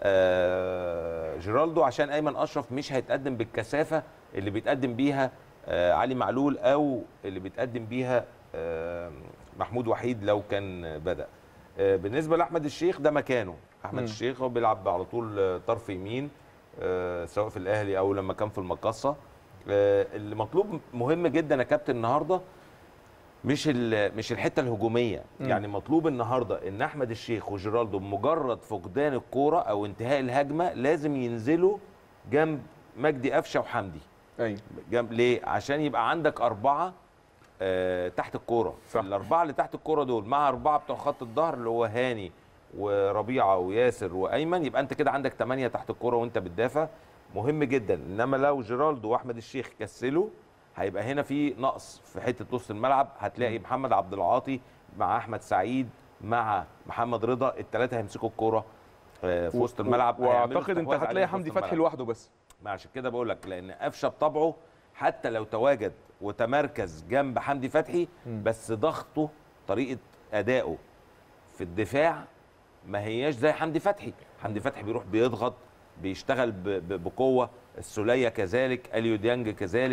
آه، جيرالدو عشان ايمن اشرف مش هيتقدم بالكثافه اللي بيتقدم بيها آه، علي معلول او اللي بيتقدم بيها آه، محمود وحيد لو كان بدا آه، بالنسبه لاحمد الشيخ ده مكانه احمد مم. الشيخ هو بيلعب على طول آه، طرف يمين آه، سواء في الاهلي او لما كان في المقصه آه، اللي مطلوب مهم جدا يا كابتن النهارده مش ال- مش الحته الهجوميه مم. يعني مطلوب النهارده ان احمد الشيخ وجيرالدو بمجرد فقدان الكوره او انتهاء الهجمه لازم ينزلوا جنب مجدي قفشه وحمدي ايوه جنب ليه عشان يبقى عندك اربعه آه تحت الكوره صح. الاربعه اللي تحت الكوره دول مع اربعه بتوع خط الظهر اللي هو هاني وربيعه وياسر وايمن يبقى انت كده عندك ثمانيه تحت الكوره وانت بتدافع مهم جدا انما لو جيرالدو واحمد الشيخ كسلوا هيبقى هنا في نقص في حته نص الملعب هتلاقي محمد عبد العاطي مع احمد سعيد مع محمد رضا الثلاثه هيمسكوا الكوره آه، في وسط الملعب هيعملوا واعتقد انت استحواذ عليهم هتلاقي في حمدي وسط فتحي الملعب. لوحده بس ما عشان كده بقول لك لان قفشه بطبعه حتى لو تواجد وتمركز جنب حمدي فتحي مم. بس ضغطه طريقه ادائه في الدفاع ما هياش زي حمدي فتحي حمدي فتحي بيروح بيضغط بيشتغل ب- ب- بقوه السوليه كذلك اليو ديانج كذلك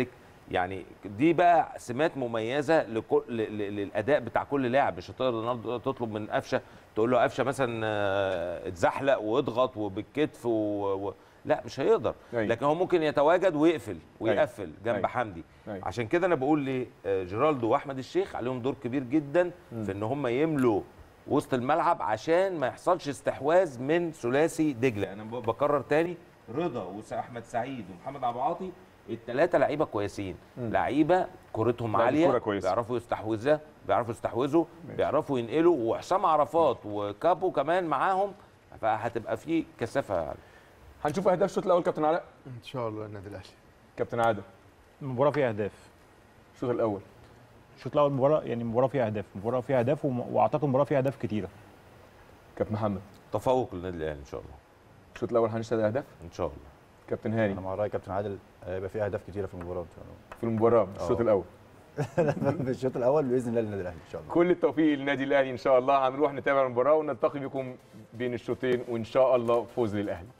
يعني دي بقى سمات مميزه لكل ل- ل- للاداء بتاع كل لاعب مش هتقدر النهارده تطلب من قفشه تقول له قفشه مثلا آه، اتزحلق واضغط وبالكتف و... و... لا مش هيقدر أيوة. لكن هو ممكن يتواجد ويقفل ويقفل جنب أيوة. حمدي أيوة. عشان كده انا بقول لي آه، جيرالدو واحمد الشيخ عليهم دور كبير جدا في ان هم يملوا وسط الملعب عشان ما يحصلش استحواذ من ثلاثي دجله انا ب- بكرر تاني رضا واحمد سعيد ومحمد عبد العاطي الثلاثه لعيبه كويسين لعيبه كورتهم لعيبة عاليه كورة كويسة. بيعرفوا يستحوذوا بيعرفوا يستحوذوا بيعرفوا ينقلوا وحسام عرفات وكابو كمان معاهم فهتبقى في كثافه هنشوف اهداف الشوط الاول كابتن علاء ان شاء الله النادي الاهلي كابتن عادل المباراه فيها اهداف الشوط الاول الشوط الاول مباراه يعني مباراه فيها اهداف مباراه فيها اهداف وم- واعتقد مباراه فيها اهداف كتيره كابتن محمد تفوق للنادي الاهلي ان شاء الله الشوط الاول هنشهد اهداف ان شاء الله كابتن هاني انا مع راي كابتن عادل هيبقى في اهداف كتيره في المباراه ان شاء الله في المباراه الشوط آه. الاول في الشوط الاول باذن الله للنادي الاهلي ان شاء الله كل التوفيق للنادي الاهلي ان شاء الله هنروح نتابع المباراه ونلتقي بكم بين الشوطين وان شاء الله فوز للاهلي